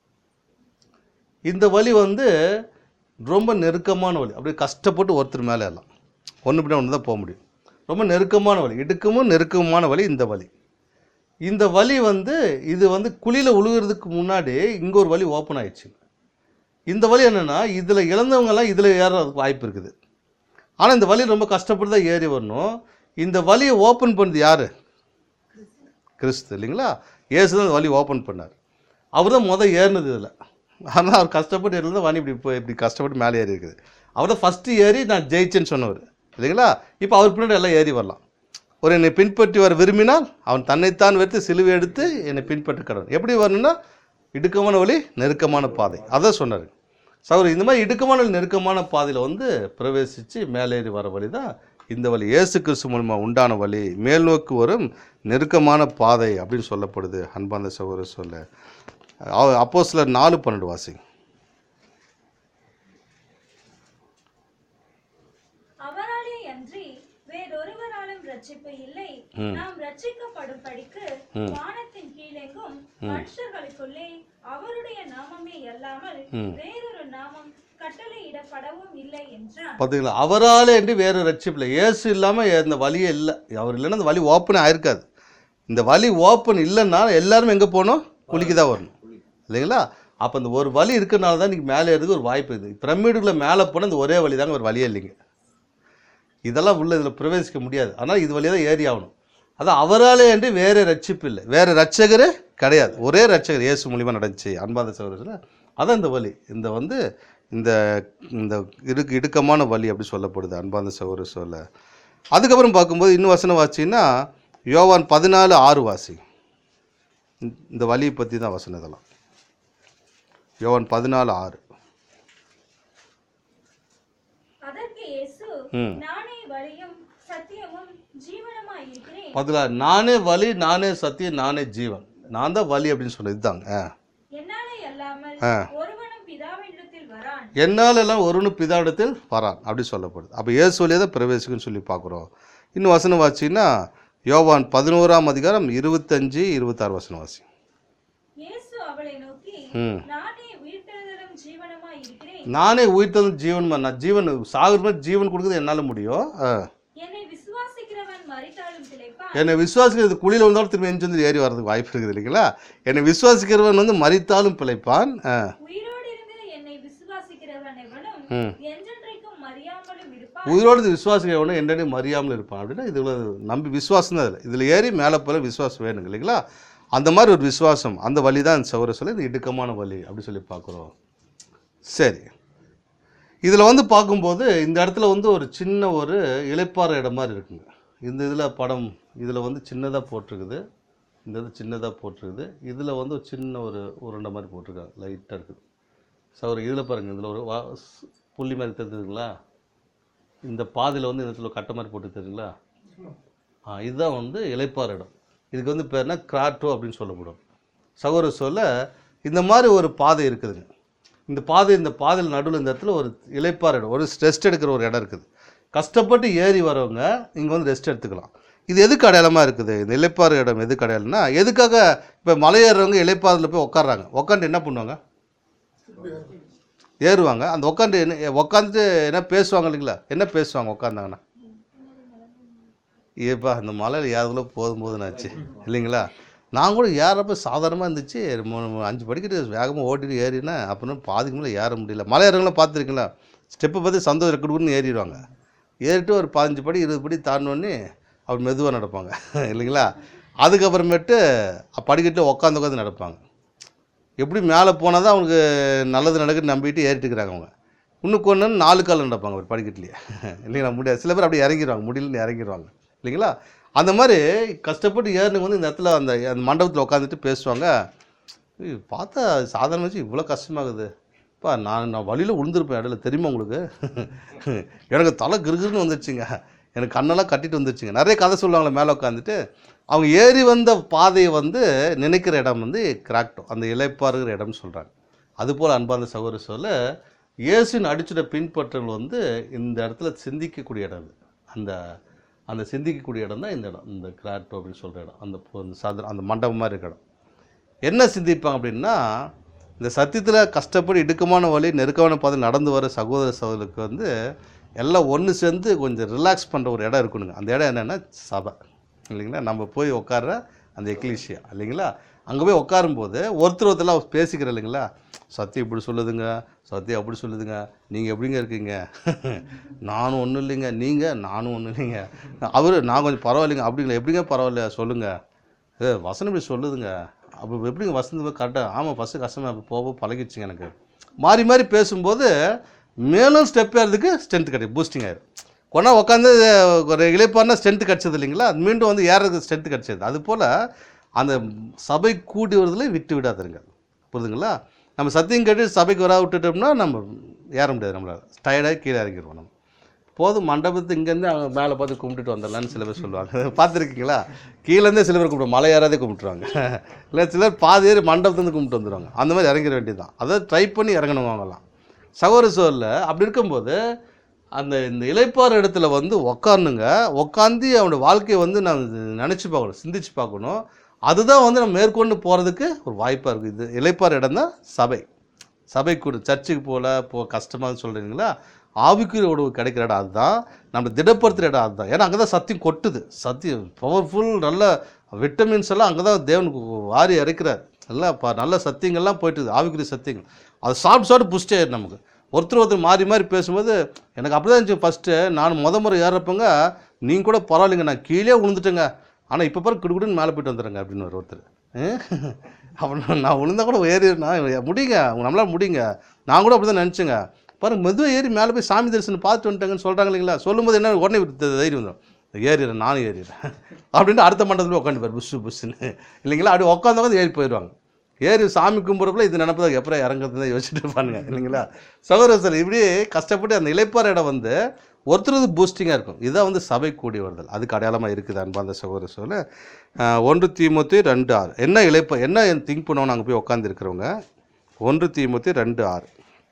இந்த வழி வந்து ரொம்ப நெருக்கமான வழி அப்படியே கஷ்டப்பட்டு ஒருத்தர் மேலே எல்லாம் ஒன்று பின்ன ஒன்று தான் போக முடியும் ரொம்ப நெருக்கமான வழி இடுக்கமும் நெருக்கமான வழி இந்த வழி இந்த வழி வந்து இது வந்து குழியில் உழுகிறதுக்கு முன்னாடி இங்கே ஒரு வழி ஓப்பன் ஆயிடுச்சு இந்த வழி என்னென்னா இதில் இழந்தவங்கெல்லாம் இதில் ஏறதுக்கு வாய்ப்பு இருக்குது ஆனால் இந்த வழி ரொம்ப கஷ்டப்பட்டு தான் ஏறி வரணும் இந்த வழியை ஓப்பன் பண்ணது யார் கிறிஸ்து இல்லைங்களா இயேசு தான் இந்த வழி ஓப்பன் பண்ணார் அவர் தான் முதல் ஏறினது இதில் ஆனால் அவர் கஷ்டப்பட்டு ஏறி வழி இப்படி போய் இப்படி கஷ்டப்பட்டு மேலே ஏறி இருக்குது அவர் தான் ஃபஸ்ட்டு ஏறி நான் ஜெயிச்சேன்னு சொன்னவர் இல்லைங்களா இப்போ அவர் பின்னாடி எல்லாம் ஏறி வரலாம் ஒரு என்னை பின்பற்றி வர விரும்பினால் அவன் தன்னைத்தான் வைத்து சிலுவை எடுத்து என்னை பின்பற்ற கடவுள் எப்படி வரணும்னா இடுக்கமான வழி நெருக்கமான பாதை அதான் சொன்னார் சௌரி இந்த மாதிரி இடுக்கமான வழி, நெருக்கமான பாதையில் வந்து பிரவேசித்து மேலேறி வர வழி தான் இந்த வழி இயேசு கிறிஸ்து மூலமாக உண்டான வழி மேல் நோக்கி வரும் நெருக்கமான பாதை அப்படின்னு சொல்லப்படுது அன்பாந்த சகோதர சொல்ல அப்போ சிலர் நாலு பன்னெண்டு வாசிங்க அவராலே அன்றி வேறொருவராலும் ரட்சிப்பு இல்லை நாம் ரட்சிக்கப்படும் படிக்கு வானத்தின் கீழெங்கும் மனுஷர்களுக்குள்ளே அவருடைய நாமமே அல்லாமல் வேறொரு நாமம் கட்டளையிடப்படவும் இல்லை என்றான் பார்த்தீங்களா அவரால் என்று வேறு ரட்சிப்பில்லை இயேசு இல்லாமல் இந்த வழியே இல்லை அவர் இல்லைன்னா இந்த வழி ஓப்பன் ஆயிருக்காது இந்த வழி ஓப்பன் இல்லைன்னா எல்லாரும் எங்கே போகணும் குளிக்கு தான் வரணும் இல்லைங்களா அப்போ இந்த ஒரு வழி இருக்கனால தான் இன்றைக்கி மேலே ஏறதுக்கு ஒரு வாய்ப்பு இருக்குது பிரமிடுக்குள்ளே மேலே போனால் இந்த ஒரே வழி தாங்க ஒரு வழியே இல்லைங்க இதெல்லாம் உள்ள இதில் பிரவேசிக்க முடியாது ஆனால் இது வழியாக தான் ஏறி ஆகணும் அதான் அவராலே என்று வேறு ரட்சிப்பு இல்லை வேறு ரட்சகரே கிடையாது ஒரே ரட்சகர் இயேசு மூலிமா நடந்துச்சு அன்பாத சகோதரத்தில் அதான் இந்த வழி இந்த வந்து இந்த இந்த இடுக்கு இடுக்கமான வழி அப்படி சொல்லப்படுது அன்பாந்த சகோதர சொல்ல அதுக்கப்புறம் பார்க்கும்போது இன்னும் வசனம் வாசின்னா யோவான் பதினாலு ஆறு வாசி இந்த- இந்த வழியை பற்றி தான் வசனம் இதெல்லாம் யோவான் பதினாலு ஆறு அதற்கு இயேசு ம். நானே வழியும் சத்தியமும் ஜீவனமாய் இருக்கிறேன் பதிலாக நானே வழி நானே சத்தியம் நானே ஜீவன் நான் தான் வழி அப்படின்னு சொன்னது இதுதாங்க ஆ. என்னாலே அல்லாமல் ஆ. ஒருவனும் பிதாவினிடத்தில் வரான் என்னால் எல்லாம் ஒருவனு பிதாடத்தில் வரான் அப்படி சொல்லப்படுது அப்போ இயேசு வழியாக தான் பிரவேசிக்குன்னு சொல்லி பார்க்குறோம் இன்னும் வசனம் வாசின்னா யோவான் பதினோராம் அதிகாரம் இருபத்தஞ்சு இருபத்தாறு வசனம் வாசி இயேசு அவளை நோக்கி ம். நானே உயிர்த்தெழுதலும் ஜீவனமாய் இருக்கிறேன் நானே உயிர்த்தது ஜீவன் நான் ஜீவன் சாகுற மாதிரி ஜீவன் கொடுக்குறது என்னால் முடியும் ஆ. என்னை விசுவாசிக்கிறவன் மரித்தாலும் பிழைப்பான் என்னை விசுவாசிக்கிறது குழியில் விழுந்தாலும் திரும்பி எஞ்சி வந்து ஏறி வர்றதுக்கு வாய்ப்பு இருக்குது இல்லைங்களா என்னை விசுவாசிக்கிறவன் வந்து மறித்தாலும் பிழைப்பான் ஆ. உயிரோடு இருந்து என்னை விசுவாசிக்கிறவன் எவனும் ம். என்றென்றைக்கும் மறியாமலும் இருப்பான் உயிரோடு விசுவாசிக்கிறவனும் என்னென்ன மறியாமல் இருப்பான் அப்படின்னா இதில் நம்பி விசுவாசம் தான் இதில் இதில் ஏறி மேலே போல விசுவாசம் வேணுங்க இல்லைங்களா அந்த மாதிரி ஒரு விசுவாசம் அந்த வழி தான் இந்த சௌர சொல்லி இது இடுக்கமான வழி அப்படி சொல்லி பார்க்குறோம் சரி இதில் வந்து பார்க்கும்போது இந்த இடத்துல வந்து ஒரு சின்ன ஒரு இளைப்பாற இடம் மாதிரி இருக்குங்க இந்த இதில் படம் இதில் வந்து சின்னதாக போட்டிருக்குது இந்த இது சின்னதாக போட்டிருக்குது இதில் வந்து ஒரு சின்ன ஒரு உருண்டை மாதிரி போட்டிருக்காங்க லைட்டாக இருக்குது சௌர இதில் பாருங்கள் இதில் ஒரு வா ஸ்- புள்ளி மாதிரி தெரிஞ்சுதுங்களா இந்த பாதையில் வந்து இந்த இடத்துல ஒரு கட்டை மாதிரி போட்டு தெரியுங்களா ஆ இதுதான் வந்து இளைப்பாற இடம் இதுக்கு வந்து பேர்னா கிராட்டோ அப்படின்னு சொல்லப்படும் சகோதர சொல்ல இந்த மாதிரி ஒரு பாதை இருக்குதுங்க இந்த பாதை இந்த பாதையில் நடுவில் இந்த இடத்துல ஒரு இளைப்பாற இடம் ஒரு ரெஸ்ட் எடுக்கிற ஒரு இடம் இருக்குது கஷ்டப்பட்டு ஏறி வரவங்க இங்கே வந்து ரெஸ்ட் எடுத்துக்கலாம் இது எதுக்கு அடையாளமாக இருக்குது இந்த இளைப்பாற இடம் எதுக்கு அடையாளம்னா எதுக்காக இப்போ மலையேறவங்க இளைப்பாறையில் போய் உட்காடுறாங்க உட்காந்து என்ன பண்ணுவாங்க ஏறுவாங்க அந்த உட்காந்து என்ன உட்காந்துட்டு என்ன பேசுவாங்க இல்லைங்களா என்ன பேசுவாங்க உட்காந்தாங்கன்னா ஏப்பா இந்த மலையில் ஏறதுக்குள்ள போதும் போதுனாச்சு இல்லைங்களா நான் கூட ஏறப்ப சாதாரணமாக இருந்துச்சு மூணு மூணு, அஞ்சு படிக்கிட்டு வேகமாக ஓட்டிட்டு ஏறினேன் அப்புறம் பாதிக்கு மேலே ஏற முடியல மலை ஏறவங்களாம் பார்த்துருக்கீங்களா ஸ்டெப்பை பார்த்து சந்தோஷம் ரெக்கடுன்னு ஏறிடுவாங்க ஏறிட்டு ஒரு பதினஞ்சு படி இருபது படி தாண்டினோடனே அவர் மெதுவாக நடப்பாங்க இல்லைங்களா அதுக்கப்புறமேட்டு படிக்கட்டில் உட்காந்து உட்காந்து நடப்பாங்க எப்படி மேலே போனால் தான் அவங்களுக்கு நல்லது நடக்குன்னு நம்பிட்டு ஏறிட்டு இருக்கிறாங்க அவங்க இன்னும் கொண்டு நாலு கால் நடப்பாங்க ஒரு படிக்கட்டுலையே இல்லைங்களா முடியாது சில பேர் அப்படியே இறங்கிடுவாங்க முடியலன்னு இறங்கிடுவாங்க இல்லைங்களா அந்த மாதிரி கஷ்டப்பட்டு ஏறினவங்க வந்து இந்த இடத்துல அந்த அந்த மண்டபத்தில் உட்காந்துட்டு பேசுவாங்க "ஏய், பார்த்தா சாதாரண வச்சு இவ்வளோ கஷ்டமாகுது பா நான் நான் வழியில் விழுந்திருப்பேன் இடையில தெரியுமா உங்களுக்கு எனக்கு தலை கிருகிருன்னு வந்துருச்சுங்க எனக்கு கண்ணெல்லாம் கட்டிட்டு வந்துருச்சுங்க நிறைய கதை சொல்லுவாங்களே மேலே உட்காந்துட்டு அவங்க ஏறி வந்த பாதையை வந்து நினைக்கிற இடம் வந்து கிராக்டோ அந்த இலைப்பாருகிற இடம்னு சொல்கிறாங்க அதுபோல் அன்பார்ந்த சகோதர சொல்ல இயேசுவின் அடிச்சுட பின்பற்றல் வந்து இந்த இடத்துல சிந்திக்கக்கூடிய இடம் இது அந்த அந்த சிந்திக்கக்கூடிய இடம் தான் இந்த இடம் இந்த கிராக்டோ அப்படின்னு சொல்கிற இடம் அந்த பொ- அந்த சாதன அந்த மண்டபம் மாதிரி இருக்க இடம் என்ன சிந்திப்பாங்க அப்படின்னா இந்த சத்தியத்தில் கஷ்டப்பட்டு இடுக்கமான வழி நெருக்கமான பாதை நடந்து வர சகோதர சகோதரருக்கு வந்து எல்லாம் ஒன்று சேர்ந்து கொஞ்சம் ரிலாக்ஸ் பண்ணுற ஒரு இடம் இருக்கணுங்க அந்த இடம் என்னென்னா சபை இல்லைங்களா நம்ம போய் உட்கார்ற அந்த எக்லீஷியா இல்லைங்களா அங்கே போய் உட்காரும்போது ஒருத்தர் ஒருத்தர்லாம் பேசிக்கிற இல்லைங்களா சத்தியம் இப்படி சொல்லுதுங்க சத்தியம் அப்படி சொல்லுதுங்க நீங்கள் எப்படிங்க இருக்கீங்க நானும் ஒன்றும் இல்லைங்க நீங்கள் நானும் ஒன்றும் இல்லைங்க அவர் நான் கொஞ்சம் பரவாயில்லைங்க அப்படிங்களா எப்படிங்க பரவாயில்ல சொல்லுங்கள் ஏ வசனம் இப்படி சொல்லுதுங்க அப்போ எப்படிங்க வசந்தம் கரெக்டாக ஆமாம் ஃபஸ்ட்டு கஷ்டமாக அப்போ போக போக பழகிடுச்சுங்க எனக்கு மாறி மாறி பேசும்போது மேலும் ஸ்டெப் ஏறதுக்கு ஸ்ட்ரென்த் கிடைக்கும் பூஸ்டிங் ஆயிரும் கொண்டா உட்காந்து ஒரு இளைப்பாருனா ஸ்ட்ரென்த் கிடச்சது இல்லைங்களா அது மீண்டும் வந்து ஏறதுக்கு ஸ்ட்ரென்த் கிடச்சது அது போல் அந்த சபை கூடி வருதுல விட்டு விடாதுருங்க புரியுதுங்களா நம்ம சத்தியம் கேட்டு சபைக்கு வர விட்டுட்டோம்னா நம்ம ஏற முடியாது நம்மளால் டயர்டாகி கீழே இறங்கிடுவோம் நம்ம போதும் மண்டபத்தை இங்கேருந்து அவங்க மேலே பார்த்து கும்பிட்டுட்டு வந்துடலான்னு சில பேர் சொல்லுவாங்க பார்த்துருக்கீங்களா கீழேருந்தே சில பேர் கும்பிடுவாங்க மலை ஏறாதே கும்பிட்டுருவாங்க இல்லை சிலர் பாதி ஏறி மண்டபத்துலேருந்து கும்பிட்டு வந்துடுவாங்க அந்த மாதிரி இறங்கிட வேண்டியது தான் அதை ட்ரை பண்ணி இறங்கணும் அவங்கலாம் சகோதர சோரில் அப்படி இருக்கும்போது அந்த இந்த இளைப்பாற இடத்துல வந்து உக்காரணுங்க உக்காந்து அவனோட வாழ்க்கையை வந்து நான் நினச்சி பார்க்கணும் சிந்திச்சு பார்க்கணும் அதுதான் வந்து நம்ம மேற்கொண்டு போகிறதுக்கு ஒரு வாய்ப்பாக இருக்குது இது இளைப்பாற இடம் தான் சபை சபை கூட சர்ச்சுக்கு போகல போ கஷ்டமாக சொல்கிறீங்களா ஆவிக்குரிய உணவு கிடைக்கிற இடம் அதுதான் நம்ம திடப்படுத்துகிற இடம் அதுதான் ஏன்னா அங்கே தான் சத்தியம் கொட்டுது சத்தியம் பவர்ஃபுல் நல்ல விட்டமின்ஸ் எல்லாம் அங்கே தான் தேவனுக்கு வாரி இறைக்கிறார் எல்லாம் ப நல்ல சத்தியங்கள்லாம் போயிட்டுது ஆவிக்குரிய சத்தியங்கள் அது சாப்பிட்டு சாப்பிட்டு புஷ்டே நமக்கு ஒருத்தர் ஒருத்தர் மாறி மாறி பேசும்போது எனக்கு அப்படி தான் இருந்துச்சு ஃபஸ்ட்டு நான் முத முறை ஏறப்பங்க நீங்கள் கூட பரவாயில்லைங்க நான் கீழே விழுந்துட்டேங்க ஆனால் இப்போ பாரு கிடுக்குடுன்னு மேலே போயிட்டு வந்துடுறேங்க அப்படின்னு ஒரு ஒருத்தர் அப்புறம் நான் விழுந்தா கூட ஏறி நான் முடியுங்க நம்மளால் முடியுங்க நான் கூட அப்படி தான் நினச்சேங்க பாருங்க மெதுவாக ஏறி மேலே போய் சாமி தரிசனம் பார்த்துட்டு வந்துட்டாங்கன்னு சொல்கிறாங்க இல்லைங்களா சொல்லும்போது என்ன உடனே த- தைரியம் வந்துடும் ஏறிடுறேன் நானும் ஏறிடுறேன் அப்படின்ட்டு அடுத்த மண்டபத்தில் உட்காந்துப்பார் புஷ்ஷு புஷ்ஷுன்னு இல்லைங்களா அப்படி உட்காந்து உட்காந்து ஏறி போயிடுவாங்க ஏறி சாமி கும்பிட்றப்பல இது நினப்பதாக எப்பறம் இறங்குறது தான் யோசிச்சுட்டு இருப்பானுங்க இல்லைங்களா சகோதர சார் இப்படி கஷ்டப்பட்டு அந்த இளைப்பாற இடம் வந்து ஒருத்தரது பூஸ்டிங்காக இருக்கும் இதான் வந்து சபை கூடி வருதல் அதுக்கு அடையாளமாக இருக்குது அன்பார்ந்த சகோதர சொல்ல ஒன்று தீமுத்தி ரெண்டு ஆறு என்ன இளைப்ப என்ன திங்க் பண்ணுவோம் அங்கே போய் உட்காந்துருக்கிறவங்க ஒன்று தீமுத்தி ரெண்டு ஆறு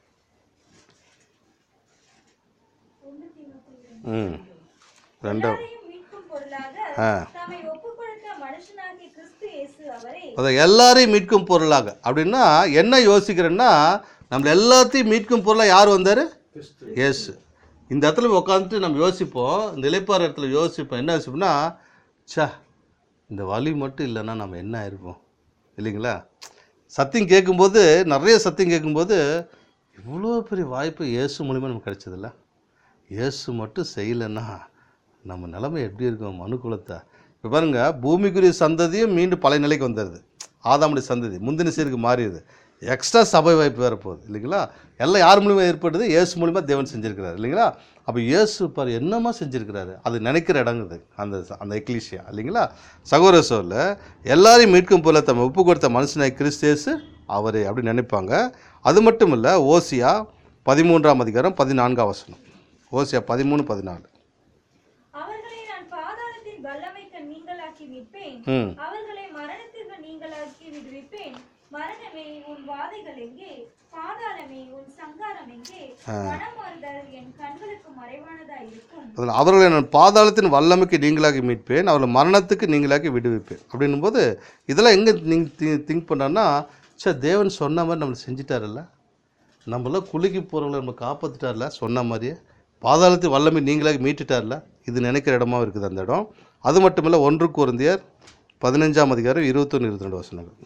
ம் ரெண்டு எல்லாரையும் மீட்கும் பொருளாக ஆ தம்மை ஒப்புக் கொடுத்த மனுஷனாகிய கிறிஸ்து இயேசு அவரை அதை எல்லாரையும் மீட்கும் பொருளாக அப்படின்னா என்ன யோசிக்கிறேன்னா நம்மள எல்லாத்தையும் மீட்கும் பொருளாக யார் வந்தார் இயேசு இந்த இடத்துல போய் உட்காந்துட்டு நம்ம யோசிப்போம் இந்த இளைப்பாற இடத்துல யோசிப்போம் என்ன யோசிப்போம்னா ச்சே இந்த வலி மட்டும் இல்லைன்னா நம்ம என்ன ஆயிருப்போம் இல்லைங்களா சத்தியம் கேட்கும்போது நிறைய சத்தியம் கேட்கும்போது இவ்வளோ பெரிய வாய்ப்பு இயேசு மூலிமா நமக்கு கிடைச்சதில்ல இயேசு மட்டும் செய்யலைன்னா நம்ம நிலைமை எப்படி இருக்கும் மனு குலத்தை இப்போ பாருங்க பூமிக்குரிய சந்ததியும் மீண்டும் பழைய நிலைக்கு வந்துடுது ஆதாமுடைய சந்ததி முந்தின சீருக்கு மாறிடுது எக்ஸ்ட்ரா சபை வாய்ப்பு வேறு போகுது இல்லைங்களா எல்லாம் யார் மூலிமா ஏற்படுது இயேசு மூலிமா தேவன் செஞ்சிருக்கிறாரு இல்லைங்களா அப்போ இயேசு பாரு என்னமா செஞ்சிருக்கிறாரு அது நினைக்கிற இடங்குது அந்த அந்த எக்லீஷியா இல்லைங்களா சகோதர சொல்ல எல்லாரையும் மீட்கும் போல தம்ம ஒப்பு கொடுத்த மனுஷனாய் கிறிஸ்தேசு அவரே அப்படி நினைப்பாங்க அது மட்டும் இல்லை ஓசியா பதிமூன்றாம் அதிகாரம் பதினான்காம் வசனம் ஓசியா பதிமூணு பதினாலு அவர்களை நான் பாதாளத்தின் வல்லமைக்கு நீங்களாக்கி மீட்பேன் ம் அவர்களை மரணத்திற்கு நீங்களாக்கி விடுவிப்பேன் மரணமே உன் வாதைகள் எங்கே பாதாளமே உன் சங்காரம் எங்கே மனமாறுதல் என் கண்களுக்கு மறைவானதாய் இருக்கும் அதில் அவர்களை நான் பாதாளத்தின் வல்லமைக்கு நீங்களாக்கி மீட்பேன் அவர்களை மரணத்துக்கு நீங்களாக்கி விடுவிப்பேன் அப்படின்னும் போது இதெல்லாம் எங்கே நீங்கள் திங்க் பண்ணான்னா சே தேவன் சொன்ன மாதிரி நம்மளை செஞ்சிட்டாருல்ல நம்மளாம் குலுக்கி போகிறவங்கள நம்ம காப்பாற்றிட்டார்ல சொன்ன மாதிரியே பாதாளத்தின் வல்லமை நீங்களாக மீட்டுட்டார்ல இது நினைக்கிற இடமா இருக்குது அந்த இடம் அது மட்டும் இல்லை ஒன்று குருந்தியர் பதினஞ்சாம் அதிகாரம் இருபத்தொன்று இருபத்தி ரெண்டு வசனங்கள்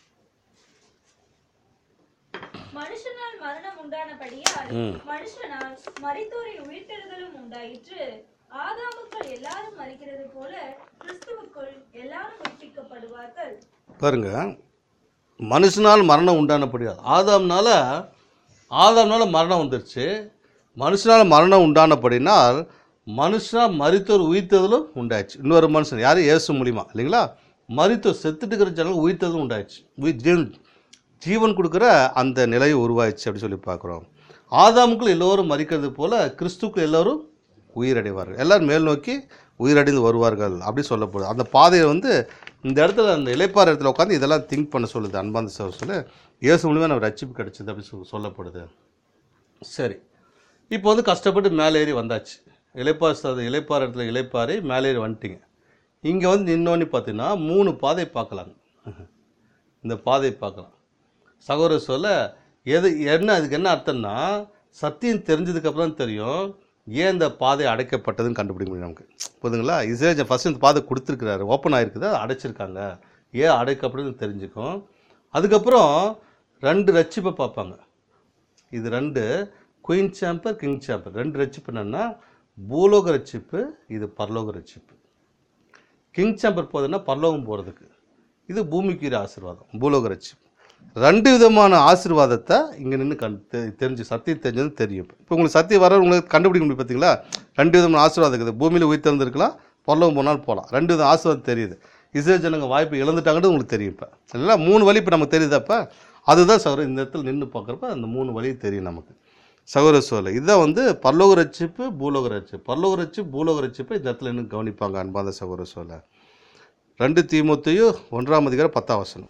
மனுஷனால் மரணம் உண்டானபடியால் மனுஷனால் மரித்தோரின் உயிர்த்தெழுதலும் உண்டாயிற்று ஆதாமுக்கள் எல்லாரும் மறிக்கிறது போல கிறிஸ்துவுக்குள் எல்லாரும் உயிர்ப்பிக்கப்படுவார்கள் பாருங்க மனுஷனால் மரணம் உண்டானபடியால் ஆதாம்னால ஆதாம்னால மரணம் வந்துருச்சு மனுஷனால் மரணம் உண்டானபடினால் மனுஷனாக மரித்தோர் உயிர்த்ததிலும் உண்டாயிடுச்சு இன்னொரு மனுஷன் யார் இயேசு மூலியமா இல்லைங்களா மரித்தோர் செத்துட்டு இருக்கிற ஜனங்கள் உயிர்த்ததும் உண்டாயிடுச்சு உயிர் ஜீவன் ஜீவன் கொடுக்குற அந்த நிலையை உருவாயிடுச்சு அப்படி சொல்லி பார்க்குறோம் ஆதாமுக்குள் எல்லோரும் மறிக்கிறது போல கிறிஸ்துக்குள் எல்லோரும் உயிரடைவார்கள் எல்லாரும் மேல் நோக்கி உயிரடைந்து வருவார்கள் அப்படி சொல்லப்படுது அந்த பாதையை வந்து இந்த இடத்துல அந்த இளைப்பாற இடத்துல உட்காந்து இதெல்லாம் திங்க் பண்ண சொல்லுது அன்பாந்த சார் சொல்ல இயேசு மூலியமாக நம்ம ரட்சிப்பு கிடச்சிது அப்படி சொல் சொல்லப்படுது சரி இப்போ வந்து கஷ்டப்பட்டு மேலே ஏறி வந்தாச்சு இளைப்பார் சார் இளைப்பாற இடத்துல இளைப்பாறை மேலே ஏறி வந்துட்டீங்க இங்கே வந்து நின்னோன்னு பார்த்தீங்கன்னா மூணு பாதை பார்க்கலாங்க இந்த பாதை பார்க்கலாம் சகோதர சொல்ல எது என்ன அதுக்கு என்ன அர்த்தம்னா சத்தியம் தெரிஞ்சதுக்கப்புறம் தெரியும் ஏன் இந்த பாதை அடைக்கப்பட்டதுன்னு கண்டுபிடிக்க முடியும் நமக்கு புரியுதுங்களா இஸ்ரேல் ஃபஸ்ட் இந்த பாதை கொடுத்துருக்குறாரு ஓப்பன் ஆகிருக்குது அதை அடைச்சிருக்காங்க ஏன் அடைக்கப்படுதுன்னு தெரிஞ்சுக்கும் அதுக்கப்புறம் ரெண்டு ரட்சிப்பை பார்ப்பாங்க இது ரெண்டு குயின் சாம்பர் கிங் சாம்பர் ரெண்டு ரட்சிப்பு என்னென்னா பூலோக ரட்சிப்பு இது பரலோக ரட்சிப்பு கிங் சாம்பர் போகுதுன்னா பரலோகம் போகிறதுக்கு இது பூமிக்குரிய ஆசீர்வாதம் பூலோக ரட்சிப்பு ரெண்டு விதமான ஆசீர்வாதத்தை இங்கே நின்று கண் தெ- தெரிஞ்சு சத்தியம் தெரிஞ்சது தெரியும் இப்போ உங்களுக்கு சத்தியம் வர உங்களுக்கு கண்டுபிடிக்க முடியும் பார்த்தீங்களா ரெண்டு விதமான ஆசீர்வாதம் இருக்குது பூமியில் உயிர் திறந்துருக்கலாம் பரலோகம் போனாலும் போகலாம் ரெண்டு விதம் ஆசீர்வாதம் தெரியுது இஸ்ரேல் ஜனங்க வாய்ப்பு இழந்துட்டாங்கன்னு உங்களுக்கு தெரியும் இப்போ இல்லைங்களா மூணு வழி இப்போ நமக்கு தெரியுதப்ப அதுதான் சகோதரர் இந்த இடத்துல நின்று பார்க்குறப்ப அந்த மூணு வழி தெரியும் நமக்கு சகோதர சோலை இதுதான் வந்து பரலோக ரட்சிப்பு பூலோக ரட்சிப்பு பரலோக ரட்சிப்பு பூலோக ரட்சிப்பு இந்த இடத்துல இன்னும் கவனிப்பாங்க அன்பாந்த சகோதர சோலை ரெண்டு தீமூத்தையும் ஒன்றாம் அதிகாரம் பத்தாம் வசனம்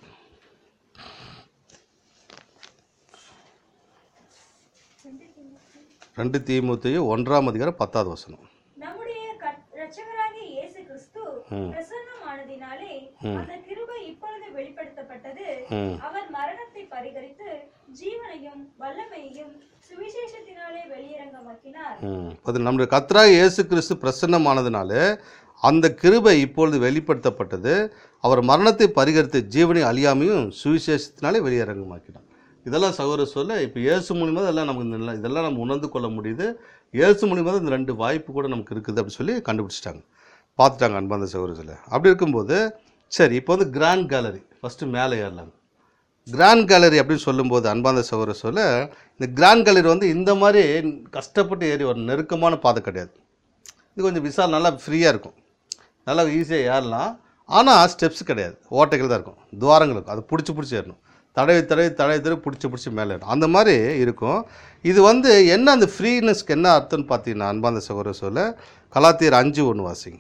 ரெண்டு தீமூத்தையும் ஒன்றாம் அதிகாரம் பத்தாவது வசனம் நம்முடைய கட்- இரட்சகராகிய இயேசு கிறிஸ்து பிரசன்னமானதினாலே அந்த கிருபை இப்பொழுது வெளிப்படுத்தப்பட்டது ம் அவர் மரணத்தை பரிகரித்து ஜீவனையும் வல்லமையையும் சுவிசேஷத்தினாலே வெளியரங்கமாக்கினார் ம். அது நம்முடைய கத்ராக இயேசு கிறிஸ்து பிரசன்னமானதுனால அந்த கிருபை இப்பொழுது வெளிப்படுத்தப்பட்டது அவர் மரணத்தை பரிகரித்து ஜீவனை அழியாமையும் சுவிசேஷத்தினாலே வெளியரங்கமாக்கினார் இதெல்லாம் சகோதர சொல்ல இப்போ இயேசு மூலியமாக இதெல்லாம் நமக்கு இந்த நிலை- இதெல்லாம் நம்ம உணர்ந்து கொள்ள முடியுது இயேசு மூலியமாக தான் இந்த ரெண்டு வாய்ப்பு கூட நமக்கு இருக்குது அப்படி சொல்லி கண்டுபிடிச்சிட்டாங்க பார்த்துட்டாங்க அன்பாந்த சகோதர சொல்ல அப்படி இருக்கும்போது சரி இப்போ வந்து கிராண்ட் கேலரி ஃபஸ்ட்டு மேலே ஏறலாங்க கிராண்ட் கேலரி அப்படின்னு சொல்லும்போது அன்பாந்த சகோதர சொல்ல இந்த கிராண்ட் கேலரி வந்து இந்த மாதிரி கஷ்டப்பட்டு ஏறி ஒரு நெருக்கமான பாதை கிடையாது இது கொஞ்சம் விசால் நல்லா ஃப்ரீயாக இருக்கும் நல்லா ஈஸியாக ஏறலாம் ஆனால் ஸ்டெப்ஸ் கிடையாது ஓட்டைகள் தான் இருக்கும் துவாரங்கள் இருக்கும் அது பிடிச்சி பிடிச்சி ஏறணும் தடவி தடவி தடவி தடவி பிடிச்சி பிடிச்சி மேலே ஏறணும் அந்த மாதிரி இருக்கும் இது வந்து என்ன அந்த ஃப்ரீனஸ்க்கு என்ன அர்த்தம்னு பார்த்தீங்கன்னா அன்பாந்த சகோதர சொல்ல கலாத்தியர் அஞ்சு ஒன்று வாசிங்க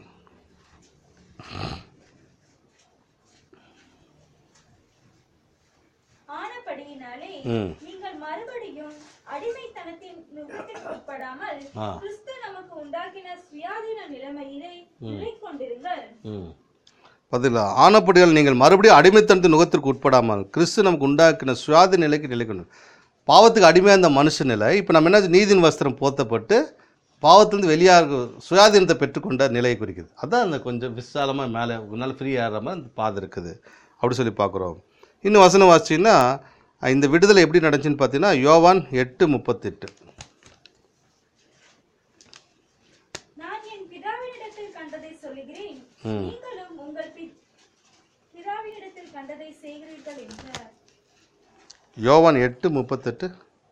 ஆனபடியினாலே ம். நீங்கள் மறுபடியும் அடிமைத்தனத்தின் நுகத்திற்கு உட்படாமல் ஆ. கிறிஸ்து நமக்கு உண்டாக்கின சுயாதீன நிலைமையிலே நிலை கொண்டிருங்கள் ம் பதில் ஆனப்படியால் நீங்கள் மறுபடியும் அடிமைத்தனத்தின் நுகத்திற்கு உட்படாமல் கிறிஸ்து நமக்கு உண்டாக்கின சுயாதி நிலைக்கு நிலை கொண்டு பாவத்துக்கு அடிமையாக இருந்த மனுஷ நிலை இப்போ நம்ம என்ன நீதின் வஸ்திரம் போத்தப்பட்டு பாவத்திலிருந்து வெளியாக சுயாதீனத்தை பெற்றுக்கொண்ட நிலையை குறிக்குது அதான் அந்த கொஞ்சம் விசாலமாக மேலே நல்ல ஃப்ரீ ஆகிற மாதிரி அந்த பாதை இருக்குது அப்படி சொல்லி பார்க்குறோம் இன்னும் வசனம் வாசிச்சிங்கன்னா இந்த விடுதலை எப்படி நடந்துச்சுன்னு பார்த்தீங்கன்னா யோவான் எட்டு முப்பத்தெட்டு நான் என் பிதாவினிடத்தில் கண்டதை சொல்லுகிறேன் ம். நீங்களும் உங்கள் பி- பிதாவினிடத்தில் கண்டதை செய்கிறீர்கள் என்றார் யோவான் எட்டு முப்பத்தெட்டு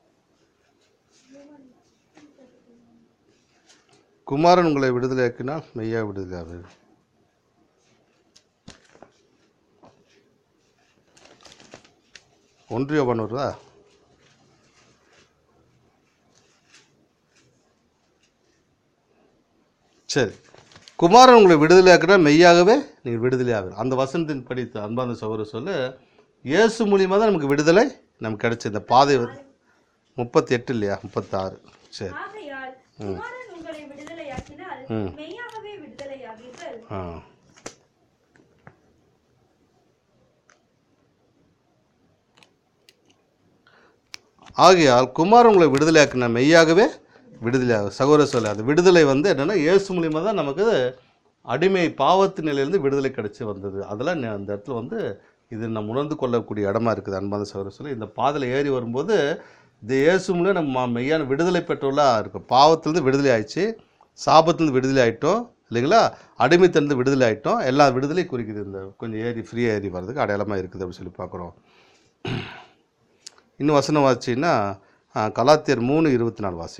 குமாரன் உங்களை விடுதலையாக்கினால் மெய்யா விடுதலையாவது ஒன்று யோவான் வருதா சரி குமாரன் உங்களை விடுதலையாக்கினா மெய்யாகவே நீங்கள் விடுதலையாகும் அந்த வசனத்தின் படி அன்பாந்த சகோதர சொல்ல இயேசு மூலியமாக தான் நமக்கு விடுதலை நமக்கு கிடைச்ச இந்த பாதை வந்து முப்பத்தி எட்டு இல்லையா முப்பத்தாறு சரி ஆகையால் குமாரன் உங்களை விடுதலையாக்கினால் ம். மெய்யாகவே விடுதலையாவீர்கள் ஆ ஆகையால் குமார் உங்களை விடுதலையாக்கின மெய்யாகவே விடுதலையாகும் சகோதர சொல்ல அந்த விடுதலை வந்து என்னென்னா இயேசு மூலியமாக தான் நமக்கு அடிமை பாவத்து நிலையிலேருந்து விடுதலை கிடைச்சி வந்தது அதெல்லாம் ந- அந்த இடத்துல வந்து இது நம்ம உணர்ந்து கொள்ளக்கூடிய இடமா இருக்குது அன்பான சகோதர சொல்ல இந்த பாதையில் ஏறி வரும்போது இந்த இயேசு மூலியம் நம்ம மா- மெய்யான விடுதலை பெற்றோர்களாக இருக்கும் பாவத்திலேருந்து விடுதலை ஆயிடுச்சு சாபத்துலேருந்து விடுதலை ஆயிட்டோம் இல்லைங்களா அடிமைத்திலிருந்து விடுதலை ஆயிட்டோம் எல்லா விடுதலையும் குறிக்குது இந்த கொஞ்சம் ஏறி ஃப்ரீயாக ஏறி வர்றதுக்கு அடையாளமாக இருக்குது அப்படின்னு சொல்லி பார்க்குறோம் இன்னும் வசனம் வாசிச்சின்னா கலாத்தியர் மூணு இருபத்தி நாலு வாசி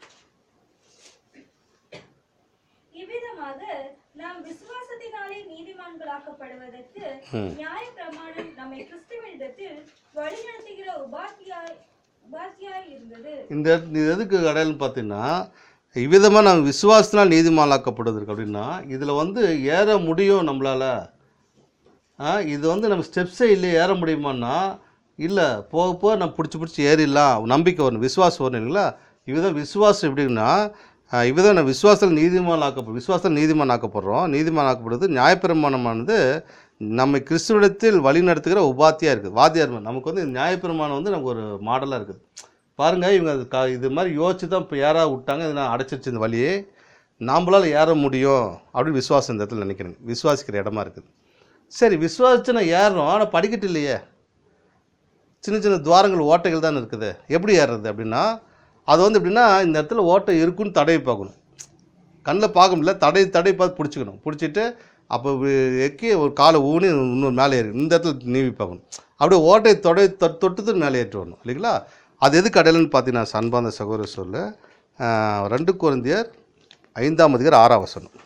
இவ்விதமாக நாம் விசுவாசத்தினாலே நீதிமான்களாக்கப்படுவதற்கு நியாய பிரமாணம் நம்மை கிறிஸ்துவனிடத்தில் வழிநடத்துகிற உபாத்தியாய் உபாத்தியாய் இருந்தது இந்த இடத்து- இது எதுக்கு அடையாளம் பார்த்தீங்கன்னா இவ்விதமாக நம்ம விசுவாசத்தினால் நீதிமானாக்கப்படுவதற்கு அப்படின்னா இதில் வந்து ஏற முடியும் நம்மளால் ஆ இது வந்து நம்ம ஸ்டெப்ஸே இல்லை ஏற முடியுமான்னா இல்லை போக போக நம்ம பிடிச்சி பிடிச்சி ஏறிடலாம் நம்பிக்கை வரணும் விசுவாசம் வரணும் இல்லைங்களா இவ்விதம் விசுவாசம் எப்படின்னா ஆ, இவ்விதம் நம்ம விசுவாசத்தில் நீதிமான் ஆக்கப்படும் விசுவாசத்தில் நீதிமான் ஆக்கப்படுறோம் நீதிமான் ஆக்கப்படுறது நியாயப்பிரமாணமானது நம்மை கிறிஸ்துவிடத்தில் வழி நடத்துகிற உபாத்தியாக இருக்குது வாத்தியார் மாதிரி. நமக்கு வந்து நியாயப்பிரமாணம் வந்து நமக்கு ஒரு மாடலாக இருக்குது பாருங்கள் இவங்க அது கா இது மாதிரி யோசிச்சு தான் இப்போ யாராவது விட்டாங்க இது நான் அடைச்சிருச்சு இந்த வழியே நாம்பளால் ஏற முடியும் அப்படின்னு விசுவாசம் இந்த இடத்துல நினைக்கிறேங்க விசுவாசிக்கிற இடமா இருக்குது சரி விசுவாசிச்சு நான் ஏறுறோம் ஆனால் படிக்கட்டு இல்லையே சின்ன சின்ன துவாரங்கள் ஓட்டைகள் தான் இருக்குது எப்படி ஏறுறது அப்படின்னா அது வந்து எப்படின்னா இந்த இடத்துல ஓட்டை இருக்குன்னு தடவி பார்க்கணும் கண்ணில் பார்க்க முடியல தடை தடை பார்த்து பிடிச்சிக்கணும் பிடிச்சிட்டு அப்போ வி- எக்கி ஒரு காலை ஊனி இன்னொரு மேலே ஏறி இந்த இடத்துல நீவி பார்க்கணும் அப்படியே ஓட்டையை தொடை தொ- தொட்டுத்து மேலே ஏற்றி வரணும் இல்லைங்களா அது எதுக்கு அடையலன்னு பார்த்தீங்கன்னா சன்பாந்த சகோதர சொல்ல ஆஹ், ரெண்டு குழந்தையர் ஐந்தாம் அதிகார் ஆறாம் வசனம்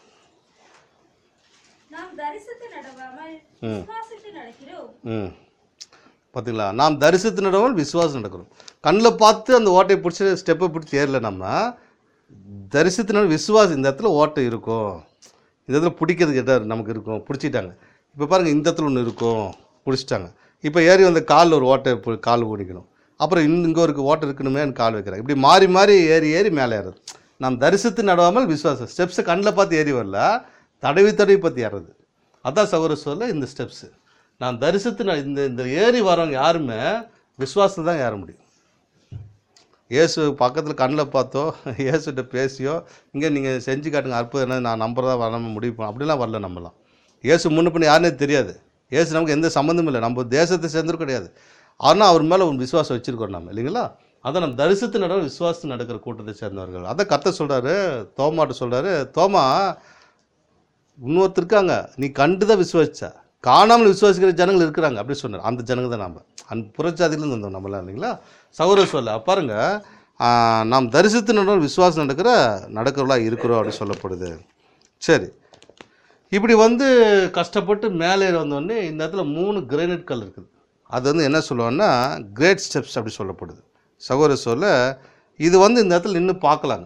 நாம் தரிசித்து நடவாமல் விசுவாசித்து நடக்கிறோம் ம் பார்த்தீங்களா நாம் தரிசித்து நடவாமல் விசுவாசம் நடக்கிறோம் கண்ணில் பார்த்து அந்த ஓட்டையை பிடிச்சி ஸ்டெப்பை பிடிச்சி ஏறல நம்ம தரிசித்து நட விசுவாசம் இந்த இடத்துல ஓட்டை இருக்கும் இந்த இடத்துல பிடிக்கிறதுக்கு இடம் நமக்கு இருக்கும் பிடிச்சிட்டாங்க இப்போ பாருங்கள் இந்த இடத்துல ஒன்று இருக்கும் பிடிச்சிட்டாங்க இப்போ ஏறி வந்த காலில் ஒரு ஓட்டை பு- கால் ஓடிக்கணும் அப்புறம் இன்னும் இங்கே ஒரு ஓட்டை இருக்கணுமேன்னு கால் வைக்கிறாங்க இப்படி மாறி மாறி ஏறி ஏறி மேலே ஏறுறது நாம் தரிசித்து நடாமல் விசுவாசம் ஸ்டெப்ஸை கண்ணில் பார்த்து ஏறி வரல தடவி தடவி பார்த்து ஏறுறது அதான் சகோதர சொல்ல இந்த ஸ்டெப்ஸு நான் தரிசித்து நான் இந்த இந்த ஏறி வரவங்க யாருமே விசுவாசம் தான் ஏற முடியும் இயேசு பக்கத்தில் கண்ணில் பார்த்தோ இயேசுகிட்ட பேசியோ இங்கே நீங்கள் செஞ்சு காட்டுங்க அற்புதம் என்ன நான் நம்புறதா வராமல் முடிவு பண்ண அப்படிலாம் வரல நம்மலாம் இயேசு முன்ன பண்ணி யாருனே தெரியாது இயேசு நமக்கு எந்த சம்மந்தமும் இல்லை நம்ம தேசத்தை சேர்ந்துரும் கிடையாது ஆனால் அவர் மேலே ஒரு விசுவாசம் வச்சிருக்கோம் நம்ம இல்லைங்களா அதான் நம்ம தரிசித்து நட விசுவாசத்து நடக்கிற கூட்டத்தை சேர்ந்தவர்கள் அதான் கத்த சொல்கிறாரு தோமாட்ட சொல்கிறாரு தோமா இன்னொருத்தர் இருக்காங்க நீ கண்டு தான் விசுவாசிச்ச காணாமல் விசுவாசிக்கிற ஜனங்கள் இருக்கிறாங்க அப்படி சொன்னார் அந்த ஜனங்க தான் நாம் அந்த புறச்சாதியிலேருந்து வந்தோம் நம்மளாம் இல்லைங்களா சௌர சொல்ல பாருங்க ஆஹ், நாம் தரிசித்து நடக்கிற விசுவாசம் நடக்கிற நடக்கிறவர்களாக இருக்கிறோம் அப்படின்னு சொல்லப்படுது சரி இப்படி வந்து கஷ்டப்பட்டு மேலே ஏறி வந்தோடனே இந்த இடத்துல மூணு கிரானைட் கல் இருக்குது அது வந்து என்ன சொல்லுவாங்கன்னா கிரேட் ஸ்டெப்ஸ் அப்படி சொல்லப்படுது சகோதர சொல்ல இது வந்து இந்த இடத்துல நின்று பார்க்கலாங்க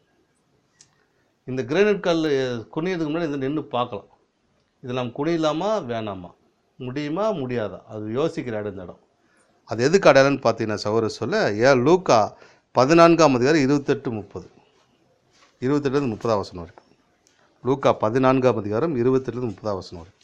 இந்த கிரானைட் கல் குனியதுக்கு முன்னாடி இந்த நின்று பார்க்கலாம் இது நம்ம குனியலாமா வேணாமா முடியுமா முடியாதா அது யோசிக்கிற இடம் இந்த இடம் அது எதுக்கு அடையாளம்னு பார்த்தீங்கன்னா சகோதர சொல்ல ஏ லூக்கா பதினான்காம் அதிகாரம் இருபத்தெட்டு முப்பது இருபத்தெட்டுலேருந்து முப்பதாம் வசனம் வரைக்கும் லூக்கா பதினான்காம் அதிகாரம் இருபத்தெட்டுலேருந்து முப்பதாம் வசனம் வரைக்கும்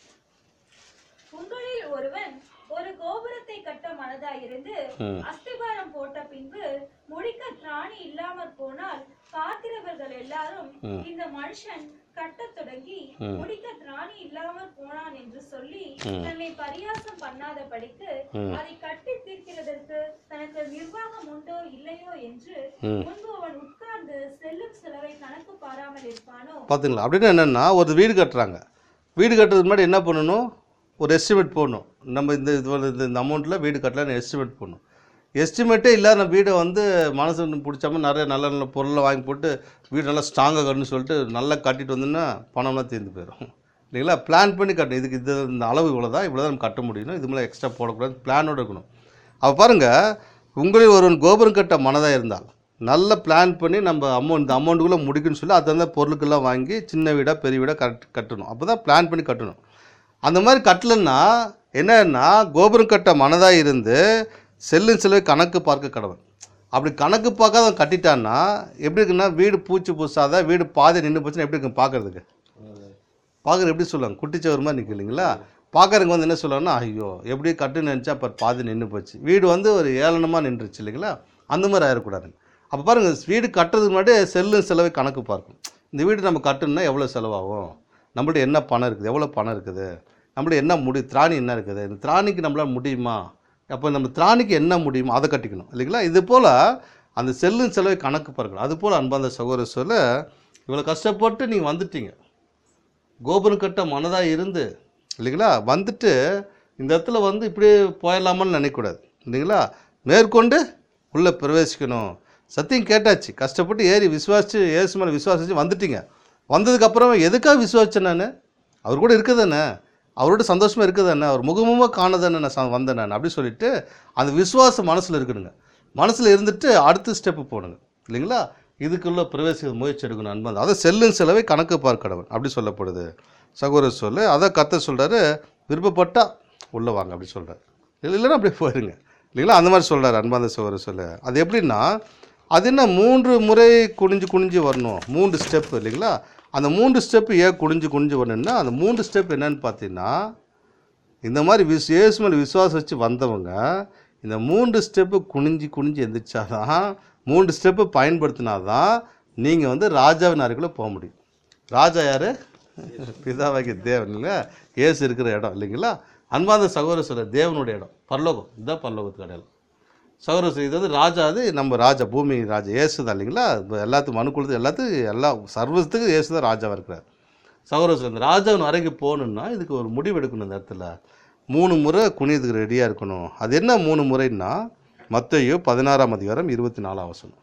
உங்களில் ஒருவன் ஒரு கோபுரத்தை கட்ட மனதாயிருந்து ம். அஸ்திபாரம் போட்ட பின்பு முடிக்க திராணி இல்லாமற் போனால் பார்க்கிறவர்கள் எல்லாரும் ம். இந்த மனுஷன் கட்டத் தொடங்கி ம். முடிக்க திராணி இல்லாமற் போனான் என்று சொல்லி ம். தன்னை பரியாசம் பண்ணாதபடிக்கு ம். அதை கட்டி தீர்க்கிறதற்கு தனக்கு நிர்வாகம் உண்டோ இல்லையோ என்று ம். முன்பு அவன் உட்கார்ந்து செல்லும் செலவை கணக்கு பாராமல் இருப்பானோ பார்த்துங்களா அப்படின்னா என்னென்னா ஒரு வீடு கட்டுறாங்க வீடு கட்டுறதுக்கு முன்னாடி என்ன பண்ணணும் ஒரு எஸ்டிமேட் போடணும் நம்ம இந்த இது வந்து இந்த- இந்த அமௌண்ட்டில் வீடு கட்டலாம்னு எஸ்டிமேட் போடணும் எஸ்டிமேட்டே இல்லாத வீடை வந்து மனசு பிடிச்சாம நிறைய நல்ல நல்ல பொருளை வாங்கி போட்டு வீடு நல்லா ஸ்ட்ராங்காக கட்டணும்னு சொல்லிட்டு நல்லா கட்டிட்டு வந்தோன்னா பணம்லாம் தீர்ந்து போயிடும் இல்லைங்களா பிளான் பண்ணி கட்டணும் இதுக்கு இது இந்த அளவு இவ்வளோ தான் இவ்வளோ தான் நம்ம கட்ட முடியும் இது மேலே எக்ஸ்ட்ரா போடக்கூடாது பிளானோட இருக்கணும் அப்போ பாருங்கள் உங்களில் ஒருவன் கோபுரம் கட்ட மனதாக இருந்தால் நல்ல பிளான் பண்ணி நம்ம அமௌண்ட் இந்த அமௌண்ட்டுக்குள்ளே முடிக்கணும்னு சொல்லி அது அந்த பொருளுக்கெல்லாம் வாங்கி சின்ன வீடாக பெரிய வீடாக கட் கட்டணும் அப்போ தான் பிளான் பண்ணி கட்டணும் அந்த மாதிரி கட்டலைன்னா என்னன்னா கோபுரம் கட்ட மனதாக இருந்து செல்லும் செலவை கணக்கு பார்க்க கடவுள் அப்படி கணக்கு பார்க்காத அவன் கட்டிட்டான்னா எப்படி இருக்குன்னா வீடு பூச்சி பூசாத வீடு பாதி நின்று போச்சுன்னா எப்படி இருக்கும் பார்க்கறதுக்கு பார்க்குறது எப்படி சொல்லுவாங்க குட்டிச்சவர் மாதிரி நிற்கும் இல்லைங்களா பார்க்கறதுக்கு வந்து என்ன சொல்லுவாங்கன்னா ஐயோ எப்படி கட்டுன்னு நினச்சா அப்போ பாதி நின்று போச்சு வீடு வந்து ஒரு ஏளனமாக நின்றுச்சு இல்லைங்களா அந்த மாதிரி ஆயிடக்கூடாது அப்போ பாருங்கள் வீடு கட்டுறதுக்கு முன்னாடி செல்லும் செலவை கணக்கு பார்க்கும் இந்த வீடு நம்ம கட்டணும்னா எவ்வளோ செலவாகும் நம்மள்ட்ட என்ன பணம் இருக்குது எவ்வளோ பணம் இருக்குது நம்மள்ட்ட என்ன முடி திராணி என்ன இருக்குது இந்த திராணிக்கு நம்மளால் முடியுமா அப்போ நம்ம திராணிக்கு என்ன முடியுமோ அதை கட்டிக்கணும் இல்லைங்களா இது போல் அந்த செல்லும் செலவை கணக்கு பார்க்கணும் அது போல் அன்பாந்த சகோதர சொல்ல இவ்வளோ கஷ்டப்பட்டு நீங்கள் வந்துட்டீங்க கோபுரம் கட்ட மனதாக இருந்து இல்லைங்களா வந்துட்டு இந்த இடத்துல வந்து இப்படியே போயிடலாமான்னு நினைக்கக்கூடாது இல்லைங்களா மேற்கொண்டு உள்ளே பிரவேசிக்கணும் சத்தியம் கேட்டாச்சு கஷ்டப்பட்டு ஏறி விசுவாசிச்சு ஏசு மேலே விசுவாசிச்சு வந்துட்டீங்க வந்ததுக்கப்புறம் எதுக்காக விசுவாசிச்சேன் நான் அவர் கூட இருக்குதானே அவரோட சந்தோஷமாக இருக்குதானே அவர் முகமுகமாக காணதானே நான் ச- வந்தேன் நான் அப்படி சொல்லிட்டு அந்த விசுவாசம் மனசில் இருக்கணுங்க மனசில் இருந்துட்டு அடுத்த ஸ்டெப்பு போகணுங்க இல்லைங்களா இதுக்குள்ள பிரவேசிக்க முயற்சி எடுக்கணும் அன்பு அதை செல்லும் செலவை கணக்கு பார்க்கடவன் அப்படி சொல்லப்படுது சகோதரர் சொல்லு அதை கத்த சொல்கிறாரு விருப்பப்பட்டா உள்ளே வாங்க அப்படி சொல்கிறார் இல்லை இல்லைன்னா அப்படியே போயிருங்க இல்லைங்களா அந்த மாதிரி சொல்கிறார் அன்பாந்த சகோதரர் சொல்லு அது எப்படின்னா அது என்ன மூன்று முறை குனிஞ்சு குனிஞ்சு வரணும் மூன்று ஸ்டெப் இல்லைங்களா அந்த மூன்று ஸ்டெப்பு ஏன் குனிஞ்சு குனிஞ்சு வரணும்னா அந்த மூன்று ஸ்டெப் என்னன்னு பார்த்தீங்கன்னா இந்த மாதிரி விஸ் இயேசு மேலே விசுவாசம் வச்சு வந்தவங்க இந்த மூன்று ஸ்டெப்பு குனிஞ்சு குனிஞ்சு எந்திரிச்சாதான் மூன்று ஸ்டெப்பு பயன்படுத்தினாதான் நீங்கள் வந்து ராஜாவின் அறைக்குள்ளே போக முடியும் ராஜா யார் பிதாவாகிய தேவன் இல்லை இயேசு இருக்கிற இடம் இல்லைங்களா அன்பார்ந்த சகோதர சொல்ல தேவனுடைய இடம் பரலோகம் இதுதான் பரலோகத்துக்கு அடையாளம் சகோதர சொல்ல, இது வந்து ராஜா அது நம்ம ராஜா பூமி ராஜா இயேசு தான் இல்லைங்களா இப்போ எல்லாத்துக்கும் மனு கொடுத்து எல்லாத்துக்கும் எல்லா சர்வத்துக்கும் இயேசு தான் ராஜாவாக இருக்கிறார் சகோதரர் இந்த ராஜாவின் அறைக்கு போகணுன்னா இதுக்கு ஒரு முடிவு எடுக்கணும் இந்த இடத்துல மூணு முறை குனியதுக்கு ரெடியாக இருக்கணும் அது என்ன மூணு முறைன்னா மத்தேயு பதினாறாம் அதிகாரம் இருபத்தி நாலாம் வசனம்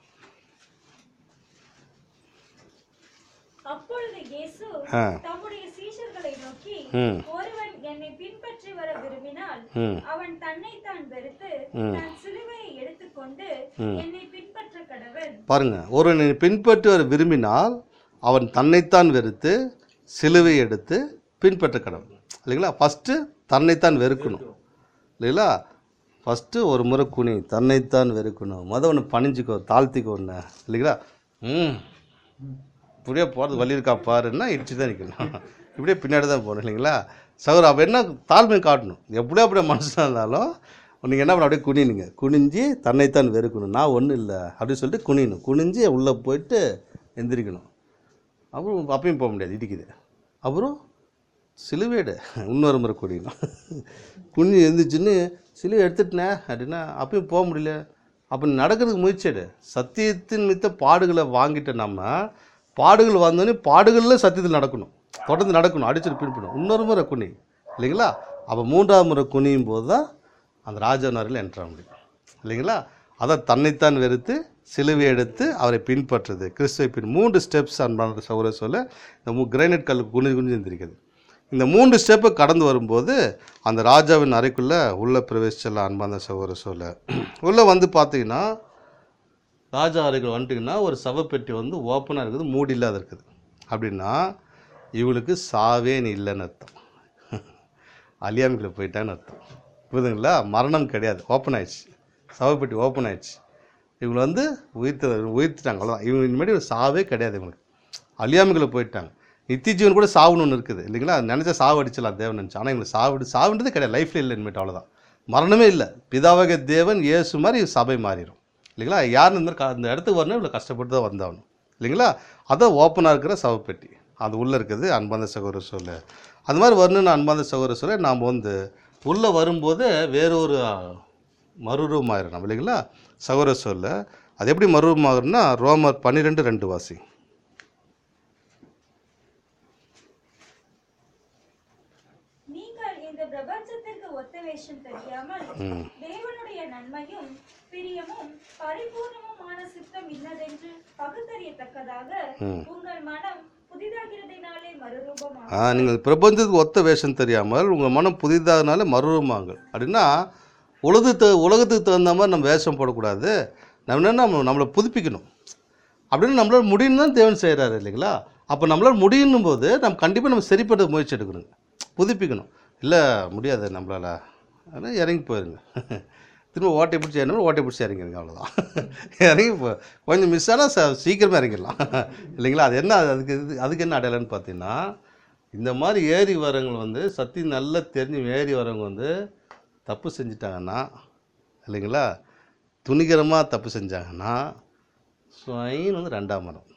அப்பொழுது இயேசு ஆ. தம்முடைய சீஷர்களை நோக்கி ம் ஒருவன் என்னை பின்பற்றி வர விரும்பினால் ம் அவன் தன்னைத்தான் வெறுத்து ம். தன் சிலுவையை எடுத்துக்கொண்டு ம். என்னை பின்பற்ற கடவன் பாருங்க ஒருவனை பின்பற்றி வர விரும்பினால் அவன் தன்னைத்தான் வெறுத்து சிலுவை எடுத்து பின்பற்ற கடவுள் இல்லைங்களா ஃபஸ்ட்டு தன்னைத்தான் வெறுக்கணும் இல்லைங்களா ஃபஸ்ட்டு ஒரு முறை குனி தன்னைத்தான் வெறுக்கணும் மொதல் ஒன்று பணிஞ்சுக்கோ தாழ்த்திக்கோ ஒன்று இல்லைங்களா ம் இப்படியே போகிறது வழி இருக்கா பாருன்னா இடிச்சு தான் நிற்கணும் இப்படியே பின்னாடி தான் போகணும் இல்லைங்களா சகோதரர் அப்போ என்ன தாழ்மை காட்டணும் எப்படியோ அப்படியே மனுஷனாக இருந்தாலும் நீங்கள் என்ன பண்ண அப்படியே குனினுங்க குனிஞ்சு தன்னைத்தான் வெறுக்கணும் நான் ஒன்றும் இல்லை அப்படின்னு சொல்லிட்டு குனியணும் குனிஞ்சு உள்ளே போயிட்டு எந்திரிக்கணும் அப்புறம் அப்பயும் போக முடியாது இடிக்குது அப்புறம் சிலுவைடு இன்னொரு முறை குனியணும் குனி எழுந்திரிச்சுன்னு சிலுவை எடுத்துட்டேனே அப்படின்னா அப்பயும் போக முடியல அப்போ நடக்கிறதுக்கு முயற்சி எடு சத்தியத்தின் மித்த பாடுகளை வாங்கிட்ட நம்ம பாடுகள் வந்தோடனே பாடுகளில் சத்தியத்தில் நடக்கணும் தொடர்ந்து நடக்கணும் அடிச்சுட்டு பின்பற்றணும் இன்னொரு முறை குனி இல்லைங்களா அப்போ மூன்றாவது முறை குனியும் போது தான் அந்த ராஜநரில் என்ட்ரு ஆக முடியும் இல்லைங்களா அதான் தன்னைத்தான் வெறுத்து சிலுவை எடுத்து அவரை பின்பற்றுது கிறிஸ்துவை பின் மூன்று ஸ்டெப்ஸ் அன்பான சகோதர சொல்ல இந்த மூ கிரைனட் கல் குனிஞ்சு குனிஞ்சு இருந்திருக்குது இந்த மூன்று ஸ்டெப்பை கடந்து வரும்போது அந்த ராஜாவின் அறைக்குள்ளே உள்ளே பிரவேசிச்சலாம் அன்பான சகோதர சொல்ல உள்ளே வந்து பார்த்தீங்கன்னா ராஜா அறைக்குள் வந்துட்டிங்கன்னா ஒரு சவப்பெட்டி வந்து ஓப்பனாக இருக்குது மூடி இல்லாத இருக்குது அப்படின்னா இவளுக்கு சாவே இல்லைன்னு அர்த்தம் அலியாமிக்குள்ள போயிட்டான்னு அர்த்தம் புரியுதுங்களா மரணம் கிடையாது ஓப்பன் ஆயிடுச்சு சவப்பெட்டி ஓப்பன் ஆயிடுச்சு இவங்க வந்து உயிர்த்த உயிர்த்துட்டாங்க அவ்வளோதான் இவங்க இனிமேல் ஒரு சாவே கிடையாது இவங்களுக்கு அழியாமைக்குள்ள போயிட்டாங்க நித்திய ஜீவன் கூட சாவுன்னு ஒன்று இருக்குது இல்லைங்களா நினச்சா சாவு அடிச்சிடலாம் தேவன் நினச்சி ஆனால் இவங்களுக்கு சாவு சாவுன்றதே கிடையாது லைஃப்பில் இல்லை இனிமேட்டு அவ்வளோதான் மரணமே இல்லை பிதாவக தேவன் இயேசு மாதிரி சபை மாறிடும் இல்லைங்களா யார் இந்த மாதிரி க- அந்த இடத்துக்கு வரணும் இவ்வளோ கஷ்டப்பட்டு தான் வந்தாகணும் இல்லைங்களா அதான் ஓப்பனாக இருக்கிற சவப்பெட்டி அது உள்ளே இருக்குது அன்பாந்த சகோதர சொல்ல அது மாதிரி வரணும்னு அன்பாந்த சகோதர சொல்ல நாம் வந்து உள்ளே வரும்போது வேறொரு மறுரூபம் ஆயிடணும் இல்லைங்களா சகோதர சொல்ல அது எப்படி மறுரூபம் ஆகுறதுன்னா ரோமர் பன்னிரெண்டு ரெண்டு வாசி நீங்கள் இந்த பிரபஞ்சத்திற்கு ஒத்த வேஷம் தெரியாமல் ம் தேவனுடைய நன்மையும் பிரியமும் பரிபூர்ணமுமான சித்தம் இன்னதென்று பகுத்தறியத்தக்கதாக ம். உங்கள் மனம் புதிதாகிறதினாலே மறுரூபமாகும் ஆ நீங்கள் பிரபஞ்சத்துக்கு ஒத்த வேஷம் தெரியாமல் உங்கள் மனம் புதிதாகனால மறுரூபமாங்கள் அப்படின்னா உலகத்து உலகத்துக்கு தகுந்த மாதிரி நம்ம வேஷம் போடக்கூடாது நம்ம என்ன நம்ம நம்மளை புதுப்பிக்கணும் அப்படின்னு நம்மளால் முடியும்னு தான் தேவன் செய்கிறாரு இல்லைங்களா அப்போ நம்மளால் முடியணும் போது நம்ம கண்டிப்பாக நம்ம சரிப்படுத்த முயற்சி எடுக்கணுங்க புதுப்பிக்கணும் இல்லை முடியாது நம்மளால் அதனால் இறங்கி போயிருங்க திரும்ப ஓட்டை பிடிச்சி ஏறணும் ஓட்டை பிடிச்சி இறங்கிருங்க அவ்வளோதான் இறங்கி போ கொஞ்சம் மிஸ் ஆனால் ச சீக்கிரமாக இறங்கிடலாம் இல்லைங்களா அது என்ன அதுக்கு இது அதுக்கு என்ன அடையாளம்னு பார்த்தீங்கன்னா இந்த மாதிரி ஏறி வரவங்க வந்து சத்தி நல்லா தெரிஞ்சு ஏறி வரவங்க வந்து தப்பு செஞ்சிட்டாங்கன்னா இல்லைங்களா துணிகரமாக தப்பு செஞ்சாங்கன்னா ஸ்வைன் வந்து ரெண்டாம் மரம்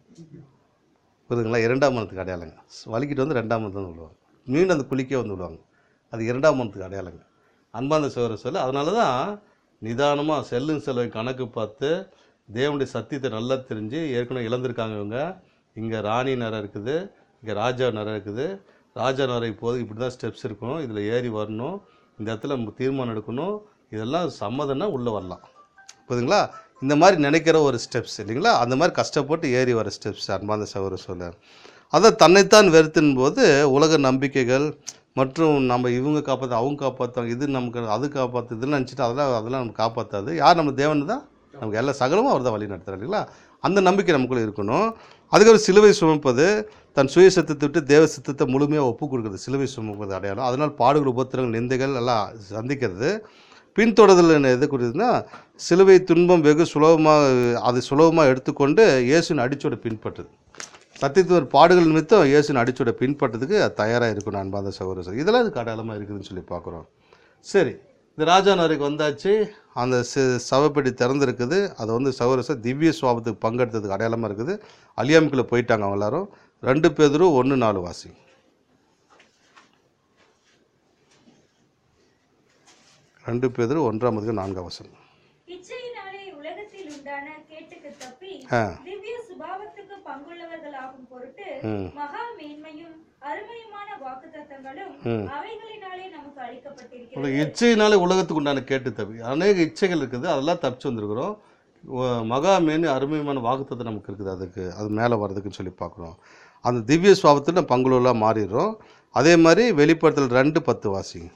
புரியுதுங்களா இரண்டாம் மரத்துக்கு அடையாளங்க வலிக்கிட்டு வந்து ரெண்டாம் மரத்து வந்து விடுவாங்க மீண்டும் அந்த குளிக்கே வந்து விடுவாங்க அது இரண்டாம் மரத்துக்கு அடையாளங்க அன்பாந்த சோர சொல்ல அதனால தான் நிதானமாக செல்லும் செலவை கணக்கு பார்த்து தேவனுடைய சத்தியத்தை நல்லா தெரிஞ்சு ஏற்கனவே இழந்திருக்காங்க இவங்க இங்கே ராணி நரம் இருக்குது இங்கே ராஜா நரம் இருக்குது ராஜா நரை போது இப்படி தான் ஸ்டெப்ஸ் இருக்கணும் இதில் ஏறி வரணும் இந்த இடத்துல நம்ம தீர்மானம் எடுக்கணும் இதெல்லாம் சம்மதம்னா உள்ளே வரலாம் புரியுதுங்களா இந்த மாதிரி நினைக்கிற ஒரு ஸ்டெப்ஸ் இல்லைங்களா அந்த மாதிரி கஷ்டப்பட்டு ஏறி வர ஸ்டெப்ஸ் அன்பாந்த சகோதர சொல்ல அதை தன்னைத்தான் வெறுத்தின் போது உலக நம்பிக்கைகள் மற்றும் நம்ம இவங்க காப்பாற்ற அவங்க காப்பாற்றுவாங்க இது நமக்கு அது காப்பாற்று இதுன்னு நினச்சிட்டு அதெல்லாம் அதெல்லாம் நம்ம காப்பாற்றாது யார் நம்ம தேவன் தான் நமக்கு எல்லா சகலமும் அவர் தான் வழி நடத்துறாரு இல்லைங்களா அந்த நம்பிக்கை நமக்குள்ளே இருக்கணும் அதுக்கப்புறம் சிலுவை சுமப்பது தன் சுய சித்தத்தை விட்டு தேவ சித்தத்தை முழுமையாக ஒப்பு கொடுக்குறது சிலுவை சுமப்பது அடையாளம் அதனால் பாடுகள் உபத்திரங்கள் நிந்தைகள் எல்லாம் சந்திக்கிறது பின்தொடர்தல் என்ன எது குறிக்குதுன்னா சிலுவை துன்பம் வெகு சுலபமாக அது சுலபமாக எடுத்துக்கொண்டு இயேசுவின் அடிச்சோட பின்பற்றுது சத்தியத்துவர் பாடுகள் நிமித்தம் இயேசுவின் அடிச்சோட பின்பற்றதுக்கு தயாராக இருக்கணும் அன்பாந்த சகோதரர் இதெல்லாம் இதுக்கு அடையாளமாக இருக்குதுன்னு சொல்லி பார்க்குறோம் சரி இந்த ராஜா நகருக்கு வந்தாச்சு அந்த சி சவப்பெட்டி திறந்துருக்குது அதை வந்து சகோதரர் திவ்ய சுவாபத்துக்கு பங்கெடுத்ததுக்கு அடையாளமாக இருக்குது அலியாமுக்குள்ளே போயிட்டாங்க அவங்க எல்லாரும் ரெண்டு பேரும் ஒன்று நாலு வாசி ரெண்டு பேர் ஒன்றாம் அதிகம் நான்காம் வசனம் இச்சையினாலே உலகத்தில் உண்டான கேட்டுக்கு தப்பி ஆ திவ்ய சுபாவத்துக்கு பங்குள்ளவர்களாகும் பொருட்டு ம் மகா மேன்மையும் அருமையுமான வாக்குத்தத்தங்களும் ம். அவைகளினாலே நமக்கு அளிக்கப்பட்டிருக்கிறது உங்களுக்கு இச்சையினாலே உலகத்துக்கு உண்டான கேட்டு தப்பி அநேக இச்சைகள் இருக்குது அதெல்லாம் தப்பிச்சு வந்திருக்கிறோம் ஒ- மகா மேனு அருமையான வாக்குத்தத்தை நமக்கு இருக்குது அதுக்கு அது மேலே வர்றதுக்குன்னு சொல்லி பார்க்குறோம் அந்த திவ்ய சுவாபத்தில் பங்குலாம் மாறிடுறோம் அதே மாதிரி வெளிப்படுத்தல் ரெண்டு பத்து வாசிங்க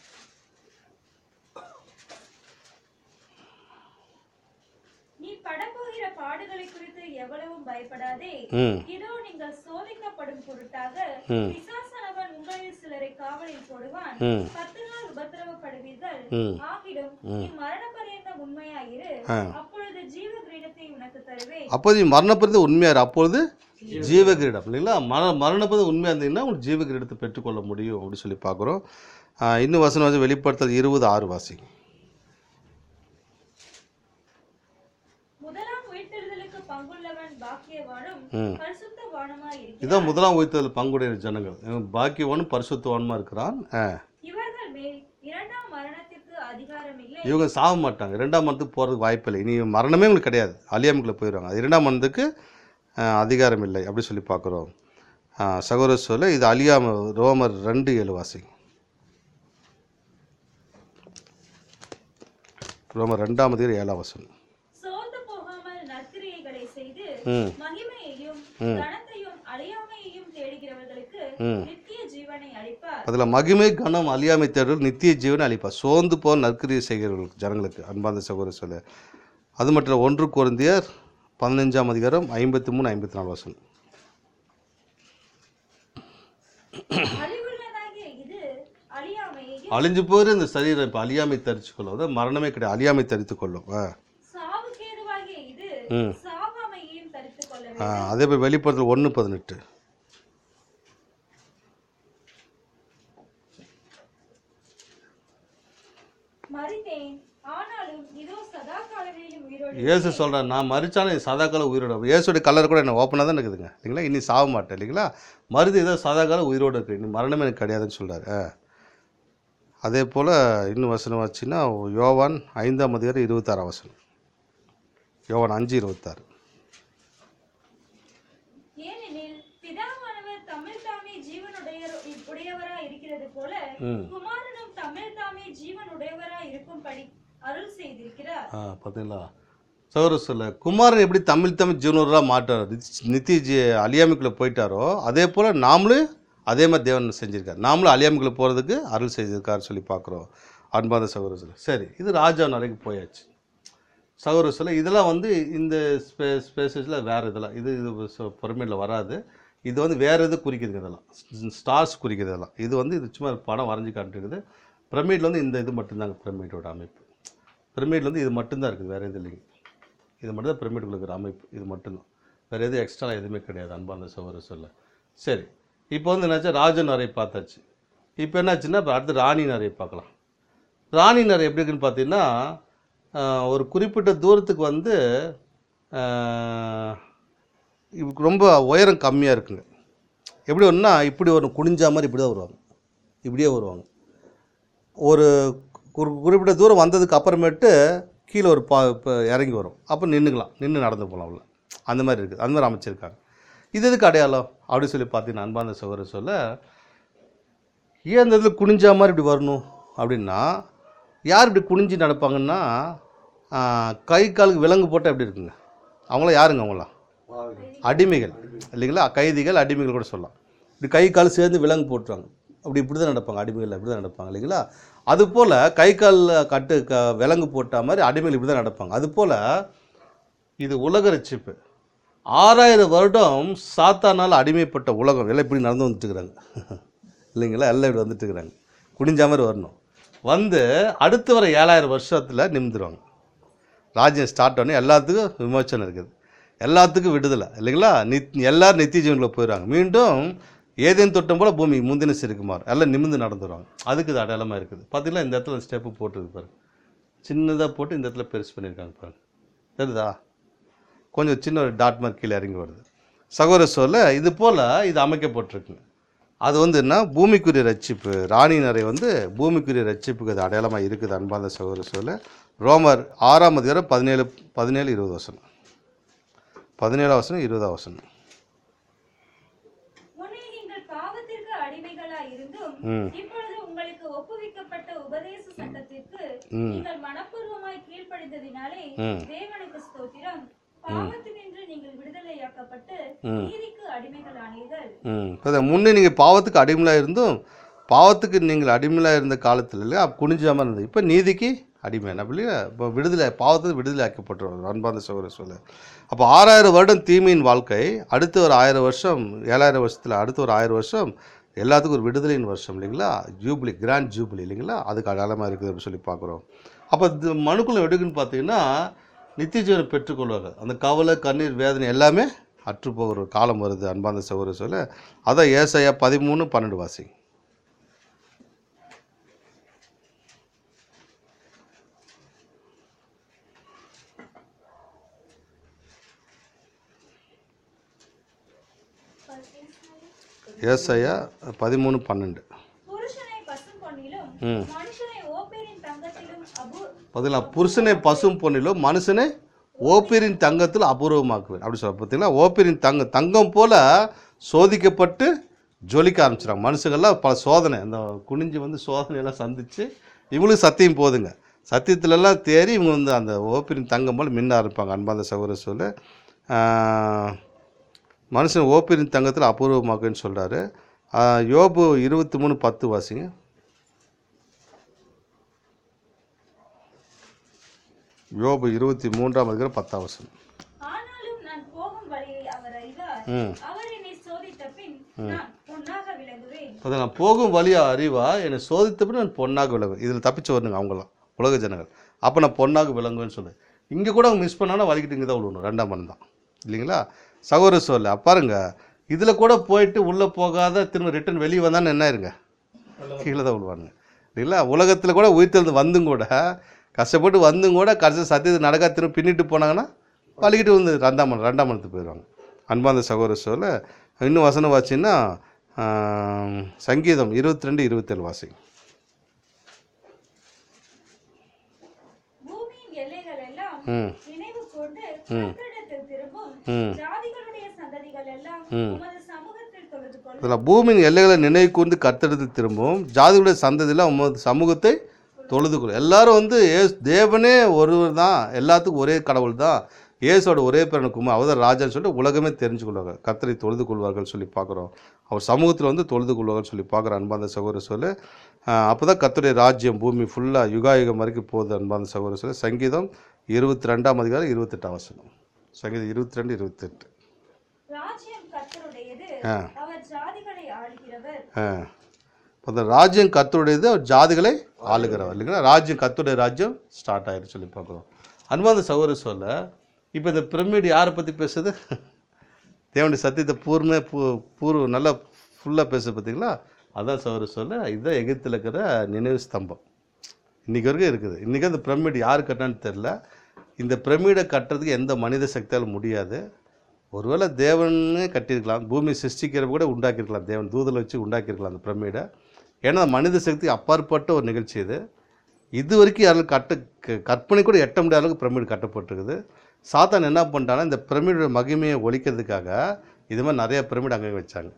நீ படப்போகிற பாடுகளை குறித்து எவ்வளவும் பயப்படாதே ம் இதோ நீங்கள் சோதிக்கப்படும் பொருட்டாக ம். பிசாசானவன் உங்களில் சிலரை காவலில் போடுவான் ம் பத்து நாள் உபத்திரவப்படுவீர்கள் ம். ஆகிடும் நீ மரண பரியந்த உண்மையாயிரு ஆ. அப்பொழுது ஜீவ கிரீடத்தை உனக்கு தருவேன் அப்போது மரணப்படுறது உண்மையார் அப்பொழுது ஜீவ கிரீடம் இல்லைங்களா மர மரணப்படுறது உண்மையாக இருந்தீங்கன்னா உங்களுக்கு ஜீவ கிரீடத்தை பெற்றுக்கொள்ள முடியும் அப்படின்னு சொல்லி பார்க்குறோம் இன்னும் வசனம் வந்து வெளிப்படுத்தல் இருபது ஆறு வாசி முதலாம் உயிர்த்தெழுதலுக்கு பங்குள்ளவன் பாக்கியவானும் ம். பரிசுத்தவானுமாய் இருக்கிறான் இதான் முதலாம் உயிர்த்தல் பங்குடைய ஜனங்கள் இவன் பாக்கியவானும் பரிசுத்தவானுமா இருக்கிறான் ஆ இவர்கள் மேல் இரண்டாம் மரணத்திற்கு அதிகாரம் இல்லை இவங்க சாக மாட்டாங்க இரண்டாம் மனத்துக்கு போகிறதுக்கு வாய்ப்பில்லை இனி மரணமே உங்களுக்கு கிடையாது அலியாமுக்குள்ளே போயிடுவாங்க அது இரண்டாம் மனத்துக்கு அதிகாரம் இல்லை அப்படி சொல்லி பார்க்குறோம் சகோதர சொல்ல இது அலியாம ரோமர் ரெண்டு ஏழு வாசி ரோமர் ரெண்டாம் அதிகாரம் ஏழாம் வசனம் சோர்ந்து போகாமல் செய்கைகளை செய்து ம் மகிமையையும் கனத்தையும் அழியாமையையும் தேடுகிறவர்களுக்கு ம். நித்திய ஜீவனை அளிப்பார் அதில் மகிமை கனம் அழியாமை தேடல் நித்திய ஜீவனை அளிப்பார் சோர்ந்து போல் நற்கிரியை செய்கிறவர்களுக்கு ஜனங்களுக்கு அன்பார்ந்த சகோதர சொல்ல அது மட்டும் இல்ல, ஒன்று குருந்தியர் பதினஞ்சாம் அதிகாரம் ஐம்பத்தி மூணு ஐம்பத்தி நாலு வசனம் அழிவுள்ளதாகிய இது அழியாமையையும் அழிஞ்சு போகிற இந்த சரீரம் இப்போ அழியாமை தரித்து கொள்ளும் அதாவது மரணமே கிடையாது அழியாமை தரித்து கொள்ளும் ஆ சாவுக்கேதுவாகிய இது ம். சாவாமையையும் தரித்துக் கொள்ள ஆ, வேண்டும் அதே போய் வெளிப்படுத்தல் ஒன்று பதினெட்டு மறித்தேன் ஆனாலும் இதோ சதா காலங்களிலும் உயிரோடு இயேசு சொல்கிறார் நான் மறிச்சாலும் சதாகால உயிரோட இயேசுடைய கலர் கூட என்ன ஓப்பனாக தான் இருக்குதுங்க இல்லைங்களா இனி சாக மாட்டேன் இல்லைங்களா மருது ஏதோ சதாகால உயிரோடு இருக்கு இனி மரணமே எனக்கு கிடையாதுன்னு சொல்கிறாரு அதே போல் இன்னும் வசனம் வச்சுன்னா யோவான் ஐந்தாம் அதிகாரம் இருபத்தாறாம் வசனம் யோவான் அஞ்சு இருபத்தாறு ஏனெனில் பிதாவானவர் தமிழ் தாமே ஜீவனுடைய உடையவராய் இருக்கிறது போல ம். குமாரனும் தமிழ் தாமே ஜீவனுடையவராய் இருக்கும்படி அருள் செய்திருக்கிறார் ஆ பார்த்தீங்களா சௌர சொல்ல குமாரன் எப்படி தமிழ் தமிழ் ஜீவனராக மாட்டார் நித்திய ஜீ அழியாமைக்குள்ளே போயிட்டாரோ அதே போல் நாமளும் அதே மாதிரி தேவன் செஞ்சிருக்கார் நாமளும் அழியாமைக்குள்ளே போகிறதுக்கு அருள் செய்திருக்காருன்னு சொல்லி பார்க்குறோம் அன்பாத சகோதர சொல்ல சரி இது ராஜா வரைக்கும் போயாச்சு சகோதர சொல்ல இதெல்லாம் வந்து இந்த ஸ்பே ஸ்பேசஸில் வேறு இதெல்லாம் இது இது பிரமிடில் வராது இது வந்து வேறு இது குறிக்குதுங்க இதெல்லாம் ஸ்டார்ஸ் குறிக்குது இதெல்லாம் இது வந்து இது சும்மா படம் வரைஞ்சி காட்டுஇருக்குது பிரமிடில் வந்து இந்த இது மட்டும்தாங்க பிரமிடோட அமைப்பு பிரமிடில் வந்து இது மட்டும்தான் இருக்குது வேறு எதுவும் இல்லைங்க இது மட்டும் தான் பிரமிடுக்குள்ள இருக்கிற அமைப்பு இது மட்டும்தான் வேறு எதுவும் எக்ஸ்ட்ரா எதுவுமே கிடையாது அன்பார்ந்த சகோதர சொல்ல சரி இப்போ வந்து என்னாச்சு ராஜன் அறை பார்த்தாச்சு இப்போ என்னாச்சுன்னா இப்போ அடுத்து ராணி அறை பார்க்கலாம் ராணி அறை எப்படி இருக்குன்னு பார்த்தீங்கன்னா ஆஹ், ஒரு குறிப்பிட்ட தூரத்துக்கு வந்து ஆஹ், இவருக்கு ரொம்ப உயரம் கம்மியாக இருக்குங்க எப்படி ஒன்றா இப்படி ஒரு குனிஞ்சா மாதிரி இப்படி தான் வருவாங்க இப்படியே வருவாங்க ஒரு ஒரு குறிப்பிட்ட தூரம் வந்ததுக்கு அப்புறமேட்டு கீழே ஒரு பா இப்போ இறங்கி வரும் அப்போ நின்றுக்கலாம் நின்று நடந்து போகலாம் உள்ள அந்த மாதிரி இருக்குது அந்த மாதிரி அமைச்சிருக்காங்க இது எதுக்கு அடையாளம் அப்படின்னு சொல்லி பார்த்தீங்கன்னா அன்பார்ந்த சகோதர சொல்ல ஏன் இந்த இதில் குனிஞ்சா மாதிரி இப்படி வரணும் அப்படின்னா யார் இப்படி குனிஞ்சு நடப்பாங்கன்னா ஆ, கை காலுக்கு விலங்கு போட்டால் எப்படி இருக்குங்க அவங்களாம் யாருங்க அவங்களாம் அடிமைகள் இல்லைங்களா கைதிகள் அடிமைகள் கூட சொல்லலாம் இப்படி கை கால் சேர்ந்து விலங்கு போட்டுருவாங்க அப்படி இப்படி தான் நடப்பாங்க அடிமைகள் அப்படி தான் நடப்பாங்க இல்லைங்களா அதுபோல் கை கால் கட்டு க விலங்கு போட்ட மாதிரி அடிமைகள் இப்படி தான் நடப்பாங்க அதுபோல் இது உலக ரட்சிப்பு ஆறாயிரம் வருடம் சாத்தானால் அடிமைப்பட்ட உலகம் எல்லாம் இப்படி நடந்து வந்துட்டு இருக்கிறாங்க இல்லைங்களா எல்லாம் இப்படி வந்துட்டு இருக்கிறாங்க குனிஞ்ச மாதிரி வரணும் வந்து அடுத்து வர ஏழாயிரம் வருஷத்தில் நிமிந்துருவாங்க ராஜ்யம் ஸ்டார்ட் ஆனே எல்லாத்துக்கும் விமோச்சனம் இருக்குது எல்லாத்துக்கும் விடுதலை இல்லைங்களா நித் எல்லாரும் நித்திய ஜீவனில் போயிடுவாங்க மீண்டும் ஏதேன் தொட்டம் போல் பூமி முந்தின சிறுக்குமார் எல்லாம் நிமிந்து நடந்துருவாங்க அதுக்கு இது அடையாளமாக இருக்குது பார்த்தீங்களா இந்த இடத்துல ஸ்டெப்பு போட்டுருக்கு பாருங்க சின்னதாக போட்டு இந்த இடத்துல பெருசு பண்ணியிருக்காங்க பாருங்க தெரியுதா கொஞ்சம் சின்ன ஒரு டாட் மார்க் கீழே இறங்கி வருது சகோதர சொல்ல இது போல் இது அமைக்கப்பட்டிருக்குங்க அது வந்து என்ன பூமிக்குரிய ரட்சிப்பு ராணி நரை வந்து பூமிக்குரிய ரட்சிப்புக்கு அது அடையாளமாக இருக்குது அன்பார்ந்த சகோதர சொல்ல ரோமர் ஆறாம் அதிகாரம் பதினேழு பதினேழு இருபது வசனம் பதினேழாம் வசனம் இருபதாம் வசனம் முன்னே நீங்கள் பாவத்திற்கு அடிமைகளாய் இருந்தும் ம் இப்பொழுது உங்களுக்கு ஒப்புவிக்கப்பட்ட உபதேச சட்டத்திற்கு ம். நீங்கள் மனப்பூர்வமாய் கீழ்ப்படிந்ததினாலே ம். தேவனுக்கு ஸ்தோத்திரம் பாவத்தினின்று நீங்கள் விடுதலையாக்கப்பட்டு ம். நீதிக்கு அடிமைகளானீர்கள் ம் இப்போ முன்னே நீங்கள் பாவத்துக்கு அடிமையாக இருந்தும் பாவத்துக்கு நீங்கள் அடிமையாக இருந்த காலத்தில் இல்லையா குனிஞ்சாமல் இருந்தது இப்போ நீதிக்கு அடிமை என்ன இல்லையா இப்போ விடுதலை பாவத்துக்கு விடுதலை ஆக்கப்பட்டுருவாங்க அன்பார்ந்த சகோதர சொல்ல அப்போ ஆறாயிரம் வருடம் தீமையின் வாழ்க்கை அடுத்து ஒரு ஆயிரம் வருஷம் ஏழாயிரம் வருஷத்தில் அடுத்து ஒரு ஆயிரம் வருஷம் எல்லாத்துக்கும் ஒரு விடுதலையின் வருஷம் இல்லைங்களா ஜூப்ளி கிராண்ட் ஜூப்ளி இல்லைங்களா அதுக்கு அடையாளமாக இருக்குது அப்படின்னு சொல்லி பார்க்குறோம் அப்போ இது மனுக்குள்ள எடுக்குன்னு பார்த்தீங்கன்னா நித்திய ஜீவனை பெற்றுக்கொள்வார்கள் அந்த கவலை கண்ணீர் வேதனை எல்லாமே அற்று போகிற ஒரு காலம் வருது அன்பார்ந்த சகோதர சொல்ல அதான் ஏசாயா பதிமூணு பன்னெண்டு வாசி ஏசாயா பதிமூணு பன்னெண்டு புருஷனை பசும் பொன்னிலும் ம். மனுஷனை ஓப்பேரின் தங்கத்திலும் அபு பார்த்தீங்களா புருஷனை பசும் பொன்னிலும் மனுஷனை ஓப்பீரின் தங்கத்தில் அபூர்வமாக்குவேன் அப்படி சொல்ல பார்த்தீங்களா ஓப்பீரின் தங்க தங்கம் போல சோதிக்கப்பட்டு ஜொலிக்க ஆரம்பிச்சிடாங்க மனுஷங்கள்லாம் பல சோதனை இந்த குனிஞ்சு வந்து சோதனையெல்லாம் சந்தித்து இவங்களுக்கு சத்தியம் போதுங்க சத்தியத்துலலாம் தேறி இவங்க வந்து அந்த ஓப்பீரின் தங்கம் போல மின்ன ஆரம்பிப்பாங்க அன்பாந்த சகோதர சொல்ல ஆஹ், மனுஷன் ஓப்பிரின் தங்கத்தில் அபூர்வமாக்குன்னு சொல்கிறாரு யோபு இருபத்தி மூணு பத்து வாசிங்க யோபு இருபத்தி மூன்றாம் அதிகாரம் பத்தாம் வசனம் ஆனாலும் நான் போகும் வழியை அவர் அறிவார் ம் அவர் என்னை சோதித்த பின் நான் பொன்னாக விளங்குவேன் அதை நான் போகும் வழியா அறிவா என்னை சோதித்தபடி நான் பொன்னாக விளங்குவேன் இதில் தப்பிச்சு வரணுங்க அவங்களாம் உலக ஜனங்கள் அப்போ நான் பொன்னாக விளங்குவேன்னு சொல்லு இங்கே கூட அவங்க மிஸ் பண்ணாலும் வலிக்கிட்டு இங்கே தான் விழுவணும் ரெண்டாம் மணி தான் இல்லைங்களா சகோதர சொல்ல பாருங்க இதில் கூட போயிட்டு உள்ளே போகாத திரும்ப ரிட்டர்ன் வெளியே வந்தான்னு என்ன இருங்க கீழே தான் விழுவானுங்க இல்லைங்களா உலகத்தில் கூட உயிர்த்தெழுந்து வந்தும் கூட கஷ்டப்பட்டு வந்தும் கூட கடைசி சத்தியத்தை நடக்கா திரும்ப பின்னிட்டு போனாங்கன்னா வலிக்கிட்டு வந்து ரெண்டாம் மணி ரெண்டாம் மணத்துக்கு போயிடுவாங்க அன்பாந்த சகோதர சொல்ல இன்னும் வசனம் வாச்சின்னா ஆம், சங்கீதம் இருபத்தி ரெண்டு இருபத்தேழு வாசி பூமியின் எல்லைகள் எல்லாம் ம் நினைவு கொண்டு கர்த்தரிடத்தில் திரும்பும் ம் ஜாதிகளுடைய சந்ததிகள் எல்லாம் உமது சமூகத்தில் தொழுது கொள்ளும் இதில் பூமியின் எல்லைகளை நினைவு கூர்ந்து கத்தெடுத்து திரும்பவும் ஜாதிகளுடைய சந்ததியில் உமது சமூகத்தை தொழுது கொள் எல்லாரும் வந்து ஏசு தேவனே ஒருவர் தான் எல்லாத்துக்கும் ஒரே கடவுள் தான் இயேசோட ஒரே பேரனுக்கும் அவதான் ராஜான்னு சொல்லிட்டு உலகமே தெரிஞ்சு கொள்வாங்க கத்தரை தொழுது கொள்வார்கள் சொல்லி பார்க்குறோம் அவர் சமூகத்தில் வந்து தொழுது கொள்வார்கள் சொல்லி பார்க்குற அன்பாந்த சகோதர சொல்லு அப்போ தான் கத்தருடைய ராஜ்யம் பூமி ஃபுல்லாக யுகாயுகம் வரைக்கும் போகுது அன்பாந்த சகோதர சொல்லு சங்கீதம் இருபத்தி ரெண்டாம் அதிகாரம் இருபத்தெட்டாம் வசனம் சங்கீதம் இருபத்தி ரெண்டு இருபத்தெட்டு ராஜ்யம் கர்த்தருடையது ஆ. அவர் ஜாதிகளை ஆளுகிறவர் இப்போ இந்த ராஜ்யம் கத்துடையது அவர் ஜாதிகளை ஆளுகிறவர் இல்லைங்களா ராஜ்யம் கத்துடைய ராஜ்யம் ஸ்டார்ட் ஆயிரு சொல்லி பார்க்குறோம் அன்பாந்த சகோதர சொல்ல இப்போ இந்த பிரமிடு யாரை பற்றி பேசுது தேவனுடைய சத்தியத்தை பூர்ண பூ பூர்வ நல்லா ஃபுல்லாக பேசுது பார்த்தீங்களா அதான் சகோதர சொல்ல இதுதான் எகிப்தில் இருக்கிற நினைவு ஸ்தம்பம் இன்றைக்கி வரைக்கும் இருக்குது இன்றைக்கி அந்த பிரமிடு யார் கட்டினான்னு தெரில இந்த பிரமிடை கட்டுறதுக்கு எந்த மனித சக்தியாலும் முடியாது ஒருவேளை தேவனே கட்டியிருக்கலாம் பூமி சிருஷ்டிக்கிறப்ப கூட உண்டாக்கியிருக்கலாம் தேவன் தூதலை வச்சு உண்டாக்கியிருக்கலாம் அந்த பிரமிடை ஏன்னா மனித சக்தி அப்பாற்பட்ட ஒரு நிகழ்ச்சி இது இது வரைக்கும் யாரும் கட்ட க- கற்பனை கூட எட்ட முடியாத அளவுக்கு பிரமிடு கட்டப்பட்டிருக்குது சாத்தான் என்ன பண்ணிட்டான்னா இந்த பிரமிடோட மகிமையை ஒழிக்கிறதுக்காக இது மாதிரி நிறைய பிரமிடு அங்கே வச்சாங்க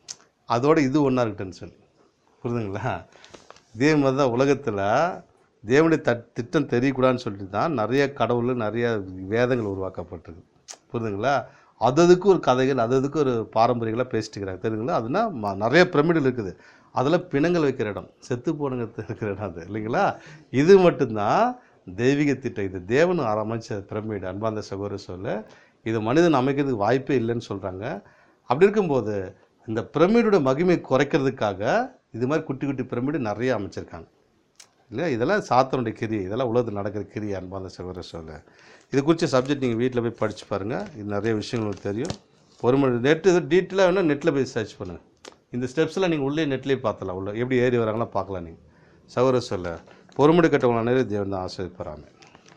அதோட இது ஒன்றா இருக்கட்டுன்னு சொல்லி புரியுதுங்களா இதே மாதிரி தான் உலகத்தில் தேவனுடைய தட் திட்டம் தெரியக்கூடாதுன்னு சொல்லிட்டு தான் நிறைய கடவுள் நிறைய வேதங்கள் உருவாக்கப்பட்டிருக்கு புரியுதுங்களா அது அதுக்கு ஒரு கதைகள் அது அதுக்கு ஒரு பாரம்பரியங்களாக பேசிட்டு இருக்கிறாங்க தெரியுங்களா அதுனா ம- நிறைய பிரமிடில் இருக்குது அதில் பிணங்கள் வைக்கிற இடம் செத்து போனங்க இருக்கிற இடம் அது இல்லைங்களா இது மட்டும்தான் தெய்வீக திட்டம் இது தேவன் அமைச்ச பிரமிடு அன்பாந்த சகோதர சொல்ல இது மனிதன் அமைக்கிறதுக்கு வாய்ப்பே இல்லைன்னு சொல்கிறாங்க அப்படி இருக்கும்போது இந்த பிரமிடோட மகிமை குறைக்கிறதுக்காக இது மாதிரி குட்டி குட்டி பிரமிடு நிறைய அமைச்சிருக்காங்க இல்லையா இதெல்லாம் சாத்தனுடைய கிரி இதெல்லாம் உலகத்தில் நடக்கிற கிரி அன்பாந்த சகோதர சொல்ல இது குறித்த சப்ஜெக்ட் நீங்கள் வீட்டில் போய் படித்து பாருங்கள் இது நிறைய விஷயங்கள் உங்களுக்கு தெரியும் ஒரு மணி நெட்டு டீட்டெயிலாக வேணால் நெட்டில் போய் சர்ச் பண்ணுங்கள் இந்த ஸ்டெப்ஸ்லாம் நீங்கள் உள்ளே நெட்லேயே பார்த்தலாம் உள்ள எப்படி ஏறி வராங்களோ பார்க்கலாம் நீங்கள் சகோதர சொல்ல பொறுமுடி கட்டவங்களானே தேவன் தான் ஆசிரியப்பறாமல்